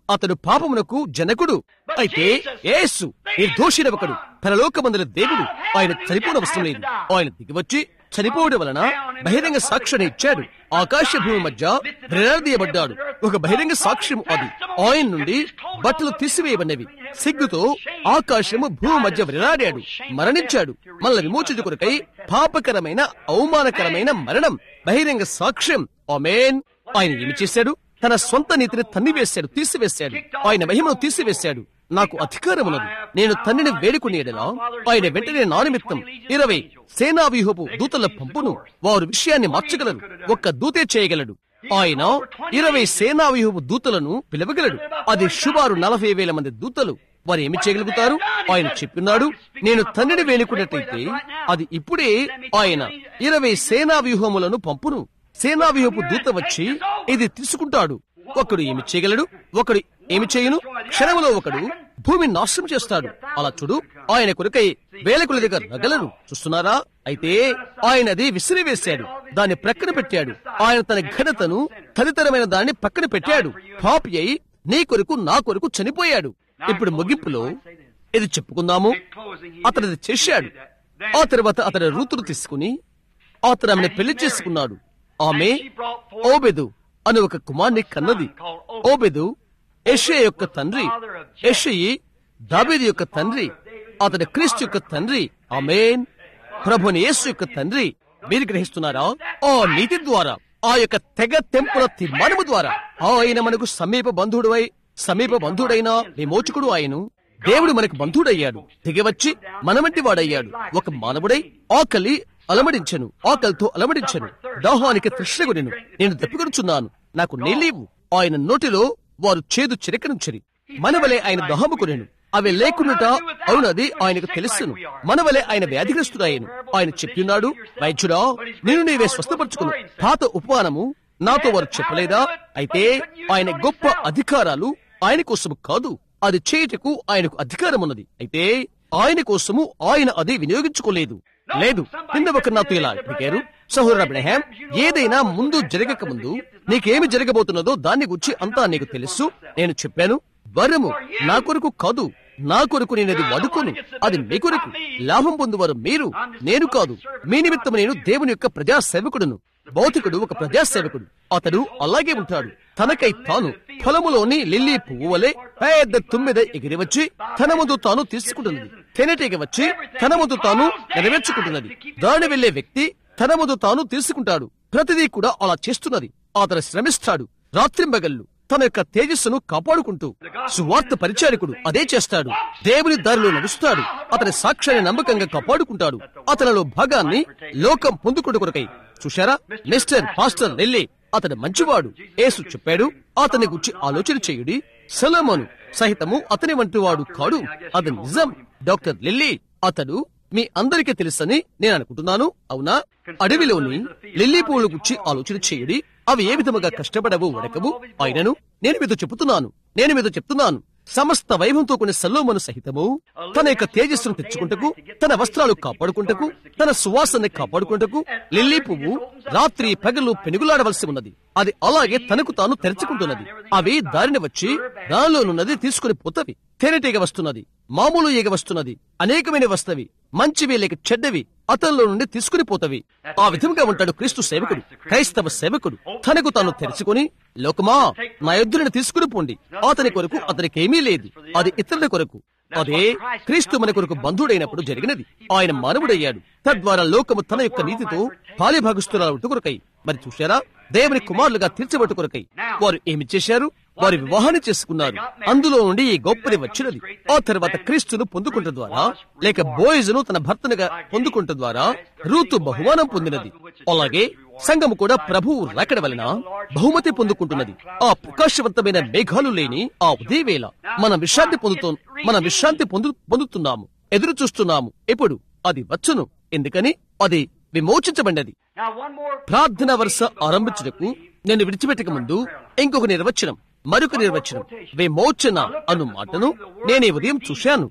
అతడు పాపమునకు జనకుడు అయితే యేసు నిర్దోషిన ఒకడు పరలోకమందుల దేవుడు ఆయన చనిపోవడం అవసరం లేదు ఆయన దిగివచ్చి చనిపోవడం వలన బహిరంగ సాక్ష్యాన్ని ఇచ్చాడు ఆకాశ భూమి మధ్య వేలాడదీయబడ్డాడు ఒక బహిరంగ సాక్ష్యం అది ఆయన నుండి బట్టలు తీసివేయబడినవి సిగ్గుతో ఆకాశము భూమి మధ్య వేలాడాడు మరణించాడు మళ్ళ విమోచన కొరకై పాపకరమైన అవమానకరమైన మరణం బహిరంగ సాక్ష్యం ఆమేన్ ఆయన ఏమి చేశాడు తన సొంత నీతిని తన్నివేశాడు తీసివేశాడు ఆయన మహిమను తీసివేశాడు నాకు అధికారం ఉన్నది నేను తండ్రిని వేడుకునేడలా ఆయన వెంటనే నా నిమిత్తం ఇరవై సేనావ్యూహపు దూతల పంపును వారు విషయాన్ని మార్చగలరు ఒక్క దూతే చేయగలడు ఆయన ఇరవై సేనావ్యూహపు దూతలను పిలవగలడు అది సుమారు నలభై వేల మంది దూతలు వారు ఏమి చేయగలుగుతారు ఆయన చెప్పినాడు నేను తండ్రిని వేడుకున్నట్లయితే అది ఇప్పుడే ఆయన ఇరవై సేనా వ్యూహములను పంపును సేనా వ్యూహపు దూత వచ్చి ఇది తీసుకుంటాడు ఒకడు ఏమి చేయగలడు ఒకడు ఏమి చేయను క్షణములో ఒకడు భూమిని నాశనం చేస్తాడు అలా చూడు ఆయన కొరకై వేలకుల దగ్గర నగలను చూస్తున్నారా అయితే ఆయన అది విసిరివేశాడు దాన్ని ప్రక్కన పెట్టాడు ఆయన తన ఘనతను తదితరమైన దాన్ని పక్కన పెట్టాడు పాపి అయి నీ కొరకు నా కొరకు చనిపోయాడు ఇప్పుడు ముగింపులో ఇది చెప్పుకుందాము అతను అది చేశాడు ఆ తర్వాత అతని రూతులు తీసుకుని అతను ఆమెను పెళ్లి చేసుకున్నాడు ఆమె ఓబెదు అని ఒక కుమార్ని కన్నది ఓబెదు యెషయ యొక్క తండ్రి యెషయి దాబేది యొక్క తండ్రి అతని క్రీస్తు యొక్క తండ్రి ఆమేన్ ప్రభుని యేసు యొక్క తండ్రి మీరు గ్రహిస్తున్నారా ఆ నీతి ద్వారా ఆ యొక్క తెగ తెంపుల తీర్మానము ద్వారా ఆయన మనకు సమీప బంధువుడై సమీప బంధువుడైన విమోచకుడు ఆయను దేవుడు మనకు బంధుడయ్యాడు దిగవచ్చి మనవంటి వాడయ్యాడు ఒక మానవుడై ఆకలి అలమడించను ఆకలితో అలమడించను దాహానికి తృష్ణగునిను నేను దప్పికొనుచున్నాను నాకు నీలీవు ఆయన నోటిలో వారు చేదు చిరకనుంచరి మనవలే ఆయన దహముకునేను అవి లేకున్నట అవునది ఆయనకు తెలుసును మనవలే ఆయన వ్యాధిగ్రస్తుడాయను ఆయన చెప్పిన్నాడు వైద్యుడా నేను నీవే స్వస్థపరచుకును పాత ఉపమానము నాతో వారు చెప్పలేదా అయితే ఆయన గొప్ప అధికారాలు ఆయన కోసము కాదు అది చేయుటకు ఆయనకు అధికారం ఉన్నది అయితే ఆయన కోసము ఆయన అది వినియోగించుకోలేదు లేదు నిన్న ఒక నాతో ఇలా అడిగారు సహోదరు అబ్రహాం ఏదైనా ముందు జరగక ముందు నీకేమి జరగబోతున్నదో దాన్ని గురించి అంతా నీకు తెలుసు నేను చెప్పాను వరము నా కొరకు కాదు నా కొరకు నేను అది వడుకోను అది మీ కొరకు లాభం పొందువారు మీరు నేను కాదు మీ నిమిత్తం నేను దేవుని యొక్క ప్రజా సేవకుడును భౌతికుడు ఒక ప్రజా సేవకుడు అతడు అలాగే ఉంటాడు తనకై తాను పొలములోని లిల్లీ పువ్వు వలె పెద్ద తుమ్మెద ఎగిరి వచ్చి తన ముందు తాను తీసుకుంటున్నది తెనటీగ వచ్చి తన ముందు తాను నెరవేర్చుకుంటున్నది దాని వెళ్లే వ్యక్తి తన ముందు తాను తీసుకుంటాడు ప్రతిదీ కూడా అలా చేస్తున్నది అతను శ్రమిస్తాడు రాత్రింబగళ్ళు తన యొక్క తేజస్సును కాపాడుకుంటూ సువార్త పరిచారకుడు అదే చేస్తాడు దేవుని దారిలో నడుస్తాడు అతని సాక్ష్యాన్ని నమ్మకంగా కాపాడుకుంటాడు అతనిలో భాగాన్ని లోకం పొందుకుంటు కొరకై చూశారా మిస్టర్ పాస్టర్ నెల్లి అతడు మంచివాడు యేసు చెప్పాడు అతని గురించి ఆలోచన చేయుడి సొలొమోను సహితము అతని వంటి వాడు కాడు అది నిజం డాక్టర్ లిల్లీ అతడు మీ అందరికీ తెలుసని నేను అనుకుంటున్నాను అవునా అడవిలోని లిల్లీ పువ్వుల గురించి ఆలోచన చేయుడి అవి ఏ విధముగా కష్టపడవు వడకవు అయినను నేను మీతో చెబుతున్నాను నేను మీతో చెప్తున్నాను సమస్త వైభవంతో కొన్ని సల్లోమను సహితము తన యొక్క తేజస్సును తెచ్చుకుంటకు తన వస్త్రాలు కాపాడుకుంటకు తన సువాసనని కాపాడుకుంటకు లిల్లీ పువ్వు రాత్రి పగలు పెనుగులాడవలసి ఉన్నది అది అలాగే తనకు తాను తెరుచుకుంటున్నది అవి దారిని వచ్చి దానిలోనున్నది తీసుకుని పోతవి తేనెటీగ వస్తున్నది మామూలు ఈగ వస్తున్నది అనేకమైన వస్తవి మంచివి లేక చెడ్డవి అతనిలో నుండి తీసుకుని పోతవి ఆ విధంగా ఉంటాడు క్రీస్తు సేవకుడు క్రైస్తవ సేవకుడు తనకు తాను తెరుచుకుని లోకమా నా యుద్ధులను తీసుకుని పోండి అతని కొరకు అతనికి ఏమీ లేదు అది ఇతరుల కొరకు అదే క్రీస్తు మన కొరకు బంధుడైనప్పుడు జరిగినది ఆయన మానవుడయ్యాడు తద్వారా లోకము తన యొక్క నీతితో పాలిభాగస్తురాలు కొరకై మరి చూశారా దేవుని కుమారులుగా తీర్చబట్టు కొరకై వారు ఏమి చేశారు వారి వివాహాన్ని చేసుకున్నారు అందులో నుండి ఈ గొప్పది వచ్చినది ఆ తర్వాత క్రీస్తును పొందుకుంట ద్వారా లేక బోయిజును తన భర్తనుగా పొందుకుంట ద్వారా రూతు బహుమానం పొందినది అలాగే సంఘము కూడా ప్రభువు రాకడ వలన బహుమతి పొందుకుంటున్నది ఆ ప్రకాశవంతమైన మేఘాలు లేని ఆ ఉదయవేళ మనం విశ్రాంతి పొందుతూ మనం విశ్రాంతి పొందు పొందుతున్నాము ఎదురు చూస్తున్నాము ఎప్పుడు అది వచ్చును ఎందుకని అది విమోచించబడినది ప్రార్థన వరుస ఆరంభించుటకు నేను విడిచిపెట్టక ముందు ఇంకొక నిర్వచనం మరొక నిర్వచనం విమోచన అను మాటను నేను ఈ ఉదయం చూశాను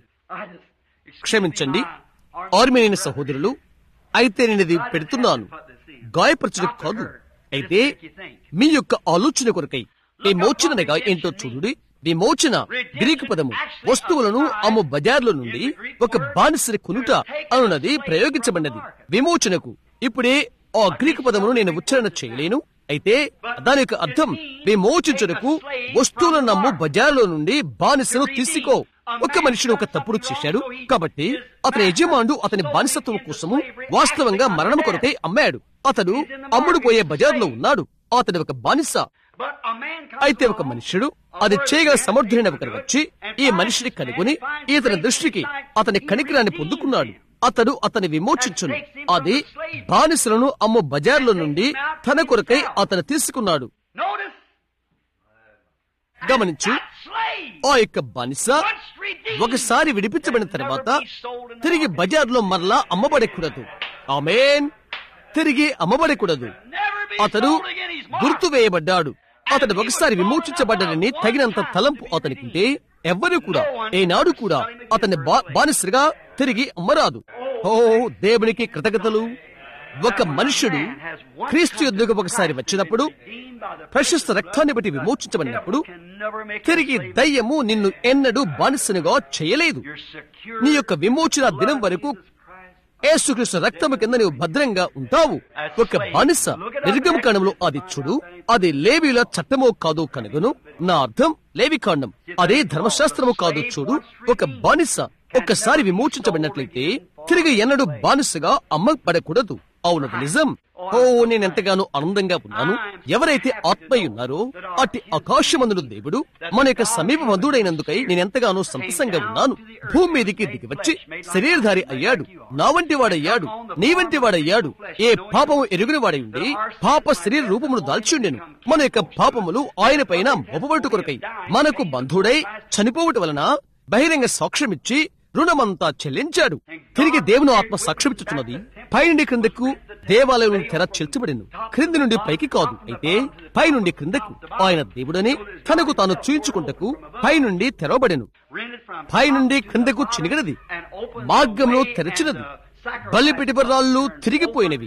క్షమించండి ఆర్మేనియన్ సహోదరులు అయితే నేను ఇది పెడుతున్నాను గాయపరచడం కాదు అయితే మీ యొక్క ఆలోచన కొరకై విమోచనగా ఏంటో చూడుడి విమోచన గ్రీకు పదము వస్తువులను అమ్ము బజార్ల నుండి ఒక బానిసని కొనుట అనున్నది ప్రయోగించబడినది విమోచనకు ఇప్పుడే ఆ గ్రీకు పదమును నేను ఉచ్చారణ చేయలేను అయితే దాని యొక్క అర్థం విమోచించుటకు వస్తువులను నమ్ము బజార్లో నుండి బానిసను తీసుకో ఒక మనిషిని ఒక తప్పుడు చేశాడు కాబట్టి అతని యజమానుడు అతని బానిసత్వం కోసము వాస్తవంగా మరణం కొరకై అమ్మాడు అతడు అమ్ముడు పోయే బజార్లో ఉన్నాడు అతడు ఒక బానిస అయితే ఒక మనుష్యుడు అది చేయగల సమర్థుడైన ఒకరు వచ్చి ఈ మనిషిని కనుగొని ఇతని దృష్టికి అతని కనికరాన్ని పొందుకున్నాడు అతడు అతని విమోచించును అది బానిసలను అమ్ము బజార్లో నుండి తన కొరకై అతను తీసుకున్నాడు గమనించు ఆ యొక్క బానిస ఒకసారి విడిపించబడిన తర్వాత తిరిగి బజార్లో మరలా అమ్మబడకూడదు ఆమెన్ తిరిగి అమ్మబడకూడదు అతడు గుర్తు వేయబడ్డాడు అతడు ఒకసారి విమోచించబడ్డాడని తగినంత తలంపు అతనికుంటే ఎవ్వరూ కూడా ఏనాడు కూడా అతన్ని బానిసగా తిరిగి అమ్మరాదు ఓ దేవునికి కృతజ్ఞతలు ఒక మనుషుడు క్రీస్తు యుద్ధకు ఒకసారి వచ్చినప్పుడు ప్రశస్త రక్తాన్ని బట్టి విమోచించబడినప్పుడు తిరిగి దయ్యము నిన్ను ఎన్నడూ బానిసనుగా చేయలేదు నీ యొక్క విమోచన దినం వరకు ఏసుకృష్ణ రక్తము కింద నీవు భద్రంగా ఉంటావు ఒక బానిస నిర్గమకాండంలో అది చూడు అది లేవిల చట్టమో కాదు కనుగొను నా అర్థం లేవికాండం అదే ధర్మశాస్త్రము కాదు చూడు ఒక బానిస ఒక్కసారి విమోచించబడినట్లయితే తిరిగి ఎన్నడూ బానిసగా అమ్మబడకూడదు అవునది నిజం ఓ నేను ఎంతగానో ఆనందంగా ఉన్నాను ఎవరైతే ఆత్మయున్నారో అట్టి ఆకాశమందుడు దేవుడు మన యొక్క సమీప బంధుడైనందుకై నేను ఎంతగానో సంతసంగా ఉన్నాను భూమి మీదికి దిగి వచ్చి శరీరధారి అయ్యాడు నా వంటి వాడయ్యాడు నీ వంటి వాడయ్యాడు ఏ పాపము ఎరుగుని వాడై ఉండి పాప శరీర రూపమును దాల్చుండెను మన యొక్క పాపములు ఆయన పైన మొపబట్టు కొరకై మనకు బంధుడై చనిపోవటం వలన బహిరంగ సాక్ష్యమిచ్చి రుణమంతా చెల్లించాడు తిరిగి దేవుని ఆత్మ సాక్ష్యమిచ్చుతున్నది పైనుండి క్రిందకు దేవాలయం తెర చెల్చబడిను క్రింది నుండి పైకి కాదు అయితే పై నుండి క్రిందకు ఆయన దేవుడని తనకు తాను చూయించుకుంటకు పై నుండి తెరవబడెను పై నుండి క్రిందకు చినిగినది మార్గంలో తెరచినది బలిపిటిబరాళ్ళు తిరిగిపోయినవి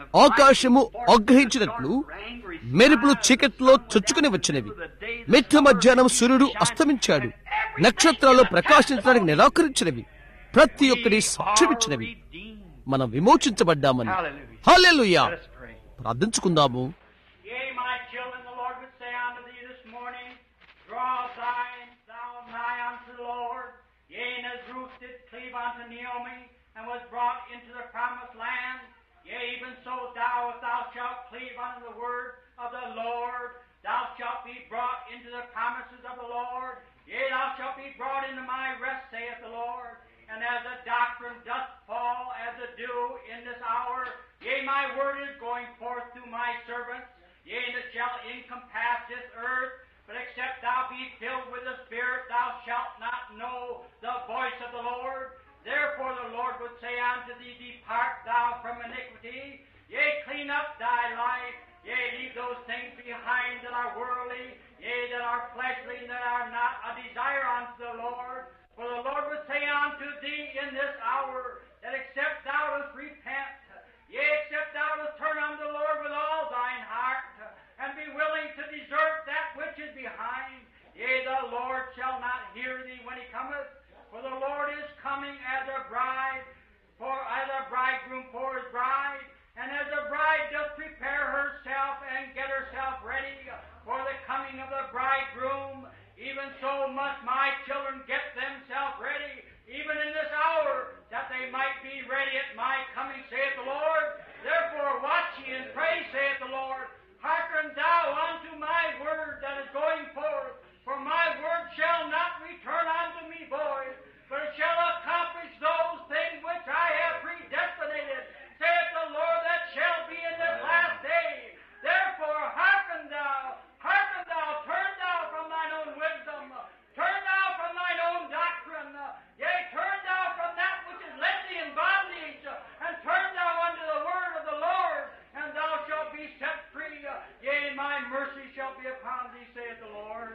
ఆకాశము ఆగ్రహించినట్లు మెరుపులు చీకట్లో చొచ్చుకుని వచ్చినవి మిట్ట మధ్యాహ్నం సూర్యుడు అస్తమించాడు నక్షత్రాలు ప్రకాశించడానికి నిరాకరించినవి ప్రతి ఒక్కరి సాక్ష్యమిచ్చినవి మనం విమోచించబడ్డామని హాలెలుయా ప్రార్థించుకుందాము Yea, my children, the Lord would say unto thee this morning, Draw thine, thou nigh unto the Lord. Yea, and as Ruth did cleave unto Naomi, and was brought into the promised land, yea, even so thou, if thou shalt cleave unto the word of the Lord, thou shalt be brought into the promises of the Lord. Yea, thou shalt be brought into my rest, saith the Lord. And as the doctrine doth fall as a dew in this hour, yea, my word is going forth to my servants. Yea, and it shall encompass this earth. But except thou be filled with the Spirit, thou shalt not know the voice of the Lord. Therefore the Lord would say unto thee, Depart thou from iniquity. Yea, clean up thy life. Yea, leave those things behind that are worldly, yea, that are fleshly, and that are not a desire unto the Lord. For the Lord would say unto thee in this hour, that except thou dost repent, yea, except thou dost turn unto the Lord with all thine heart, and be willing to desert that which is behind, yea, the Lord shall not hear thee when he cometh. For the Lord is coming as a bride, for as a bridegroom for his bride, and as a bride doth prepare herself and get herself ready for the coming of the bridegroom, even so must my children get themselves ready, even in this hour, that they might be ready at my coming, saith the Lord. Therefore watch ye and pray, saith the Lord. Hearken thou unto my word that is going forth, for my word shall not return unto me void, but it shall accomplish those things which I have predestinated, saith the Lord, that shall be in this last day. Therefore hearken thou, hearken thou, turn thou from thine own wisdom, turn thou from thine own doctrine, yea, turn thou from that which is led thee in bondage, and turn thou unto the word of the Lord, and thou shalt be set free. Yea, my mercy shall be upon thee, saith the Lord.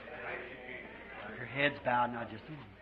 Your head's bowed now just a moment.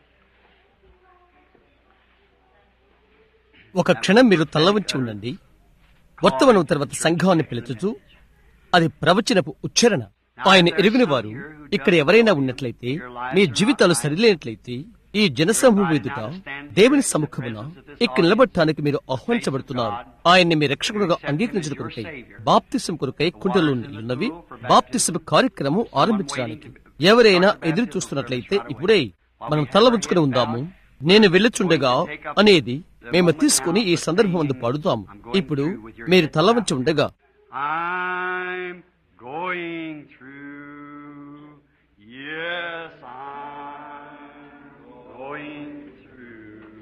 ఒక క్షణం మీరు తల్లవంచి ఉండండి వర్తమానం తర్వాత సంఘాన్ని పిలుచుచు అది ప్రవచనపు ఉచ్చారణ ఆయన ఎరిగిన వారు ఇక్కడ ఎవరైనా ఉన్నట్లయితే మీ జీవితాలు సరిలేనట్లయితే ఈ జనసమూహం ఎదుట దేవుని సముఖమున ఇక్కడ నిలబడటానికి మీరు ఆహ్వానించబడుతున్నారు ఆయన్ని మీ రక్షకుడుగా అంగీకరించిన కొరకై బాప్తిసం కొరకై కుండలో నిల్లున్నవి బాప్తిసం కార్యక్రమం ఆరంభించడానికి ఎవరైనా ఎదురు చూస్తున్నట్లయితే ఇప్పుడే మనం తల ఉంచుకుని ఉందాము నేను వెళ్ళుచుండగా అనేది మేము తీసుకుని ఈ సందర్భం అందు పాడుతాము ఇప్పుడు మీరు తల వంచి ఉండగా I'm going through. Yes, I'm going through.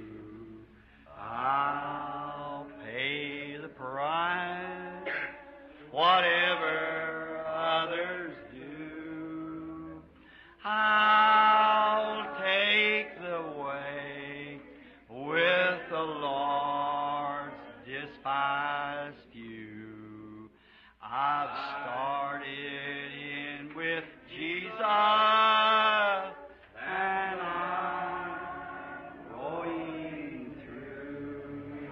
I'll pay the price, whatever others do. I'll take the way with the Lord's despised few. I've started in with Jesus, and I'm going through.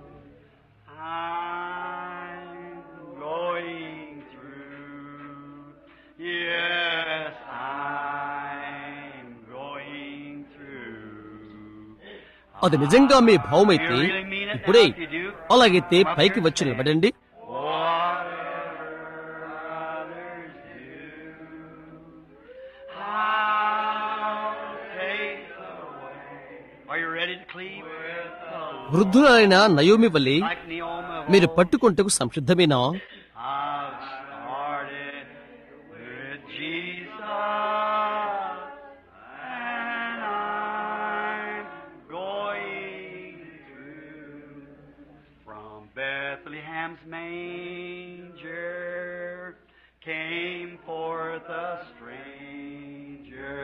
I'm going through. Yes, I'm going through. అది నిజంగా మీ భావమైతే ఇప్పుడే అలాగైతే పైకి వచ్చి నిలబడండి Whatever others do, I'll take the way. Are you ready to cleave with the Lord? వృద్ధులైన Naomi వలె Like Naomi of మీరు old. పట్టుకుంటకు సంసిద్ధమేనా I've started with Jesus, and I'm going through from Bethlehem's manger came forth a stranger.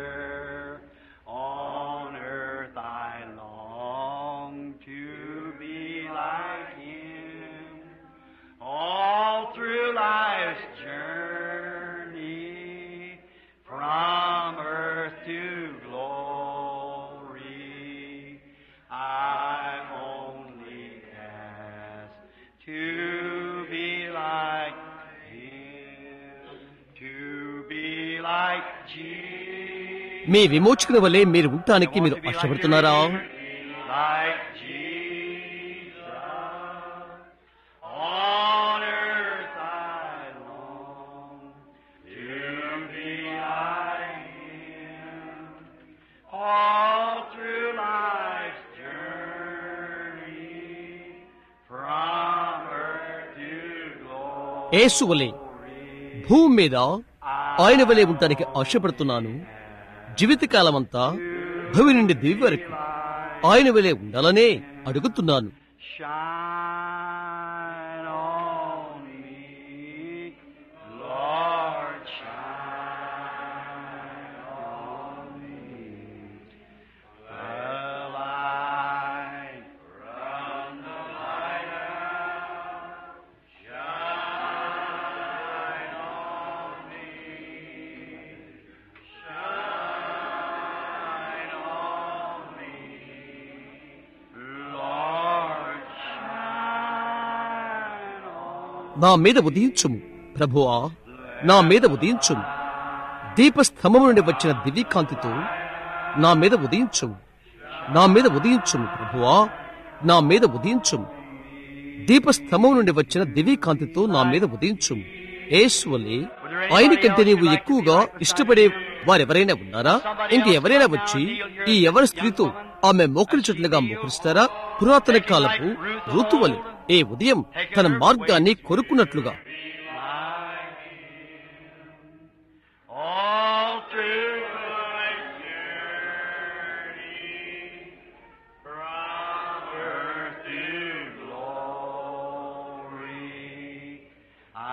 On earth I long to be like him. All through life's journey, from earth to glory, I'm only cast to be like Him, to be like Jesus. మీ విమోచకుని వలె మీరు ఉండటానికి మీరు ఆశపడుతున్నారా Like Jesus, on earth I long to be like Him. All through life's journey, from earth to glory. యేసు వలె భూమి మీద ఆయన వలె ఉండటానికి ఆశపడుతున్నాను జీవితకాలమంతా భూమి నుండి దివి వరకు ఆయన వలె ఉండాలనే అడుగుతున్నాను Shine on me, Lord, shine on me. The light from the lighthouse, shine on me. Shine on me, Lord, shine on నా మీద ఉదయించుము ప్రభువా నా మీద ఉదయించుము దీపస్తంభము నుండి వచ్చిన దివ్యకాంతితో నా మీద ఉదయించుము నా మీద ఉదయించుము ప్రభువా నా మీద ఉదయించుము దీపస్తంభం నుండి వచ్చిన దివ్యకాంతితో నా మీద ఉదయించుము యేసువలే ఆయన కంటే నీవు ఎక్కువగా ఇష్టపడే వారెవరైనా ఉన్నారా ఇంక ఎవరైనా వచ్చి ఈ ఎవరి స్త్రీతో ఆమె మోకరించట్లుగా మోకరిస్తారా పురాతన కాలపు ఋతువలు ఏ ఉదయం తన మార్గాన్ని కొరుకున్నట్లుగా All through my journey, from earth to glory, I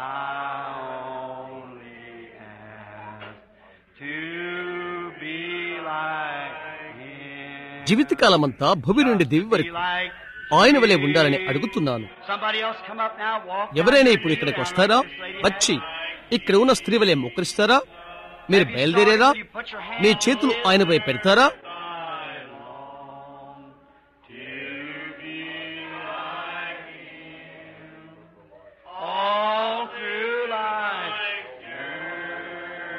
only ask to be like Him. జీవితకాలమంతా భూమి నుండి దివి Be వరకు like ఆయన వలె ఉండాలని అడుగుతున్నాను Somebody else come up now, walk. ఎవరైనా ఇప్పుడు ఇక్కడికి వస్తారా వచ్చి ఇక్కడ ఉన్న స్త్రీ వలె మొక్కరిస్తారా మీరు బయలుదేరారా మీ చేతులు ఆయనపై పెడతారా I long to be like Him. All through life's journey,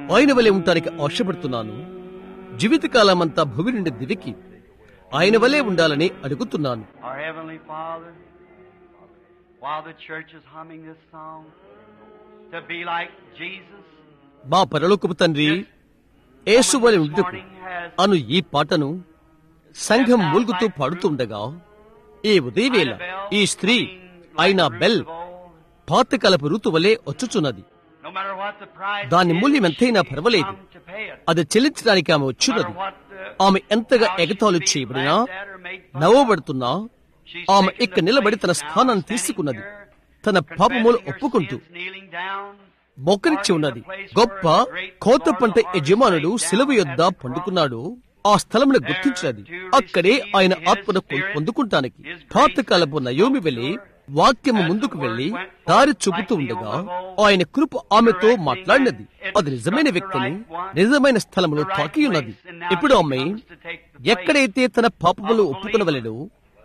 ఆయన వలె ఉండటానికి ఆశపడుతున్నాను జీవితకాలమంతా భూమి నుండి దివికి ఆయన వలె ఉండాలని అడుగుతున్నాను Our Heavenly Father, while the church is humming this song, to be like Jesus, మా పరలోకపు తండ్రి యేసు వలె this ఉండుటకు morning has అను ఈ పాటను సంఘం మూలుగుతూ పాడుతుండగా ఈ ఉదయవేళ ఈ స్త్రీ అయిన బెల్ పాతకాలపు ఋతు వలె వచ్చుచున్నది no matter what the price దాని is, మూల్యం ఎంతైనా she పర్వాలేదు. come to pay it. అది చెల్లించడానికి ఆమె No వచ్చున్నది matter what the- ఆమె ఎంతగా how she ఎగతాళి be చేయబడినా laughed at or made fun of. నవ్వబడుతున్నా She's ఆమె taken ఇక్కడ the నిలబడి తన place now, స్థానాన్ని standing తీసుకున్నది here, తన పాపములు confessing her ఒప్పుకుంటూ sins, kneeling down, మొక్కరిచ్చి ఉన్నది గొప్ప కోత పంట యజమానుడు శిలువ యొద్ద పండుకున్నాడు ఆ స్థలమును గుర్తించినది అక్కడే ఆయన ఆత్మను పొం- పొందుకుంటానికి పాతకాలపు నయోమి వెళ్లి వాక్యము ముందుకు వెళ్లి దారి చూపుతూ ఉండగా ఆయన కృప ఆమెతో మాట్లాడినది అది నిజమైన వ్యక్తిని నిజమైన స్థలములో తాకి ఉన్నది ఇప్పుడు ఆమె ఎక్కడైతే తన పాపములు ఒప్పుకునవలెనో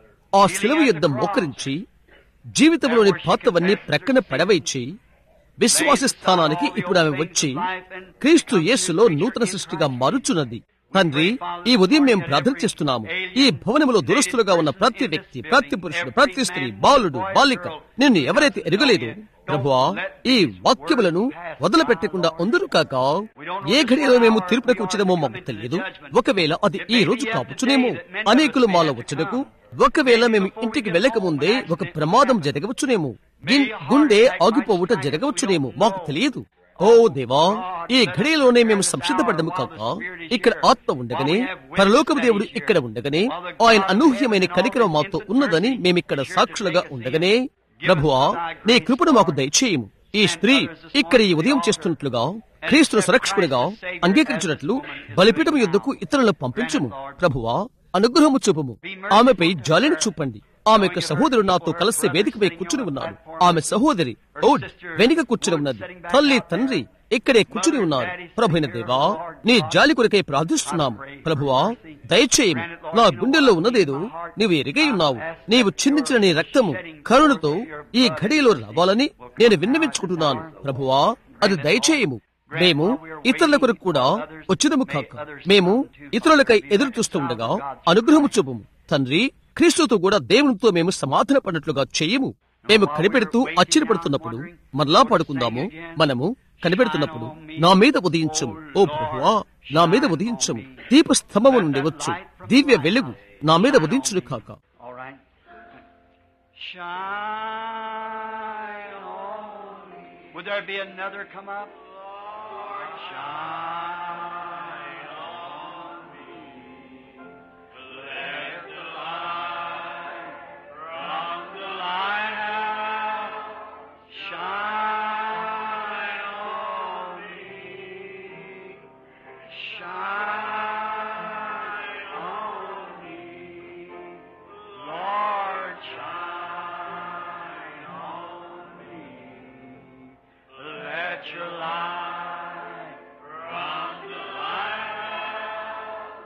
ఆ శిలువ యుద్ధ మోకరించి జీవితంలోని పాతవన్నీ ప్రక్కన పడవైచి విశ్వాస స్థానానికి ఇప్పుడు ఆమె వచ్చి క్రీస్తు యేసులో నూతన సృష్టిగా మారుచున్నది తండ్రి ఈ ఉదయం మేము ప్రార్థన చేస్తున్నాము ఈ భవనములో దురస్తులుగా ఉన్న ప్రతి వ్యక్తి ప్రతి పురుషుడు ప్రతి స్త్రీ బాలుడు బాలిక నిన్ను ఎవరైతే ఎరగలేదు ప్రభువా ఈ వాక్యములను వదిలిపెట్టకుండా అందరూ కాక ఏ ఘడియలో మేము తీర్పునకు వచ్చినమో మాకు తెలియదు ఒకవేళ అది ఈ రోజు కావచ్చునేమో అనేకులు మాలో వచ్చుటకు ఒకవేళ మేము ఇంటికి వెళ్ళక ముందే ఒక ప్రమాదం జరగవచ్చునేమో గిన్- గుండె ఆగిపోవుట జరగవచ్చునేమో మాకు తెలియదు ఓ దేవా ఈ ఘడియలోనే మేము సంసిద్ధపడ్డము కాక ఇక్కడ ఆత్మ ఉండగానే పరలోకపు దేవుడు ఇక్కడ ఉండగానే ఆయన అనూహ్యమైన కనికరం మాతో ఉన్నదని మేమిక్కడ సాక్షులుగా ఉండగానే ప్రభువా నీ కృపను మాకు దయచేయము ఈ స్త్రీ ఇక్కడ ఈ ఉదయం చేస్తున్నట్లుగా క్రీస్తును సంరక్షకుడిగా అంగీకరించినట్లు బలిపీఠం యుద్ధకు ఇతరులను పంపించుము ప్రభువా అనుగ్రహము చూపము ఆమెపై జాలిని చూపండి ఆమె యొక్క సహోదరుడు నాతో కలిసి వేదికపై కూర్చుని ఉన్నాడు ఆమె సహోదరి ఓ వెనుక కూర్చుని ఉన్నది తల్లి తండ్రి ఇక్కడే కూర్చుని ఉన్నారు ప్రభుైన దేవా నీ జాలి కొరకై ప్రార్థిస్తున్నాము ప్రభువా దయచేయము నా గుండెల్లో ఉన్నదేదో నీవు ఎరిగై ఉన్నావు నీవు చిందించిన నీ రక్తము కరుణతో ఈ ఘడియలో రావాలని నేను విన్నవించుకుంటున్నాను ప్రభువా అది దయచేయము మేము ఇతరుల కొరకు కూడా వచ్చినము కాక మేము ఇతరులకై ఎదురు చూస్తూ ఉండగా అనుగ్రహము చూపము తండ్రి క్రీస్తుతో కూడా దేవునితో మేము సమాధాన పడినట్లుగా చేయము మేము కనిపెడుతూ ఆశ్చర్యపడుతున్నప్పుడు మరలా పడుకుందాము మనము కనిపెడుతున్నప్పుడు నా మీద ఉదయించము ఓ ప్రభువా నా మీద ఉదయించము దీప స్తంభము నుండి వచ్చు దివ్య వెలుగు నా మీద ఉదయించును కాక All right. Shine on me. Would there be another come up? Shine on me. Let the light from the lighthouse shine on me. Shine on me. Lord, shine on me. Let your light from the lighthouse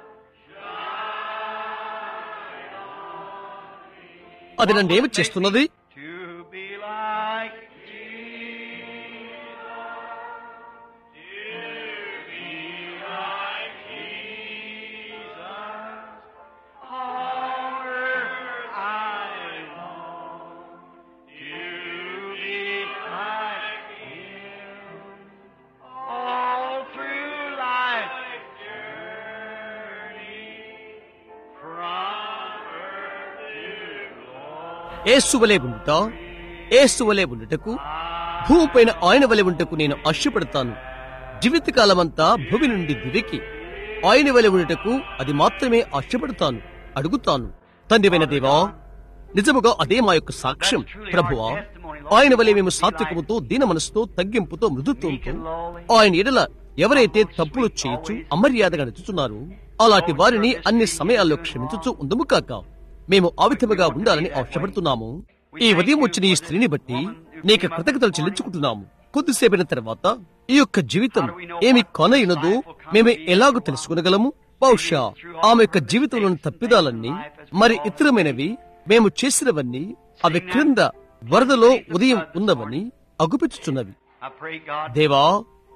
shine on me. అది నన్నేమి చేస్తున్నది To be like Jesus. To be like Jesus. On earth I long to be like Him. All through life's journey from earth to glory. ఏసువలే ఉండుట ఏసువలే ఉండుటకు భూమిపైన ఆయన వలె ఉంటకు నేను ఆశపడతాను జీవితకాలమంతా భూమి నుండి దివికి ఆయన వలె ఉండుటకు అది మాత్రమే ఆశపడతాను అడుగుతాను తండ్రివైన దేవా నిజముగా అదే మా యొక్క సాక్ష్యం ప్రభువా ఆయన వలె మేము సాత్వికముతో దీన మనసుతో తగ్గింపుతో మృదుత్వంతో ఆయన ఎడల ఎవరైతే తప్పులు చేయొచ్చు అమర్యాదగా నడుచుతున్నారు అలాంటి వారిని అన్ని సమయాల్లో క్షమించుచు ఉందము కాక మేము ఆ విధముగా ఉండాలని ఆశపడుతున్నాము ఈ ఉదయం వచ్చిన ఈ స్త్రీని బట్టి నీకు కృతజ్ఞతలు చెల్లించుకుంటున్నాము కొద్దిసేపైన తర్వాత ఈ యొక్క జీవితం ఏమి కొనయినదో మేము ఎలాగో తెలుసుకునగలము బహుశా ఆమె యొక్క జీవితంలోని తప్పిదాలన్నీ మరి ఇతరమైనవి మేము చేసినవన్నీ అవి క్రింద వరదలో ఉదయం ఉన్నవని అగుపించుచున్నవి I pray God దేవా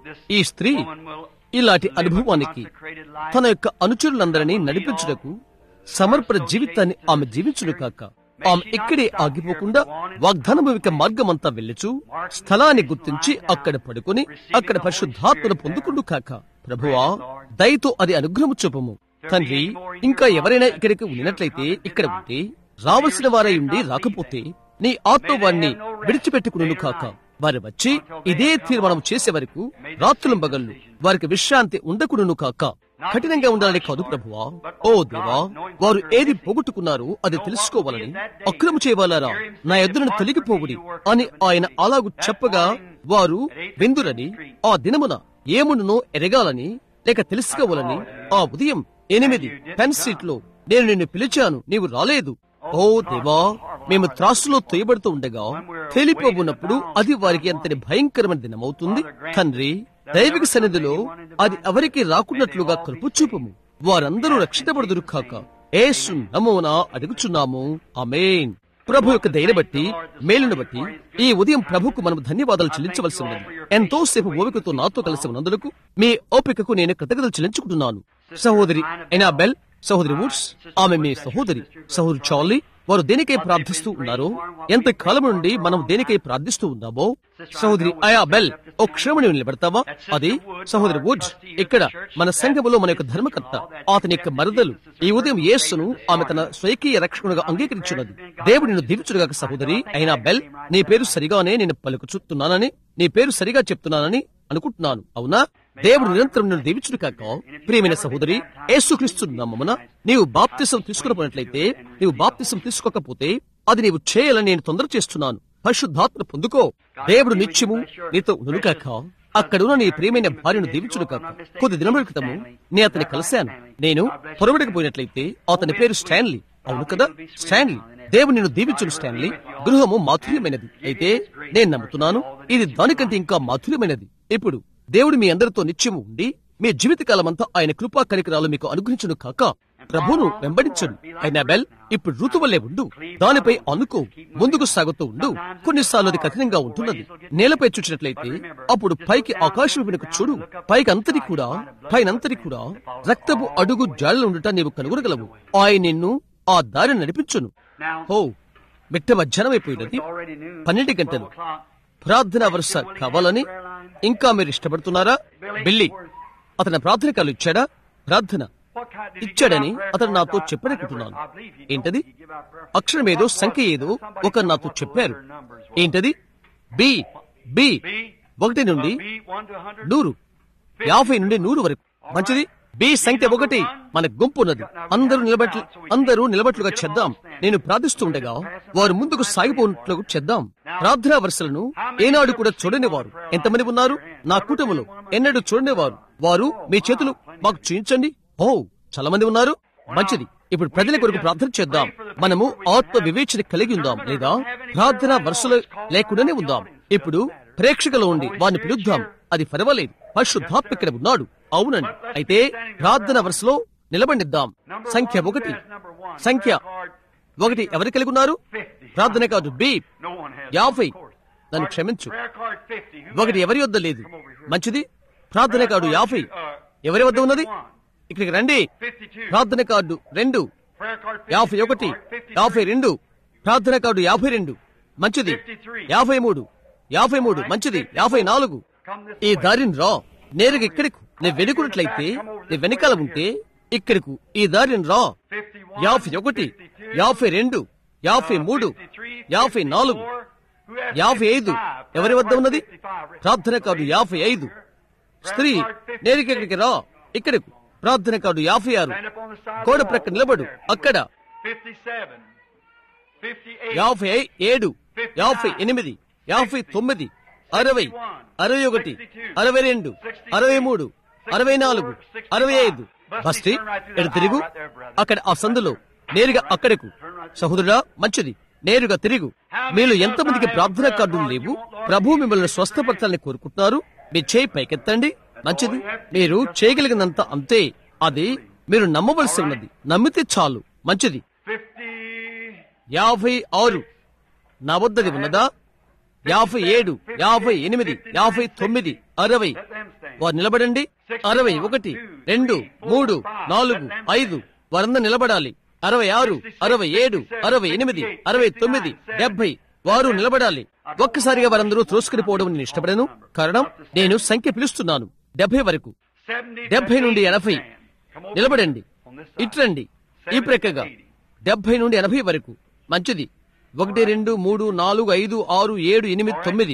ఈ స్త్రీ ఇలాంటి అనుభవానికి తన యొక్క అనుచరులందరినీ నడిపించుటకు సమర్పణ జీవితాన్ని ఆమె జీవించును కాక ఆమె ఇక్కడే ఆగిపోకుండా వాగ్దాన భూమిక మార్గమంతా వెళ్ళుచు స్థలాన్ని గుర్తించి అక్కడ పడుకొని అక్కడ పరిశుద్ధాత్మను పొందుకుండు కాక ప్రభువా దయతో అది అనుగ్రహము చూపము తండ్రి ఇంకా ఎవరైనా ఇక్కడికి ఉన్నట్లయితే ఇక్కడ ఉంటే రావలసిన వారై ఉండి రాకపోతే నీ ఆత్మ వారిని విడిచిపెట్టుకును కాక వారు వచ్చి ఇదే తీర్మానం చేసే వరకు రాత్రులు పగళ్ళు వారికి విశ్రాంతి ఉండకును కాక కఠినంగా ఉండాలని కాదు ప్రభువా ఓ దేవా వారు ఏది పోగొట్టుకున్నారో అది తెలుసుకోవాలని అక్రమ చేయవాలారా నా ఎదురును తొలగిపోవుడి అని ఆయన అలాగు చెప్పగా వారు వెందురని ఆ దినమున ఏమునో ఎరగాలని లేక తెలుసుకోవాలని ఆ ఉదయం ఎనిమిది పెన్ సీట్ లో నేను నిన్ను పిలిచాను నీవు రాలేదు ఓ దేవా మేము త్రాసులో తోయబడుతూ ఉండగా తేలిపోబున్నప్పుడు అది వారికి అంతటి భయంకరమైన దినమవుతుంది తండ్రి దైవిక సన్నిధిలో అది ఎవరికి రాకున్నట్లుగా కలుపు చూపము వారందరూ రక్షితపడుదురు కాక ఏసు నమోనా అడుగుచున్నాము అమేన్ ప్రభు యొక్క దయని బట్టి మేలును బట్టి ఈ ఉదయం ప్రభుకు మనం ధన్యవాదాలు చెల్లించవలసి ఉన్నది ఎంతో సేపు ఓపికతో నాతో కలిసి ఉన్నందులకు మీ ఓపికకు నేను కృతజ్ఞతలు చెల్లించుకుంటున్నాను సహోదరి ఎనాబెల్ సహోదరి వుడ్స్ ఆమె మీ సహోదరి సహోదరి చార్లీ వారు దేనికై ప్రార్థిస్తూ ఉన్నారో ఎంత కాలం నుండి మనం దేనికై ప్రార్థిస్తూ ఉన్నామో సహోదరి అయా బెల్ ఓ క్షేమని నిలబెడతావా అది సహోదరి వుడ్ ఇక్కడ మన సంఘములో మన యొక్క ధర్మకర్త అతని యొక్క మరదలు ఈ ఉదయం యేసును ఆమె తన స్వైకీయ రక్షకునిగా అంగీకరించున్నది దేవుడు నిన్ను దీవించుడుగాక సహోదరి అయినా బెల్ నీ పేరు సరిగానే నేను పలుకుచుతున్నానని నీ పేరు సరిగా చెప్తున్నానని అనుకుంటున్నాను అవునా దేవుడు నిరంతరం నిన్ను దీవించుడు కాక ప్రియమైన సహోదరి యేసుక్రీస్తు నామమున నీవు బాప్తిసం తీసుకున్నట్లయితే నీవు బాప్తిసం తీసుకోకపోతే అది నీవు చేయాలని నేను తొందర చేస్తున్నాను పరిశుద్ధాత్మ పొందుకో దేవుడు నిత్యము నీతో ఉనుకాక అక్కడున్న నీ ప్రియమైన భార్యను దీవించుడు కాక కొద్ది దినముల క్రితము నేను అతన్ని కలిశాను నేను పొరబడికి పోయినట్లయితే అతని పేరు స్టాన్లీ అవును కదా స్టాన్లీ దేవుడు నిన్ను దీవించుడు స్టాన్లీ గృహము మాధుర్యమైనది అయితే నేను నమ్ముతున్నాను ఇది దానికంటే ఇంకా మాధుర్యమైనది ఇప్పుడు దేవుడు మీ అందరితో నిత్యము ఉండి మీ జీవితకాలమంతా ఆయన కృపా కనికరాలు మీకు అనుగ్రహించును కాక ప్రభును వెంబడించడు అయినా బెల్ ఇప్పుడు ఋతువల్లే ఉండు దానిపై అనుకో ముందుకు సాగుతూ ఉండు కొన్నిసార్లు అది కఠినంగా ఉంటున్నది నేలపై చూచినట్లయితే అప్పుడు పైకి ఆకాశం వెనుక చూడు పైకి అంతటి కూడా పైనంతటి కూడా రక్తపు అడుగు జాడలు ఉండటం నీవు కనుగొనగలవు ఆయన నిన్ను ఆ దారిని నడిపించును ఓ మిట్ట మధ్యాహ్నం అయిపోయినది పన్నెండు గంటలు ప్రార్థన వరుస కావాలని ఇంకా మీరు ఇష్టపడుతున్నారా బిల్లి అతని ప్రార్థన కాలు ఇచ్చాడా ప్రార్థన ఇచ్చాడని అతను నాతో చెప్పనుకుంటున్నాను ఏంటది అక్షరం ఏదో సంఖ్య ఏదో ఒక నాతో చెప్పారు ఏంటది బి బి ఒకటి నుండి నూరు యాభై నుండి నూరు వరకు మంచిది బి సంఖ్య ఒకటి మన గుంపు ఉన్నది అందరూ నిలబట్లు అందరూ నిలబట్లుగా చేద్దాం నేను ప్రార్థిస్తూ ఉండగా వారు ముందుకు సాగిపోయినట్లు చేద్దాం ప్రార్థనా వరుసలను ఏనాడు కూడా చూడని వారు ఎంతమంది ఉన్నారు నా కుటుంబంలో ఎన్నడూ చూడని వారు వారు మీ చేతులు మాకు చూయించండి ఓ చాలా మంది ఉన్నారు మంచిది ఇప్పుడు ప్రజల కొరకు ప్రార్థన చేద్దాం మనము ఆత్మ వివేచన కలిగి ఉందాం లేదా ప్రార్థన వరుసలు లేకుండానే ఉందాం ఇప్పుడు ప్రేక్షకులు ఉండి వారిని పిలుద్దాం అది పర్వాలేదు పరిశుద్ధాత్మ ఇక్కడ ఉన్నాడు అవునండి అయితే ప్రార్థన వరుసలో నిలబడిద్దాం సంఖ్య ఒకటి సంఖ్య ఒకటి ఎవరు కలిగి ఉన్నారు ప్రార్థన కాదు బి యాభై నన్ను క్షమించు ఒకటి ఎవరి వద్ద లేదు మంచిది ప్రార్థన కార్డు యాభై ఎవరి వద్ద ఉన్నది ఇక్కడికి రండి ప్రార్థన కార్డు రెండు యాభై ఒకటి యాభై రెండు ప్రార్థన కార్డు యాభై రెండు మంచిది యాభై మూడు యాభై మూడు మంచిది యాభై నాలుగు ఈ దారిని రా నేరుగా ఇక్కడికి నేను వెనుకున్నట్లయితే నీ వెనకాల ఉంటే ఇక్కడకు ఈ దారిని రా యాభై ఒకటి యాభై రెండు యాభై మూడు యాభై నాలుగు యాభై ఐదు ఎవరి వద్ద ఉన్నది ప్రార్థన కార్డు యాభై ఐదు స్త్రీ నేరుగా ఇక్కడికి రా ఇక్కడకు ప్రార్థన కార్డు యాభై ఆరు గోడ ప్రక్క నిలబడు అక్కడ యాభై ఏడు యాభై ఎనిమిది యాభై తొమ్మిది అరవై అరవై ఒకటి అరవై రెండు అరవై మూడు అరవై నాలుగు అరవై ఐదు బస్తి ఎడు తిరుగు అక్కడ ఆ సందులో నేరుగా అక్కడకు సహోదరుడా మంచిది నేరుగా తిరుగు మీరు ఎంతమందికి ప్రార్థనా కార్డులు లేవు ప్రభు మిమ్మల్ని స్వస్థపరచాలని కోరుకుంటున్నారు మీ చేయి పైకెత్తండి మంచిది మీరు చేయగలిగినంత అంతే అది మీరు నమ్మవలసి ఉన్నది నమ్మితే చాలు మంచిది యాభై ఆరు నా వద్దది ఉన్నదా యాభై ఏడు యాభై ఎనిమిది యాభై తొమ్మిది అరవై వారు నిలబడండి అరవై ఒకటి రెండు మూడు నాలుగు ఐదు వారందరూ నిలబడాలి అరవై ఆరు అరవై ఏడు అరవై ఎనిమిది అరవై తొమ్మిది డెబ్బై వారు నిలబడాలి ఒక్కసారిగా వారందరూ త్రోసుకుని పోవడం నేను ఇష్టపడను కారణం నేను సంఖ్య పిలుస్తున్నాను డెబ్బై వరకు డెబ్బై నుండి ఎనభై నిలబడండి ఇట్రండి ఈ ప్రక్కగా డెబ్బై నుండి ఎనభై వరకు మంచిది ఒకటి రెండు మూడు నాలుగు ఐదు ఆరు ఏడు ఎనిమిది తొమ్మిది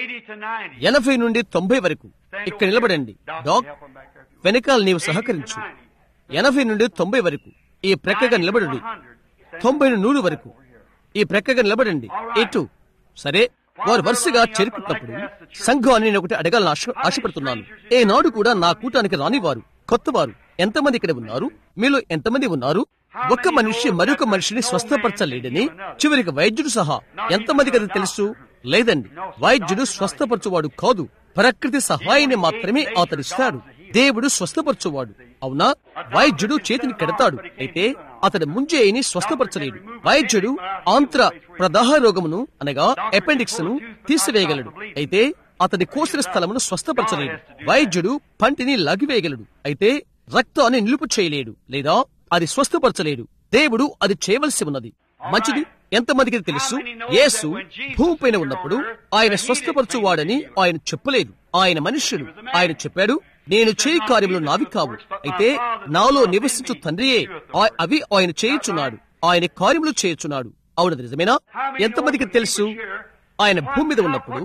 ఎనభై నుండి తొంభై వరకు ఇక్కడ నిలబడండి డాక్ వెనకాల నీవు సహకరించు ఎనభై నుండి తొంభై వరకు ఈ ప్రక్కగా నిలబడండి తొంభై నూరు వరకు ఈ ప్రక్కగా నిలబడండి ఇటు సరే వారు వరుసగా చేరుకుంటున్నప్పుడు సంఘాన్ని నేను ఒకటి అడగాలని ఆశ ఆశపడుతున్నాను ఏనాడు కూడా నా కూటానికి రానివారు కొత్తవారు ఎంతమంది ఇక్కడ ఉన్నారు మీలో ఎంతమంది ఉన్నారు ఒక్క మనిషి మరొక మనిషిని స్వస్థపరచలేడని చివరికి వైద్యుడు సహా ఎంతమందికి అది తెలుసు లేదండి వైద్యుడు స్వస్థపరచువాడు కాదు ప్రకృతి సహాయాన్ని మాత్రమే అతడిస్తాడు దేవుడు స్వస్థపరచువాడు అవునా వైద్యుడు చేతిని కడతాడు అయితే అతడు ముంజేయిని స్వస్థపరచలేడు వైద్యుడు ఆంత్ర ప్రదాహ రోగమును అనగా అపెండిక్స్ ను తీసివేయగలడు అయితే అతడి కోసిన స్థలమును స్వస్థపరచలేడు వైద్యుడు పంటిని లాగివేయగలడు అయితే రక్తాన్ని నిలుపు చేయలేడు లేదా అది స్వస్థపరచలేడు దేవుడు అది చేయవలసి ఉన్నది మంచిది ఎంతమందికి తెలుసు యేసు భూమిపైన ఉన్నప్పుడు ఆయన స్వస్థపరచువాడని ఆయన చెప్పలేదు ఆయన మనుష్యుడు ఆయన చెప్పాడు నేను చేయి కార్యములు నావి కావు అయితే నాలో నివసించు తండ్రియే ఆ- అవి ఆయన చేయుచున్నాడు ఆయన కార్యములు చేయుచున్నాడు అవునది నిజమేనా ఎంతమందికి తెలుసు ఆయన భూమి మీద ఉన్నప్పుడు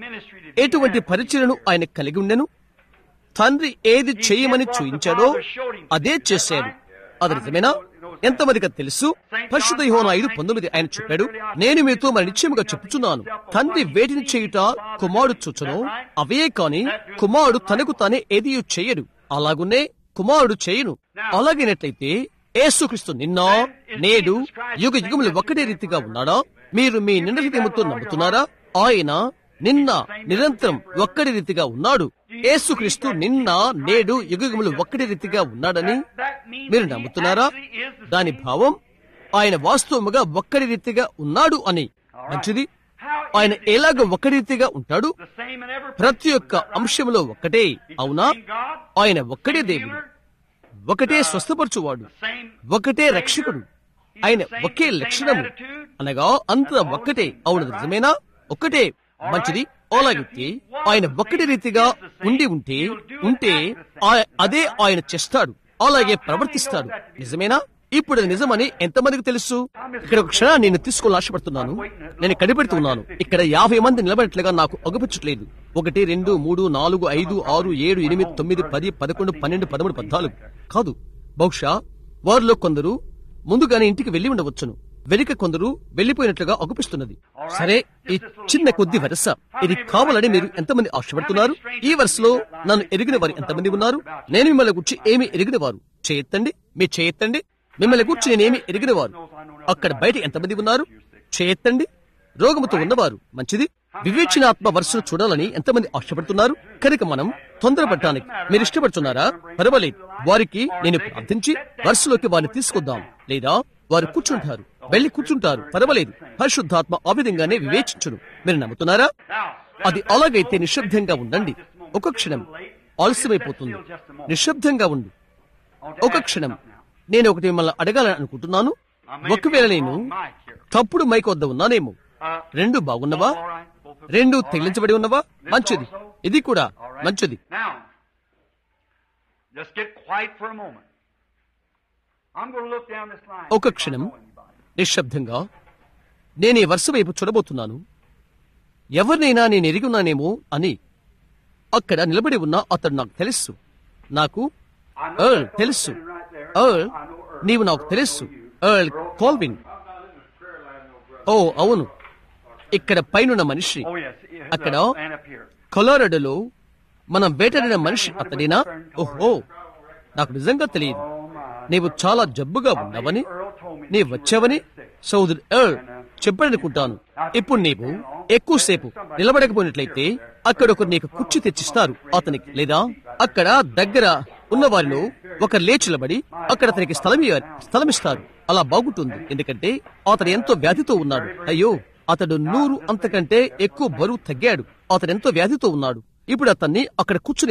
ఎటువంటి పరిచయను ఆయన కలిగి ఉండెను తండ్రి ఏది చేయమని చూయించాడో అదే చేశాడు అది నిజమేనా ఎంతమందికి అది తెలుసు పరిశుద్ధ యోన ఐదు పంతొమ్మిది ఆయన చెప్పాడు నేను మీతో మరి నిశ్చయముగా చెప్పుచున్నాను తండ్రి వేటిని చేయుట కుమారుడు చూచును అవే కాని కుమారుడు తనకు తానే ఏది చేయడు అలాగునే కుమారుడు చేయను అలాగైనట్లయితే యేసుక్రీస్తు నిన్న నేడు యుగ యుగములు ఒకటే రీతిగా ఉన్నాడా మీరు మీ నిండ హృదయముతో నమ్ముతున్నారా ఆయన నిన్న నిరంతరం ఒక్కడి రీతిగా ఉన్నాడు యేసుక్రీస్తు నిన్న నేడు యుగములు ఒక్కడి రీతిగా ఉన్నాడని మీరు నమ్ముతున్నారా దాని భావం ఆయన వాస్తవముగా ఒక్కడి రీతిగా ఉన్నాడు అని మంచిది ఆయన ఎలాగ ఒక్కడి రీతిగా ఉంటాడు ప్రతి ఒక్క అంశంలో ఒక్కటే అవునా ఆయన ఒక్కడే దేవుడు ఒకటే స్వస్థపరచువాడు ఒకటే రక్షకుడు ఆయన ఒకే లక్షణము అనగా అంత ఒక్కటే అవును నిజమేనా ఒక్కటే మంచిది అలాగైతే ఆయన ఒక్కటి రీతిగా ఉండి ఉంటే ఉంటే ఆ- అదే ఆయన చేస్తాడు అలాగే ప్రవర్తిస్తాడు నిజమేనా ఇప్పుడు అది నిజమని ఎంతమందికి తెలుసు ఇక్కడ ఒక క్షణాన్ని నేను తీసుకోవాలని ఆశపడుతున్నాను నేను కనిపెడుతున్నాను ఇక్కడ యాభై మంది నిలబడినట్లుగా నాకు అగుపించట్లేదు ఒకటి రెండు మూడు నాలుగు ఐదు ఆరు ఏడు ఎనిమిది తొమ్మిది పది పదకొండు పన్నెండు పదమూడు పద్నాలుగు కాదు బహుశా వారిలో కొందరు ముందుగానే ఇంటికి వెళ్లి ఉండవచ్చును వెనుక కొందరు వెళ్లిపోయినట్లుగా అగుపిస్తున్నది సరే ఈ చిన్న కొద్ది వరస ఇది కావాలని మీరు ఎంతమంది ఆశపడుతున్నారు ఈ వరుసలో నన్ను ఎరిగిన వారు ఎంతమంది ఉన్నారు నేను మిమ్మల్ని గురించి ఏమి ఎరిగిన వారు చేయెత్తండి మీ చేయెత్తండి మిమ్మల్ని గురించి నేనేమి ఎరిగిన వారు అక్కడ బయట ఎంతమంది ఉన్నారు చేయెత్తండి రోగముతో ఉన్నవారు మంచిది వివేచనాత్మ వరుసను చూడాలని ఎంతమంది ఆశపడుతున్నారు కనుక మనం తొందరపడటానికి మీరు ఇష్టపడుతున్నారా పర్వాలేదు వారికి నేను ప్రార్థించి వరుసలోకి వారిని తీసుకొద్దాం లేదా వారు కూర్చుంటారు వెళ్లి కూర్చుంటారు పర్వాలేదు పరిశుద్ధాత్మ ఆ విధంగానే వివేచించును మీరు నమ్ముతున్నారా అది అలాగైతే నిశ్శబ్దంగా ఉండండి ఒక క్షణం ఆలస్యమైపోతుంది నిశ్శబ్దంగా ఉండు ఒక క్షణం నేను ఒకటి మిమ్మల్ని అడగాలని అనుకుంటున్నాను ఒకవేళ నేను తప్పుడు మైక్ వద్ద ఉన్నానేమో రెండు బాగున్నవా రెండు తెగిలించబడి ఉన్నవా మంచిది ఇది కూడా మంచిది Now, just get quiet for a moment. I'm going to look down this line. ఒక క్షణం నిశ్శబ్దంగా నేను ఈ వరుస వైపు చూడబోతున్నాను ఎవరినైనా నేను ఎరిగి ఉన్నానేమో అని అక్కడ నిలబడి ఉన్న అతడు నాకు తెలుసు నాకు ఎర్ల్ తెలుసు ఎర్ల్ నీవు నాకు తెలుసు ఎర్ల్ కోల్విన్ ఓ అవును ఇక్కడ పైనున్న మనిషి Oh, yes. yes, అక్కడ And up here. కొలోరడలో మనం వేటాడిన మనిషి అతడేనా ఓహో నాకు నిజంగా తెలియదు నీవు చాలా జబ్బుగా ఉన్నావని నీవు వచ్చావని సోదరు ఎర్ల్ చెప్పాలనుకుంటాను ఇప్పుడు నీవు ఎక్కువసేపు నిలబడకపోయినట్లయితే అక్కడ ఒకరు నీకు కుర్చీ తెచ్చిస్తారు అతనికి లేదా అక్కడ దగ్గర ఉన్న వారిలో ఒక లేచిలబడి అక్కడ అతనికి స్థలం ఇవ్వ- స్థలం ఇస్తారు అలా బాగుంటుంది ఎందుకంటే అతడు ఎంతో వ్యాధితో ఉన్నాడు అయ్యో అతడు నూరు అంతకంటే ఎక్కువ బరువు తగ్గాడు అతడు ఎంతో వ్యాధితో ఉన్నాడు ఇప్పుడు అతన్ని అక్కడ కూర్చునివ్వండి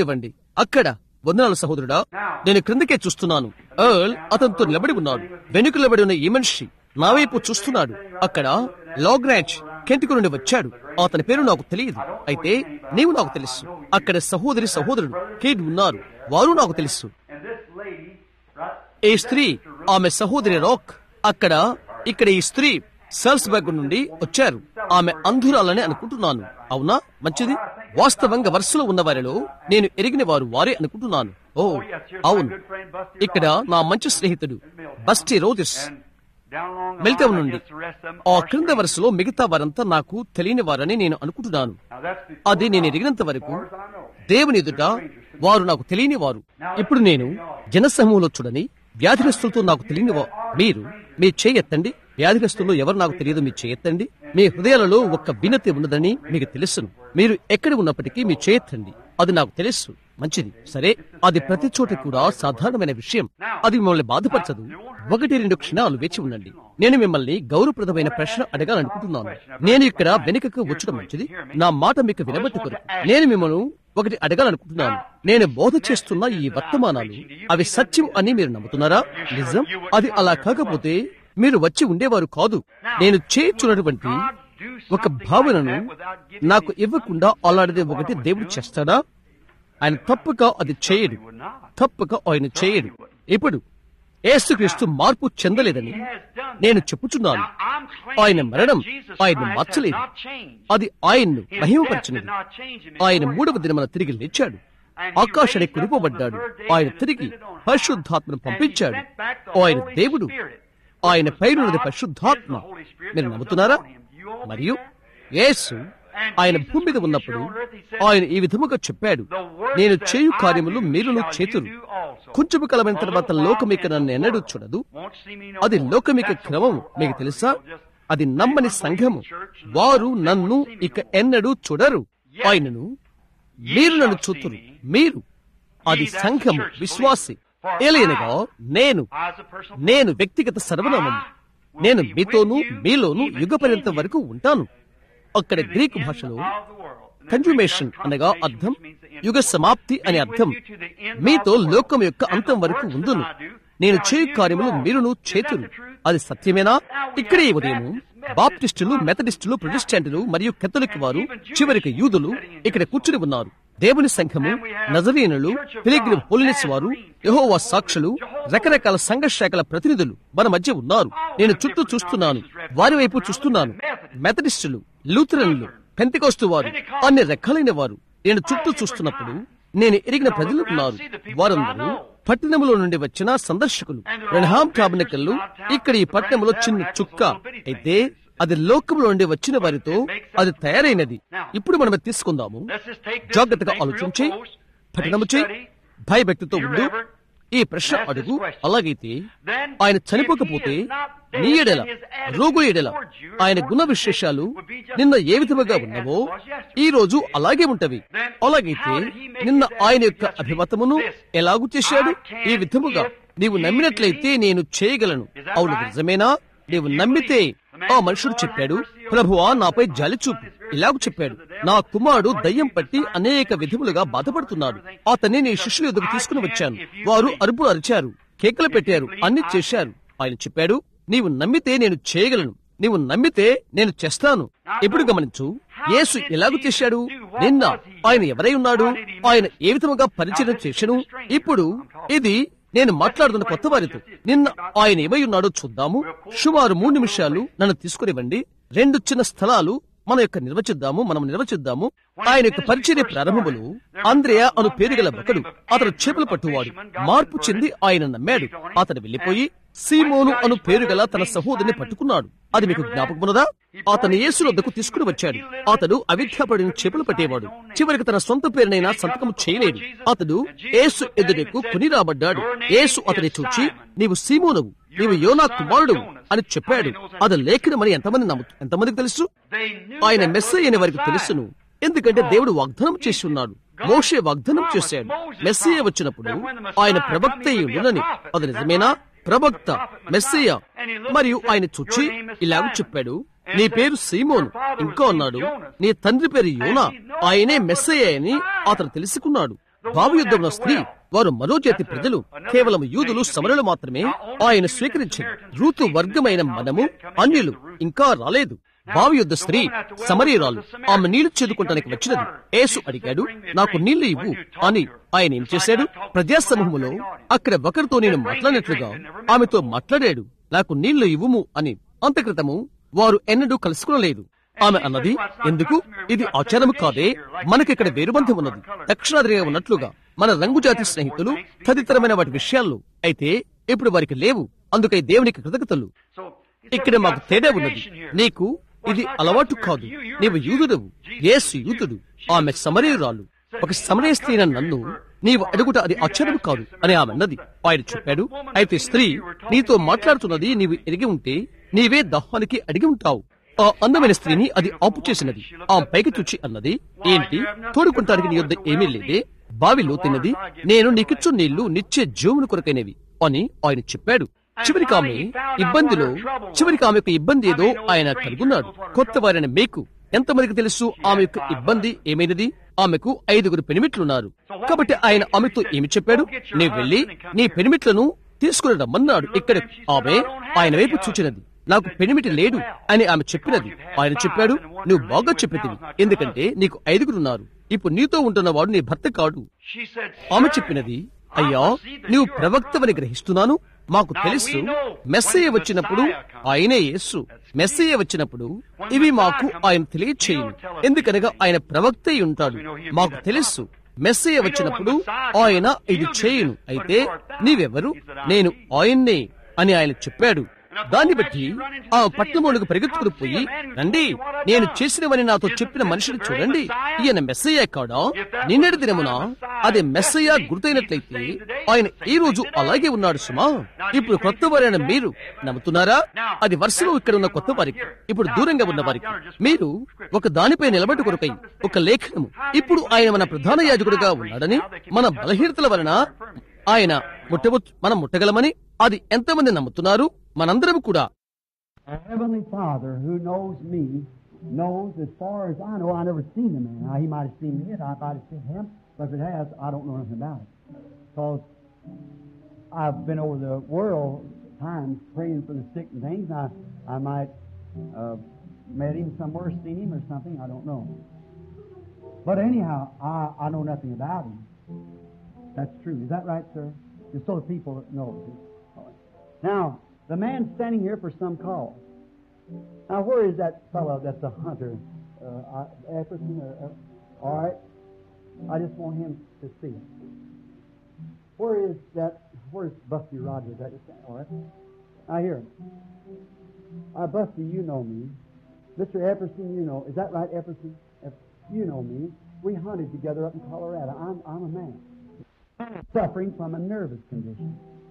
అక్కడ వందనాలు సహోదరుడా నేను క్రిందకే చూస్తున్నాను ఎర్ల్ అతనితో నిలబడి ఉన్నాడు వెనుక నిలబడి ఉన్న ఈ మనిషి నా వైపు చూస్తున్నాడు అక్కడ లాగ్రాంచ్ కెంటుకు నుండి వచ్చాడు అతని పేరు నాకు తెలియదు అయితే నీవు నాకు తెలుసు అక్కడ సహోదరి సహోదరుడు కేడ్ ఉన్నారు వారు నాకు తెలుసు And this lady, right, ఈ స్త్రీ ఆమె సహోదరి రాక్ అక్కడ ఇక్కడ ఈ స్త్రీ సల్స్బర్గ్ నుండి వచ్చారు ఆమె అంధురాలని అనుకుంటున్నాను అవునా మంచిది వాస్తవంగా వరుసలో ఉన్న వారిలో నేను ఎరిగిన వారు వారే అనుకుంటున్నాను ఓ అవును ఇక్కడ నా మంచి స్నేహితుడు బస్టి రోదిస్ down along the మెల్టం line, I నుండి guess the rest of them ఆ are క్రింద వరుసలో మిగతా వారంతా నాకు తెలియని వారని నేను అనుకుంటున్నాను Now that's before అది నేను ఎరిగినంత వరకు as I know. దేవుని ఎదుట వారు నాకు తెలియని వారు ఇప్పుడు నేను జనసమూహంలో చూడని వ్యాధిగ్రస్తులతో నాకు తెలియని వా- మీరు మీ చేయెత్తండి వ్యాధిగ్రస్తుల్లో ఎవరు నాకు తెలియదు మీ చేయెత్తండి మీ హృదయాలలో ఒక వినతి ఉన్నదని మీకు తెలుసును మీరు ఎక్కడ ఉన్నప్పటికీ మీ చేయెత్తండి అది నాకు తెలుసు మంచిది సరే అది ప్రతి చోట కూడా సాధారణమైన విషయం అది మిమ్మల్ని బాధపరచదు ఒకటి రెండు క్షణాలు వేచి ఉండండి నేను మిమ్మల్ని గౌరవప్రదమైన ప్రశ్న అడగాలనుకుంటున్నాను నేను ఇక్కడ వెనుకకు వచ్చడం మంచిది నా మాట మీకు వినబట్టి కొరకు నేను మిమ్మల్ని ఒకటి అడగాలనుకుంటున్నాను నేను బోధ చేస్తున్న ఈ వర్తమానాలు అవి సత్యం అని మీరు నమ్ముతున్నారా నిజం అది అలా కాకపోతే మీరు వచ్చి ఉండేవారు కాదు నేను చేయుచున్నటువంటి ఒక భావనను నాకు ఇవ్వకుండా అలాంటిది ఒకటి దేవుడు చేస్తాడా ఆయన తప్పక అది చేయడు తప్పక ఆయన చేయడు ఇప్పుడు ఏసుక్రీస్తు మార్పు చెందలేదని నేను చెప్పుచున్నాను ఆయన మరణం ఆయన్ను మార్చలేదు అది ఆయన్ను మహిమపరచినది ఆయన మూడవ దినమున తిరిగి లేచాడు ఆకాశానికి కురిపబడ్డాడు ఆయన తిరిగి పరిశుద్ధాత్మను పంపించాడు ఆయన దేవుడు ఆయన పైనున్నది పరిశుద్ధాత్మ మీరు నమ్ముతున్నారా మరియు యేసు ఆయన భూమి మీద ఉన్నప్పుడు ఆయన ఈ విధముగా చెప్పాడు నేను చేయు కార్యములు మీరును చేతురు కొంచెము కాలమైన తర్వాత లోకమిక నన్ను ఎన్నడూ చూడదు అది లోకమిక క్రమం మీకు తెలుసా అది నమ్మని సంఘము వారు నన్ను ఇక ఎన్నడూ చూడరు ఆయనను మీరు నన్ను చూతురు మీరు అది సంఘము విశ్వాసి ఏలైనగా నేను నేను వ్యక్తిగత సర్వనామం నేను మీతోనూ మీలోనూ యుగ పర్యంతం వరకు ఉంటాను అక్కడ గ్రీకు భాషలో కన్జుమేషన్ అనగా అర్థం యుగ సమాప్తి అనే అర్థం మీతో లోకం యొక్క అంతం వరకు ఉందును నేను చేయు కార్యములు మీరును చేతులు అది సత్యమేనా ఇక్కడే ఈ ఉదయం బాప్టిస్టులు మెథడిస్టులు ప్రొటెస్టాంటులు మరియు కెథలిక్ వారు చివరికి యూదులు ఇక్కడ కూర్చుని ఉన్నారు దేవుని సంఘము నజరీనులు పిలిగ్రిమ్ హోలినెస్ వారు యెహోవా సాక్షులు రకరకాల సంఘ శాఖల ప్రతినిధులు మన మధ్య ఉన్నారు నేను చుట్టూ చూస్తున్నాను వారి వైపు చూస్తున్నాను మెథడిస్టులు లూథరన్లు పెంతికోస్తు వారు అన్ని రకాలైన వారు నేను చుట్టూ చూస్తున్నప్పుడు నేను ఎరిగిన ప్రజలు ఉన్నారు వారందరూ పట్టణములో నుండి వచ్చిన సందర్శకులు రెన్హాం టాబినకల్లు ఇక్కడ ఈ పట్టణంలో చిన్న చుక్క అయితే అది లోకంలో నుండి వచ్చిన వారితో అది తయారైనది ఇప్పుడు మనం అది తీసుకుందాము జాగ్రత్తగా ఆలోచించి పఠనము చేయి భయభక్తితో ఉండు ఈ ప్రశ్న అడుగు అలాగైతే ఆయన చనిపోకపోతే నీ ఎడల రోగు ఎడల ఆయన గుణ విశేషాలు నిన్న ఏ విధముగా ఉన్నవో ఈ రోజు అలాగే ఉంటవి అలాగైతే నిన్న ఆయన యొక్క అభిమతమును ఎలాగు చేశాడు ఈ విధముగా నీవు నమ్మినట్లయితే నేను చేయగలను అవును నిజమేనా నీవు నమ్మితే ఆ మనుషుడు చెప్పాడు ప్రభువా నాపై జాలి చూపు ఇలాగ చెప్పాడు నా కుమారుడు దయ్యం పట్టి అనేక విధములుగా బాధపడుతున్నాడు అతన్ని నీ శిష్యుల ఎదుగు తీసుకుని వచ్చాను వారు అరుపులు అరిచారు కేకలు పెట్టారు అన్ని చేశారు ఆయన చెప్పాడు నీవు నమ్మితే నేను చేయగలను నీవు నమ్మితే నేను చేస్తాను ఇప్పుడు గమనించు యేసు ఎలాగూ చేశాడు నిన్న ఆయన ఎవరై ఉన్నాడు ఆయన ఏ విధముగా పరిచయం చేశాను ఇప్పుడు ఇది నేను మాట్లాడుతున్న కొత్త వారితో నిన్న ఆయన ఏమై ఉన్నాడో చూద్దాము సుమారు మూడు నిమిషాలు నన్ను తీసుకునివ్వండి రెండు చిన్న స్థలాలు మన యొక్క నిర్వచిద్దాము మనం నిర్వచిద్దాము ఆయన యొక్క పరిచర్య ప్రారంభములు అంద్రయ అను పేరు గల ఒకడు అతడు చేపలు పట్టువాడు మార్పు చెంది ఆయన నమ్మాడు అతడు వెళ్లిపోయి సీమోను అను పేరు గల తన సహోదరిని పట్టుకున్నాడు అది మీకు జ్ఞాపకమున్నదా అతను యేసు వద్దకు తీసుకుని వచ్చాడు అతడు అవిద్యాపడిన చేపలు పట్టేవాడు చివరికి తన సొంత పేరునైనా సంతకం చేయలేడు అతడు యేసు ఎదుటకు కొని రాబడ్డాడు యేసు అతని చూచి నీవు సీమోనవు నీవు యోనా కుమారుడు అని చెప్పాడు అది లేఖనమని ఎంతమంది నమ్ము ఎంతమందికి తెలుసు ఆయన మెస్సై అని వారికి తెలుసును ఎందుకంటే దేవుడు వాగ్దానం చేసి ఉన్నాడు మోషే వాగ్దానం చేశాడు మెస్సయ్య వచ్చినప్పుడు ఆయన ప్రవక్త ఉండునని అది నిజమేనా ప్రవక్త మెస్సయ్య మరియు ఆయన చూచి ఇలాగ చెప్పాడు నీ పేరు సీమోను ఇంకా అన్నాడు నీ తండ్రి పేరు యోనా ఆయనే మెస్సయ్య అని అతను తెలుసుకున్నాడు బావి యుద్ధ ఉన్న స్త్రీ వారు మరో జాతి ప్రజలు కేవలం యూదులు సమరులు మాత్రమే ఆయన స్వీకరించారు రూతు వర్గమైన మనము అన్యులు ఇంకా రాలేదు బావి యుద్ధ స్త్రీ సమరీరాలు ఆమె నీళ్లు చేదుకుంటానికి వచ్చినది యేసు అడిగాడు నాకు నీళ్లు ఇవ్వు అని ఆయన ఏం చేశాడు ప్రజాసమూహములో అక్కడ ఒకరితో నేను మాట్లాడినట్లుగా ఆమెతో మాట్లాడాడు నాకు నీళ్లు ఇవ్వుము అని అంతక్రితము వారు ఎన్నడూ కలుసుకోలేదు ఆమె అన్నది ఎందుకు ఇది ఆచారము కాదే మనకిక్కడ వేరుబంధం ఉన్నది దక్షిణాదిగా ఉన్నట్లుగా మన రంగుజాతి స్నేహితులు తదితరమైన వాటి విషయాల్లో అయితే ఇప్పుడు వారికి లేవు అందుకై దేవునికి కృతజ్ఞతలు ఇక్కడ మాకు తేడా ఉన్నది నీకు ఇది అలవాటు కాదు నీవు యూదుడవు యేసు యూదుడు ఆమె సమరీయురాలు ఒక సమరయ స్త్రీ నన్ను నీవు అడుగుట అది ఆశ్చర్యం కాదు అని ఆమె అన్నది ఆయన చెప్పాడు అయితే స్త్రీ నీతో మాట్లాడుతున్నది నీవు ఎరిగి ఉంటే నీవే దహానికి అడిగి ఉంటావు ఆ అందమైన స్త్రీని అది ఆపు చేసినది ఆ పైకి చూచి అన్నది ఏంటి తోడుకుంటానికి నీ యొద్ద ఏమీ లేదే బావిలో తిన్నది నేను నీకిచ్చు నీళ్లు నిత్య జీవుని కొరకైనవి అని ఆయన చెప్పాడు చివరికి ఆమె ఇబ్బందిలో చివరికి ఆమె యొక్క ఇబ్బంది ఏదో ఆయన కనుగొన్నాడు కొత్త వారైన మీకు ఎంతమందికి తెలుసు ఆమె యొక్క ఇబ్బంది ఏమైనది ఆమెకు ఐదుగురు పెనిమిట్లున్నారు కాబట్టి ఆయన ఆమెతో ఏమి చెప్పాడు నీవు వెళ్లి నీ పెనిమిట్లను తీసుకుని రమ్మన్నాడు ఇక్కడ ఆమె ఆయన వైపు చూచినది నాకు పెనిమిటి లేడు అని ఆమె చెప్పినది ఆయన చెప్పాడు నువ్వు బాగా చెప్పితివి ఎందుకంటే నీకు ఐదుగురున్నారు ఇప్పుడు నీతో ఉంటున్నవాడు నీ భర్త కాడు ఆమె చెప్పినది అయ్యా నీవు ప్రవక్తవని గ్రహిస్తున్నాను మాకు తెలుసు మెస్సయ్య వచ్చినప్పుడు ఆయనే యేసు మెస్సయ్య వచ్చినప్పుడు ఇవి మాకు ఆయన తెలియచేయను ఎందుకనగా ఆయన ప్రవక్త అయి ఉంటాడు మాకు తెలుసు మెస్సయ్య వచ్చినప్పుడు ఆయన ఇది చేయను అయితే నీవెవరు నేను ఆయన్నే అని ఆయన చెప్పాడు దాన్ని బట్టి ఆ పట్టణములకు పరిగెత్తుకుని పోయి రండి నేను చేసినవని నాతో చెప్పిన మనిషిని చూడండి ఈయన మెస్సయ్య కాడా నిన్నటి దినమున అది మెస్సయ్య గుర్తయినట్లయితే ఆయన ఈ రోజు అలాగే ఉన్నాడు సుమా ఇప్పుడు కొత్త వారైన మీరు నమ్ముతున్నారా అది వరుసలో ఇక్కడ ఉన్న కొత్త వారికి ఇప్పుడు దూరంగా ఉన్న వారికి మీరు ఒక దానిపై నిలబడి కొరకై ఒక లేఖనము ఇప్పుడు ఆయన మన ప్రధాన యాజకుడిగా ఉన్నాడని మన బలహీనతల వలన ఆయన ముట్టవచ్చు మనం ముట్టగలమని అది ఎంతమంది నమ్ముతున్నారు మనందరం కూడా Our Heavenly Father, who knows me, knows as far as I know, I never seen the man. Now, he might have seen me, and I might have seen him, but if it has, I don't know nothing about it. Because I've been over the world times praying for the sick and things, and I, I might uh, met him somewhere, seen him or something, I don't know. But anyhow, I, I know nothing about him. That's true. Is that right, sir? Just so the people know. Now, the man standing here for some cause. Now, where is that fellow that's a hunter? Uh, uh, Epperson? Or, uh, all right. I just want him to see. Where is that? Where's Busty Rogers? That is, all right. Now, here. Uh, Busty, you know me. Mr. Epperson, you know. Is that right, Epperson? Epp- You know me. We hunted together up in Colorado. I'm, I'm a man. Suffering from a nervous condition.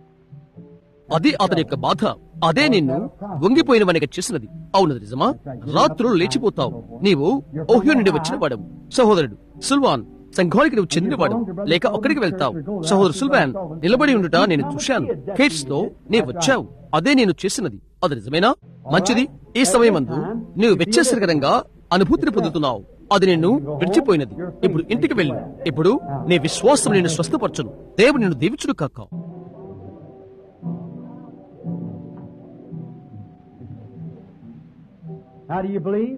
అది అతని యొక్క బాధ అదే నిన్ను వంగిపోయినవనిగా చేసినది అవును నిజమా రాత్రులు లేచిపోతావు నీవు ఓహ్యో నుండి వచ్చిన వాడవు సహోదరుడు సుల్వాన్ సంఘానికి నువ్వు చెందినవాడు లేక ఒక్కడికి వెళ్తావు సహోదరు సుల్వాన్ నిలబడి ఉండుట నేను చూశాను కేట్స్ లో నీవు వచ్చావు అదే నేను చేసినది అది నిజమేనా మంచిది ఈ సమయమందు నీవు వెచ్చసరికరంగా అనుభూతిని పొందుతున్నావు అది నిన్ను విడిచిపోయినది ఇప్పుడు ఇంటికి వెళ్ళు ఇప్పుడు నీ విశ్వాసం నిన్ను స్వస్థపరచును దేవుడు నిన్ను దీవించుడు కాక How do you believe?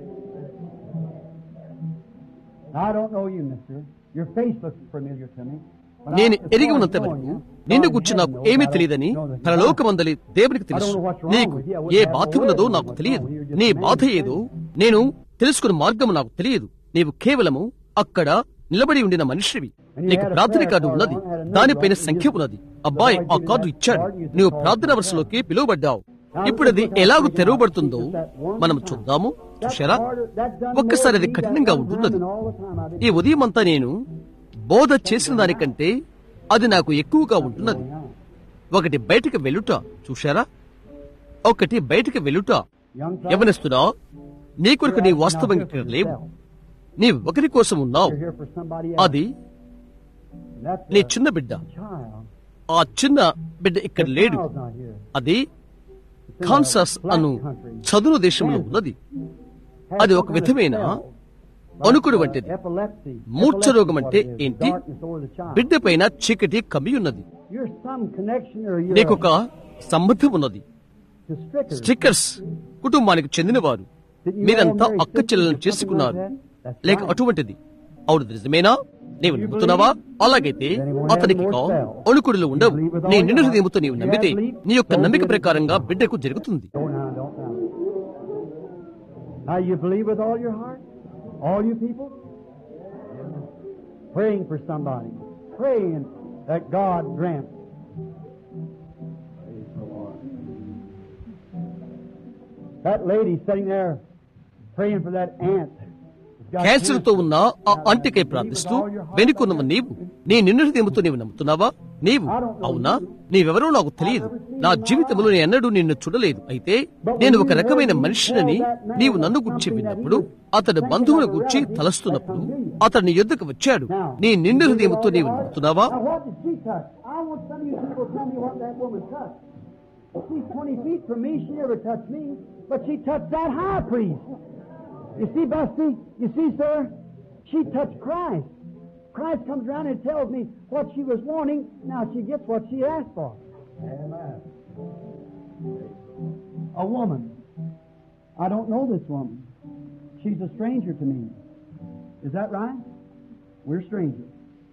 I don't know you, mister. Your face looks familiar to me. But I- నేను as ఎరిగి far as ఉన్నంత knowing వరకు you, నిన్ను God గుర్చి in నాకు heaven knows, ఏమీ I don't తెలియదని know that you పరలోకమందలి దేవునికి తెలుసు నీకు ఏ బాధ ఉన్నదో నాకు తెలియదు నీ బాధ ఏదో నేను తెలుసుకున్న మార్గం నాకు తెలియదు నీవు కేవలము అక్కడ నిలబడి ఉండిన మనిషివి నీకు ప్రార్థన కార్డు ఉన్నది దానిపైన సంఖ్య ఉన్నది అబ్బాయి ఆ కార్డు ఇచ్చాడు నీవు ప్రార్థన వరుసలోకి పిలువబడ్డావు ఇప్పుడు అది ఎలాగూ తెరవబడుతుందో మనం చూద్దాము చూశారా ఒక్కసారి అది కఠినంగా ఉంటున్నది ఈ ఉదయం అంతా నేను బోధ చేసిన దానికంటే అది నాకు ఎక్కువగా ఉంటున్నది ఒకటి బయటికి వెళ్ళుట చూశారా ఒకటి బయటికి వెళ్ళుట Young fellow, యవనస్తుడా నీ కొరకు నీ వాస్తవంగా ఇక్కడ లేవు నీ ఒకరి కోసం ఉన్నావు you're here for somebody else. అది And that's నీ a చిన్న బిడ్డ child. ఆ చిన్న బిడ్డ ఇక్కడ లేడు Child's not here. అది It's in a Kansas black అను country. చదును దేశంలో ఉన్నది Has అది some ఒక kind of విధమైన spell. అణుకుడు వంటిది Epilepsy. మూర్ఛ రోగం అంటే Epilepsy, what it is, ఏంటి darkness over the child. బిడ్డ పైన చీకటి కమ్మి ఉన్నది You're some connection or you're నీకొక సంబంధం ఉన్నది to Strickers. స్టిక్కర్స్ కుటుంబానికి చెందినవారు Didn't you మీరంతా all marry అక్క చెల్లెలను sisters or something చేసుకున్నారు like that? That's లేక right. అటువంటిది అవును నిజమేనా నీవు నమ్ముతున్నావా అలాగైతే అతనికి అణుకుడులు ఉండవు నీ నిండు హృదయముతో నీవు నమ్మితే నీ యొక్క నమ్మిక ప్రకారంగా బిడ్డకు జరుగుతుంది Don't now, don't now. Now you believe with all your heart? All you people? Praying for somebody. Praying that God grant. Praise the Lord. That lady sitting there praying for that aunt. who's got cancer తో cancer. ఉన్న ఆ అంటికై ప్రార్థిస్తూ వెనుకున్నవ నీవు నీ నిన్ను హృదయముతో నీవు నమ్ముతున్నావా నీవు అవునా నీవెవరో నాకు తెలియదు నా జీవితంలో నేను ఎన్నడూ నిన్ను చూడలేదు అయితే నేను ఒక రకమైన మనిషినని నీవు నన్ను గుర్చి విన్నప్పుడు అతడు బంధువుల గుర్చి తలస్తున్నప్పుడు అతడు నీ యుద్ధకు వచ్చాడు నీ నిండు హృదయముతో నీవు నమ్ముతున్నావా Now, what did she touch? I want some of you people to tell me what that woman touched. She's 20 feet from me. She never touched me. But she touched that high priest. You see, Busty? You see, sir? She touched Christ. Christ comes around and tells me what she was wanting. Now she gets what she asked for. Amen. A woman. I don't know this woman. She's a stranger to me. Is that right? We're strangers.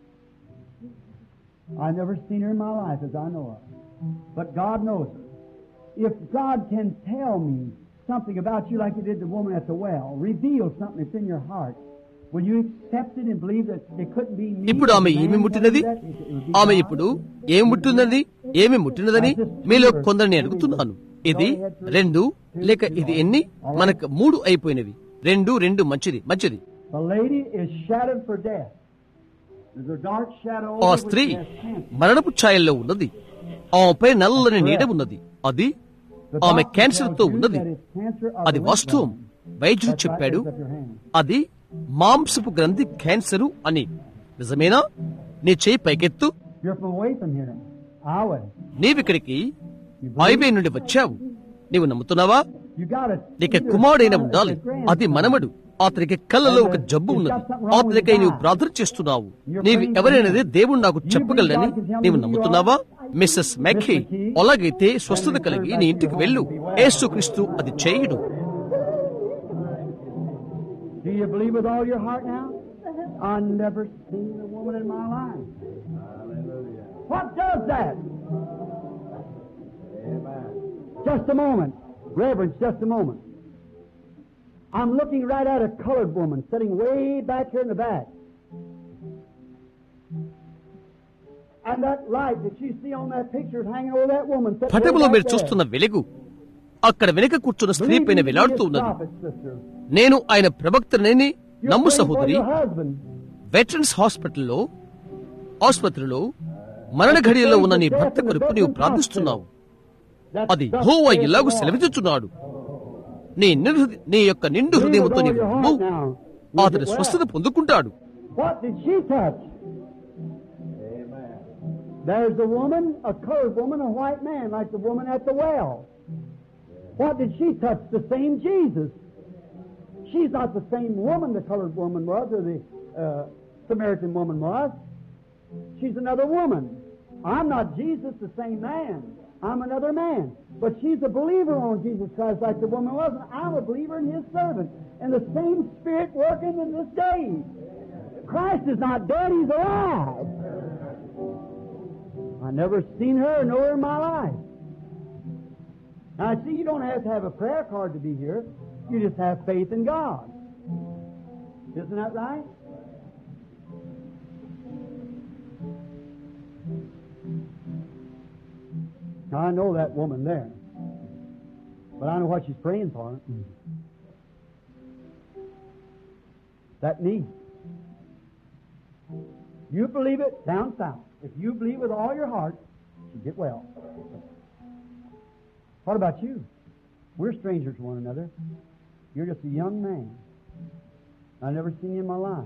I've never seen her in my life as I know of. But God knows her. If God can tell me something about you like He did the woman at the well, reveal something that's in your heart, will you accept it and believe that it couldn't be me? ఇప్పుడు ఆమె the ఏమి man ముట్టినది that did that? It would be ఆమె God? ఇప్పుడు ఏమి ముట్టినది ఏమి ముట్టినదని మీలో కొందరిని అడుగుతున్నాను ఇది రెండు లేక ఇది ఎన్ని మనకు మూడు అయిపోయినవి రెండు రెండు మంచిది మంచిది The lady is shadowed for death. There's a dark shadow ఆ over which స్త్రీ she has cancer. మరణపు ఛాయల్లో ఉన్నది ఆమెపై నల్లని నీడ ఉన్నది అది The ఆమె doctor క్యాన్సర్ తో tells you ఉన్నది that it's cancer of అది the వాస్తవం lymph node. వైద్యుడు That's right, చెప్పాడు raise up your hand. అది మాంసపు గ్రంథి క్యాన్సరు అని నిజమేనా నీ చేయి పైకెత్తు You're from away from here. Highway. నీవిక్కడికి హైవే నుండి వచ్చావు నీవు నమ్ముతున్నావా You got it. నీకు కుమారుడైన ఉండాలి అది మనమడు అతనికి కళ్ళలో ఒక జబ్బు ఉన్నది అతనికై నీవు ప్రార్థన చేస్తున్నావు నీవు ఎవరైనది దేవుడు నాకు చెప్పగలనని నీవు నమ్ముతున్నావా మిస్సెస్ మెక్కీ అలాగైతే స్వస్థత కలిగి నీ ఇంటికి వెళ్ళు యేసుక్రీస్తు అది చేయడు Do you believe with all your heart now? I never seen a woman in my life. What does that? Just a moment. Reverence, just a moment. I'm looking right at a colored woman sitting way back here in the back. And that light that you see on that picture is hanging over that woman. sitting way పటములో back మీరు there. చూస్తున్న వెలుగు అక్కడ వెనుక కూర్చున్న స్త్రీ Believe పైన me, he వేలాడుతూ is ఉన్నది prophet, sister. నేను ఆయన ప్రవక్తనని You're నమ్ము praying for సహోదరి your husband. వెటరన్స్ హాస్పిటల్లో ఆసుపత్రిలో మరణ ఘడియలో ఉన్న నీ భర్త కొరకు నీవు ప్రార్థిస్తున్నావు That's అది thus హోవా saith the ఇలాగు Lord. సెలవిస్తున్నాడు నీ నిర్- నీ యొక్క నిండు హృదయంతో నీవు నమ్ము. అతడు స్వస్థత పొందుకుంటాడు What did she touch? There's a woman, a colored woman, a white man, like the woman at the well. What did she touch? The same Jesus. She's not the same woman the colored woman was, or the uh, Samaritan woman was. She's another woman. I'm not Jesus, the same man. I'm another man. But she's a believer on Jesus Christ like the woman was, and I'm a believer in his servant. And the same Spirit working in this day. Christ is not dead, he's alive. I never seen her or know her in my life. Now, see, you don't have to have a prayer card to be here. You just have faith in God. Isn't that right? Now, I know that woman there. But I know what she's praying for. That knee. You believe it down south. If you believe with all your heart, you get well. What about you? We're strangers to one another. You're just a young man. I've never seen you in my life.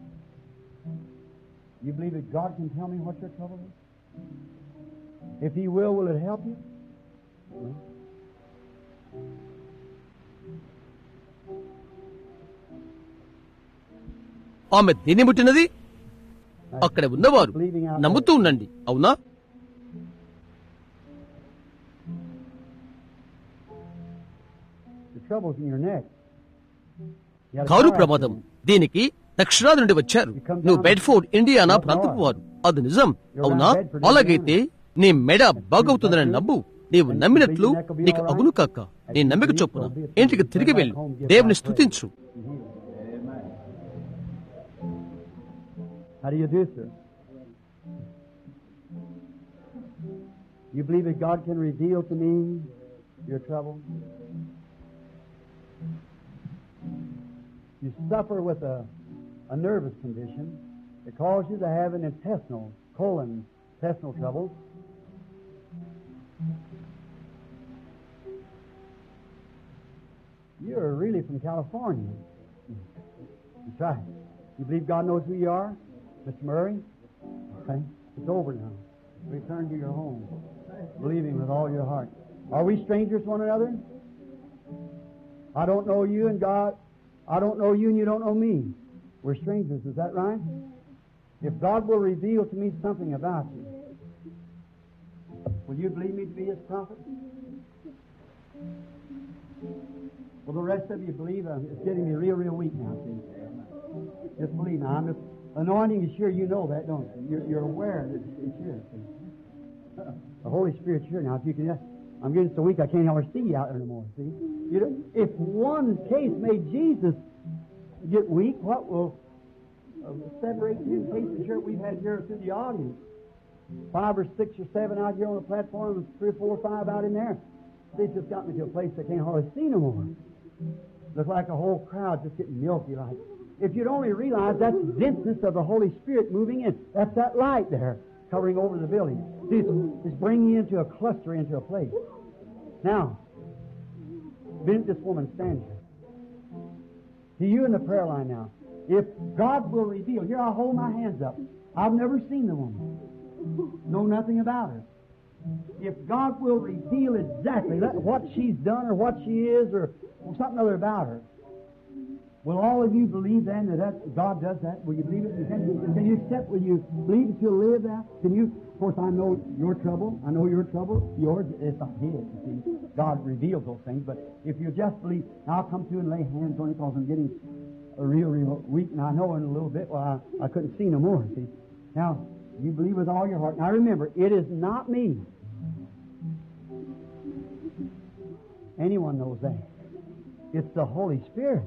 You believe that God can tell me what your trouble is? If He will, will it help you? No. ఆమె దేని ముట్టినది అక్కడ ఉన్నవారు నమ్ముతూ ఉండండి అవునా The trouble's in your neck. You had a car car ప్రమాదం accident. దీనికి దక్షిణాది నుండి వచ్చారు నువ్వు బెడ్ఫోర్డ్ ఇండియానా ప్రాంతపు వారు అది నిజం అవునా అలాగైతే నీ మెడ బాగవుతుందని నమ్ము నీవు నమ్మినట్లు నీకు అగును కాక నీ నమ్మిక చొప్పున ఇంటికి తిరిగి వెళ్ళు దేవుని స్తుతించు How do you do, sir? You believe that God can reveal to me your trouble? You suffer with a, a nervous condition that causes you to have an intestinal, colon, intestinal troubles. You're really from California. That's right. You believe God knows who you are, Mr. Murray? Okay. It's over now. Return to your home. Believe Him with all your heart. Are we strangers to one another? I don't know you and God. I don't know you and you don't know me. We're strangers. Is that right? If God will reveal to me something about you, will you believe me to be His prophet? Well, the rest of you believe uh, it's getting me real, real weak now. See, just believe. Now, I'm just anointing is sure. You know that, don't you? You're, you're aware that it's, it's here. See? The Holy Spirit's here now. If you can, just- I'm getting so weak I can't hardly see you out there anymore. See, you know, if one case made Jesus get weak, what will uh, separate ten cases here we've had here through the audience? Five or six or seven out here on the platform, and three or four or five out in there. See, it's just got me to a place I can't hardly see no more. Look like a whole crowd just getting milky like. If you'd only realize that's denseness of the Holy Spirit moving in. That's that light there covering over the building. See, it's, it's bringing you into a cluster, into a place. Now, bend this woman stand here. To you in the prayer line now. If God will reveal, here I'll hold my hands up. I've never seen the woman. Know nothing about her. If God will reveal exactly that- what she's done or what she is or, or something other about her, will all of you believe then that, that God does that? Will you believe it? Can, can you accept? Will you believe that you'll live that? Can you? Of course, I know your trouble. I know your trouble. Yours is not his. You see, God reveals those things. But if you just believe, now I'll come through and lay hands on you because I'm getting a real, real weak, and I know in a little bit, well, I, I couldn't see no more. See, now you believe with all your heart. Now remember, it is not me. Anyone knows that. It's the Holy Spirit.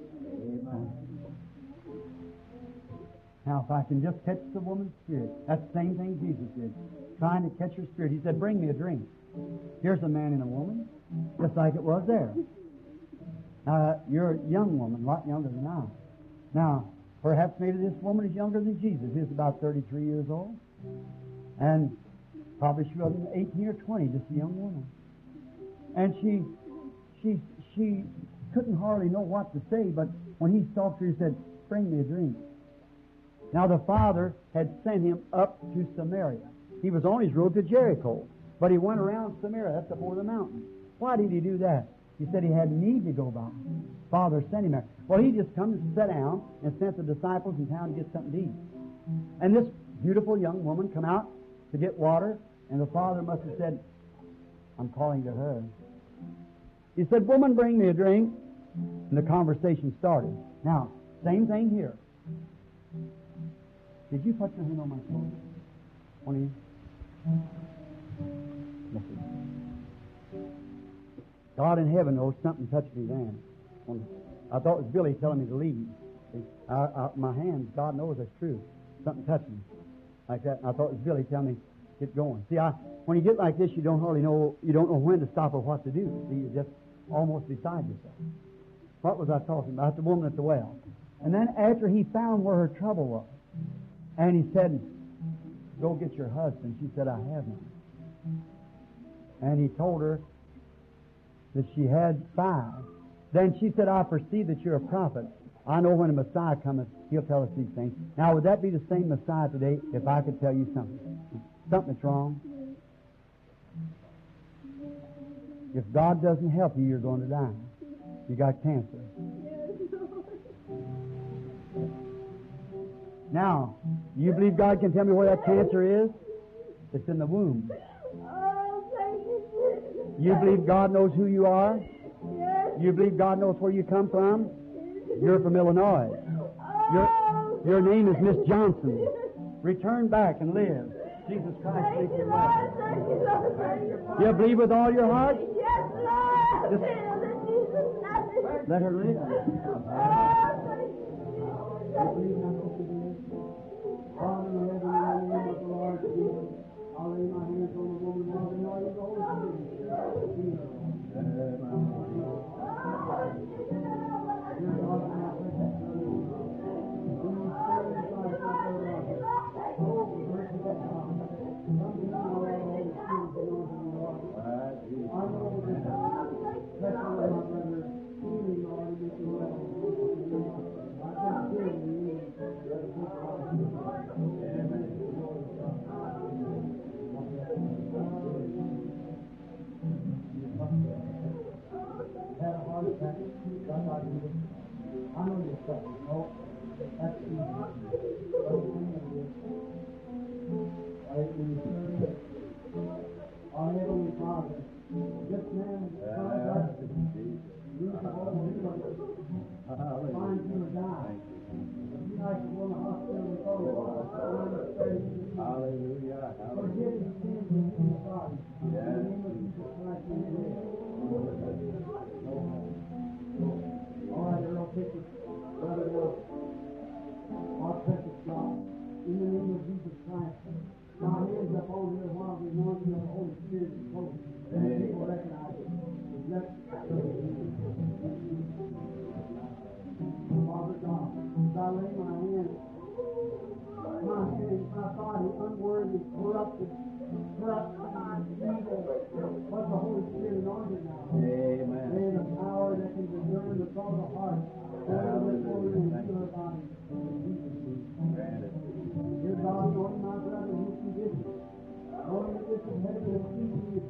Now, if I can just catch the woman's spirit, that's the same thing Jesus did, trying to catch her spirit. He said, Bring me a drink. Here's a man and a woman, just like it was there. Now, you're a young woman, a lot younger than I. Now, perhaps maybe this woman is younger than Jesus. He's about 33 years old. And probably she wasn't 18 or 20, just a young woman. And she, she, she couldn't hardly know what to say, but when he talked to her, he said, Bring me a drink. Now, the father had sent him up to Samaria. He was on his road to Jericho, but he went around Samaria. That's up over the mountain. Why did he do that? He said he had need to go by. Father sent him there. Well, he just come to sit down and sent the disciples in town to get something to eat. And this beautiful young woman come out to get water, and the father must have said, I'm calling to her. He said, Woman, bring me a drink. And the conversation started. Now, same thing here. Did you put your hand on my shoulder? One of you? Yes, sir. God in heaven knows something touched me then. When- I thought it was Billy telling me to leave. See, I, I, my hands, God knows that's true. Something touched me like that. And I thought it was Billy telling me get going. See, I, when you get like this, you don't hardly know. You don't know when to stop or what to do. See, you're just almost beside yourself. What was I talking about? The woman at the well. And then after he found where her trouble was, and he said, Go get your husband. She said, I have none. And he told her that she had five. Then she said, I perceive that you're a prophet. I know when the Messiah cometh, he'll tell us these things. Now, would that be the same Messiah today if I could tell you something? Something that's wrong? If God doesn't help you, you're going to die. You got cancer. Now, you believe God can tell me where that cancer is? It's in the womb. Oh, thank you, Jesus. You believe God knows who you are? Yes. You believe God knows where you come from? You're from Illinois. Your, Oh, your name is Miss Johnson. Return back and live. Jesus Christ thank makes you, you Lord. well. Thank you, Lord. Thank you, Lord. You believe with all your heart? Yes, Lord. Just- Feel in Jesus' name. Let her live. Oh, thank you, Jesus. Father in heaven, in the name of the Lord Jesus, I'll lay my hands on the woman now in the name of the Holy Spirit. Had a heart attack. God, I do it. I know you're suffering. Oh, that's easy. Right, when you turn it, our Heavenly Father, this man is trying to lose the whole world. Find you or die. If you like to go in the hospital with all Hallelujah. Forgive his sins in his body. In the name of Jesus Christ, we pray. All right, Earl, take this. Brother Earl. Our precious God, in the name of Jesus Christ, now hands up on here while we know you the Holy Spirit is close. And people recognize it. Let Father God, as I lay my hands, my hands, my body, unworthy, corrupted, corrupt, evil, but the Holy Spirit on you now. Amen. May the power that can discern the thought of the heart, go in forward and heal our body. In Jesus' name. Granted. Dear God, knowing my brother whose condition, knowing that this is heavy and easy,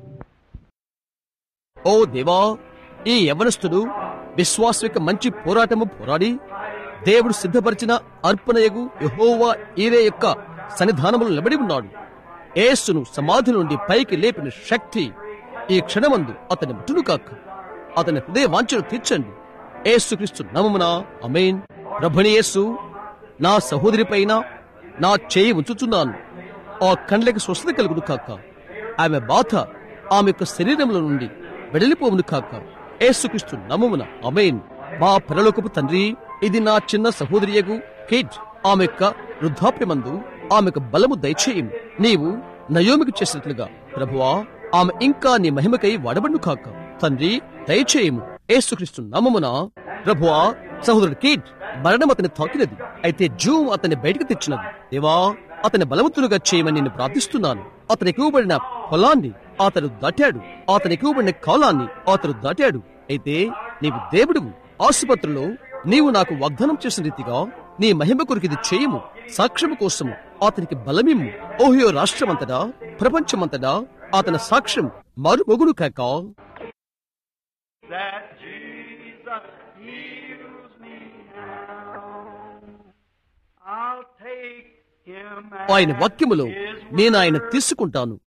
ఓ దేవా ఈ యవనస్తుడు విశ్వాసం యొక్క మంచి పోరాటము పోరాడి దేవుడు సిద్ధపరిచిన అర్పణయగు యెహోవా ఈరే యొక్క సన్నిధానములు నిలబడి ఉన్నాడు యేసును సమాధి నుండి పైకి లేపిన శక్తి ఈ క్షణమందు అతని ముట్టును కాక అతని హృదయ వాంఛను తీర్చండి యేసుక్రీస్తు నామమున అమేన్ ప్రభుని యేసు నా సహోదరి పైన నా చేయి ఉంచుచున్నాను ఆ కండ్లకి స్వస్థత కలుగును కాక ఆమె బాధ ఆమె యొక్క శరీరంలో నుండి వెడలిపోవును కాక యేసుక్రీస్తు నమమున అమేన్ మా పరలోకపు తండ్రి ఇది నా చిన్న సహోదరియగు కేట్ ఆమె యొక్క వృద్ధాప్యమందు ఆమె యొక్క బలము దయచేయం నీవు నయోమికి చేసినట్లుగా ప్రభువా ఆమె ఇంకా నీ మహిమకై వాడబడును కాక తండ్రి దయచేయము యేసుక్రీస్తు నామమున ప్రభువా సహోదరుడు కీట్ మరణం అతని తాకినది అయితే జూమ్ అతన్ని బయటకు తెచ్చినది దేవా అతని బలవంతులుగా చేయమని నేను ప్రార్థిస్తున్నాను అతనికి ఇవ్వబడిన పొలాన్ని అతడు దాటాడు అతనికి ఇవ్వబడిన కాలాన్ని అతడు దాటాడు అయితే నీవు దేవుడువు ఆసుపత్రిలో నీవు నాకు వాగ్దానం చేసిన రీతిగా నీ మహిమ కొరకు ఇది చేయము సాక్ష్యము కోసము అతనికి బలమిమ్ము ఓహియో రాష్ట్రమంతటా ప్రపంచమంతటా అతని సాక్ష్యం మరుమొగుడు కాక that Jesus heals me now. I'll take him ఆయన at వాక్యములో his నేను ఆయన word. తీసుకుంటాను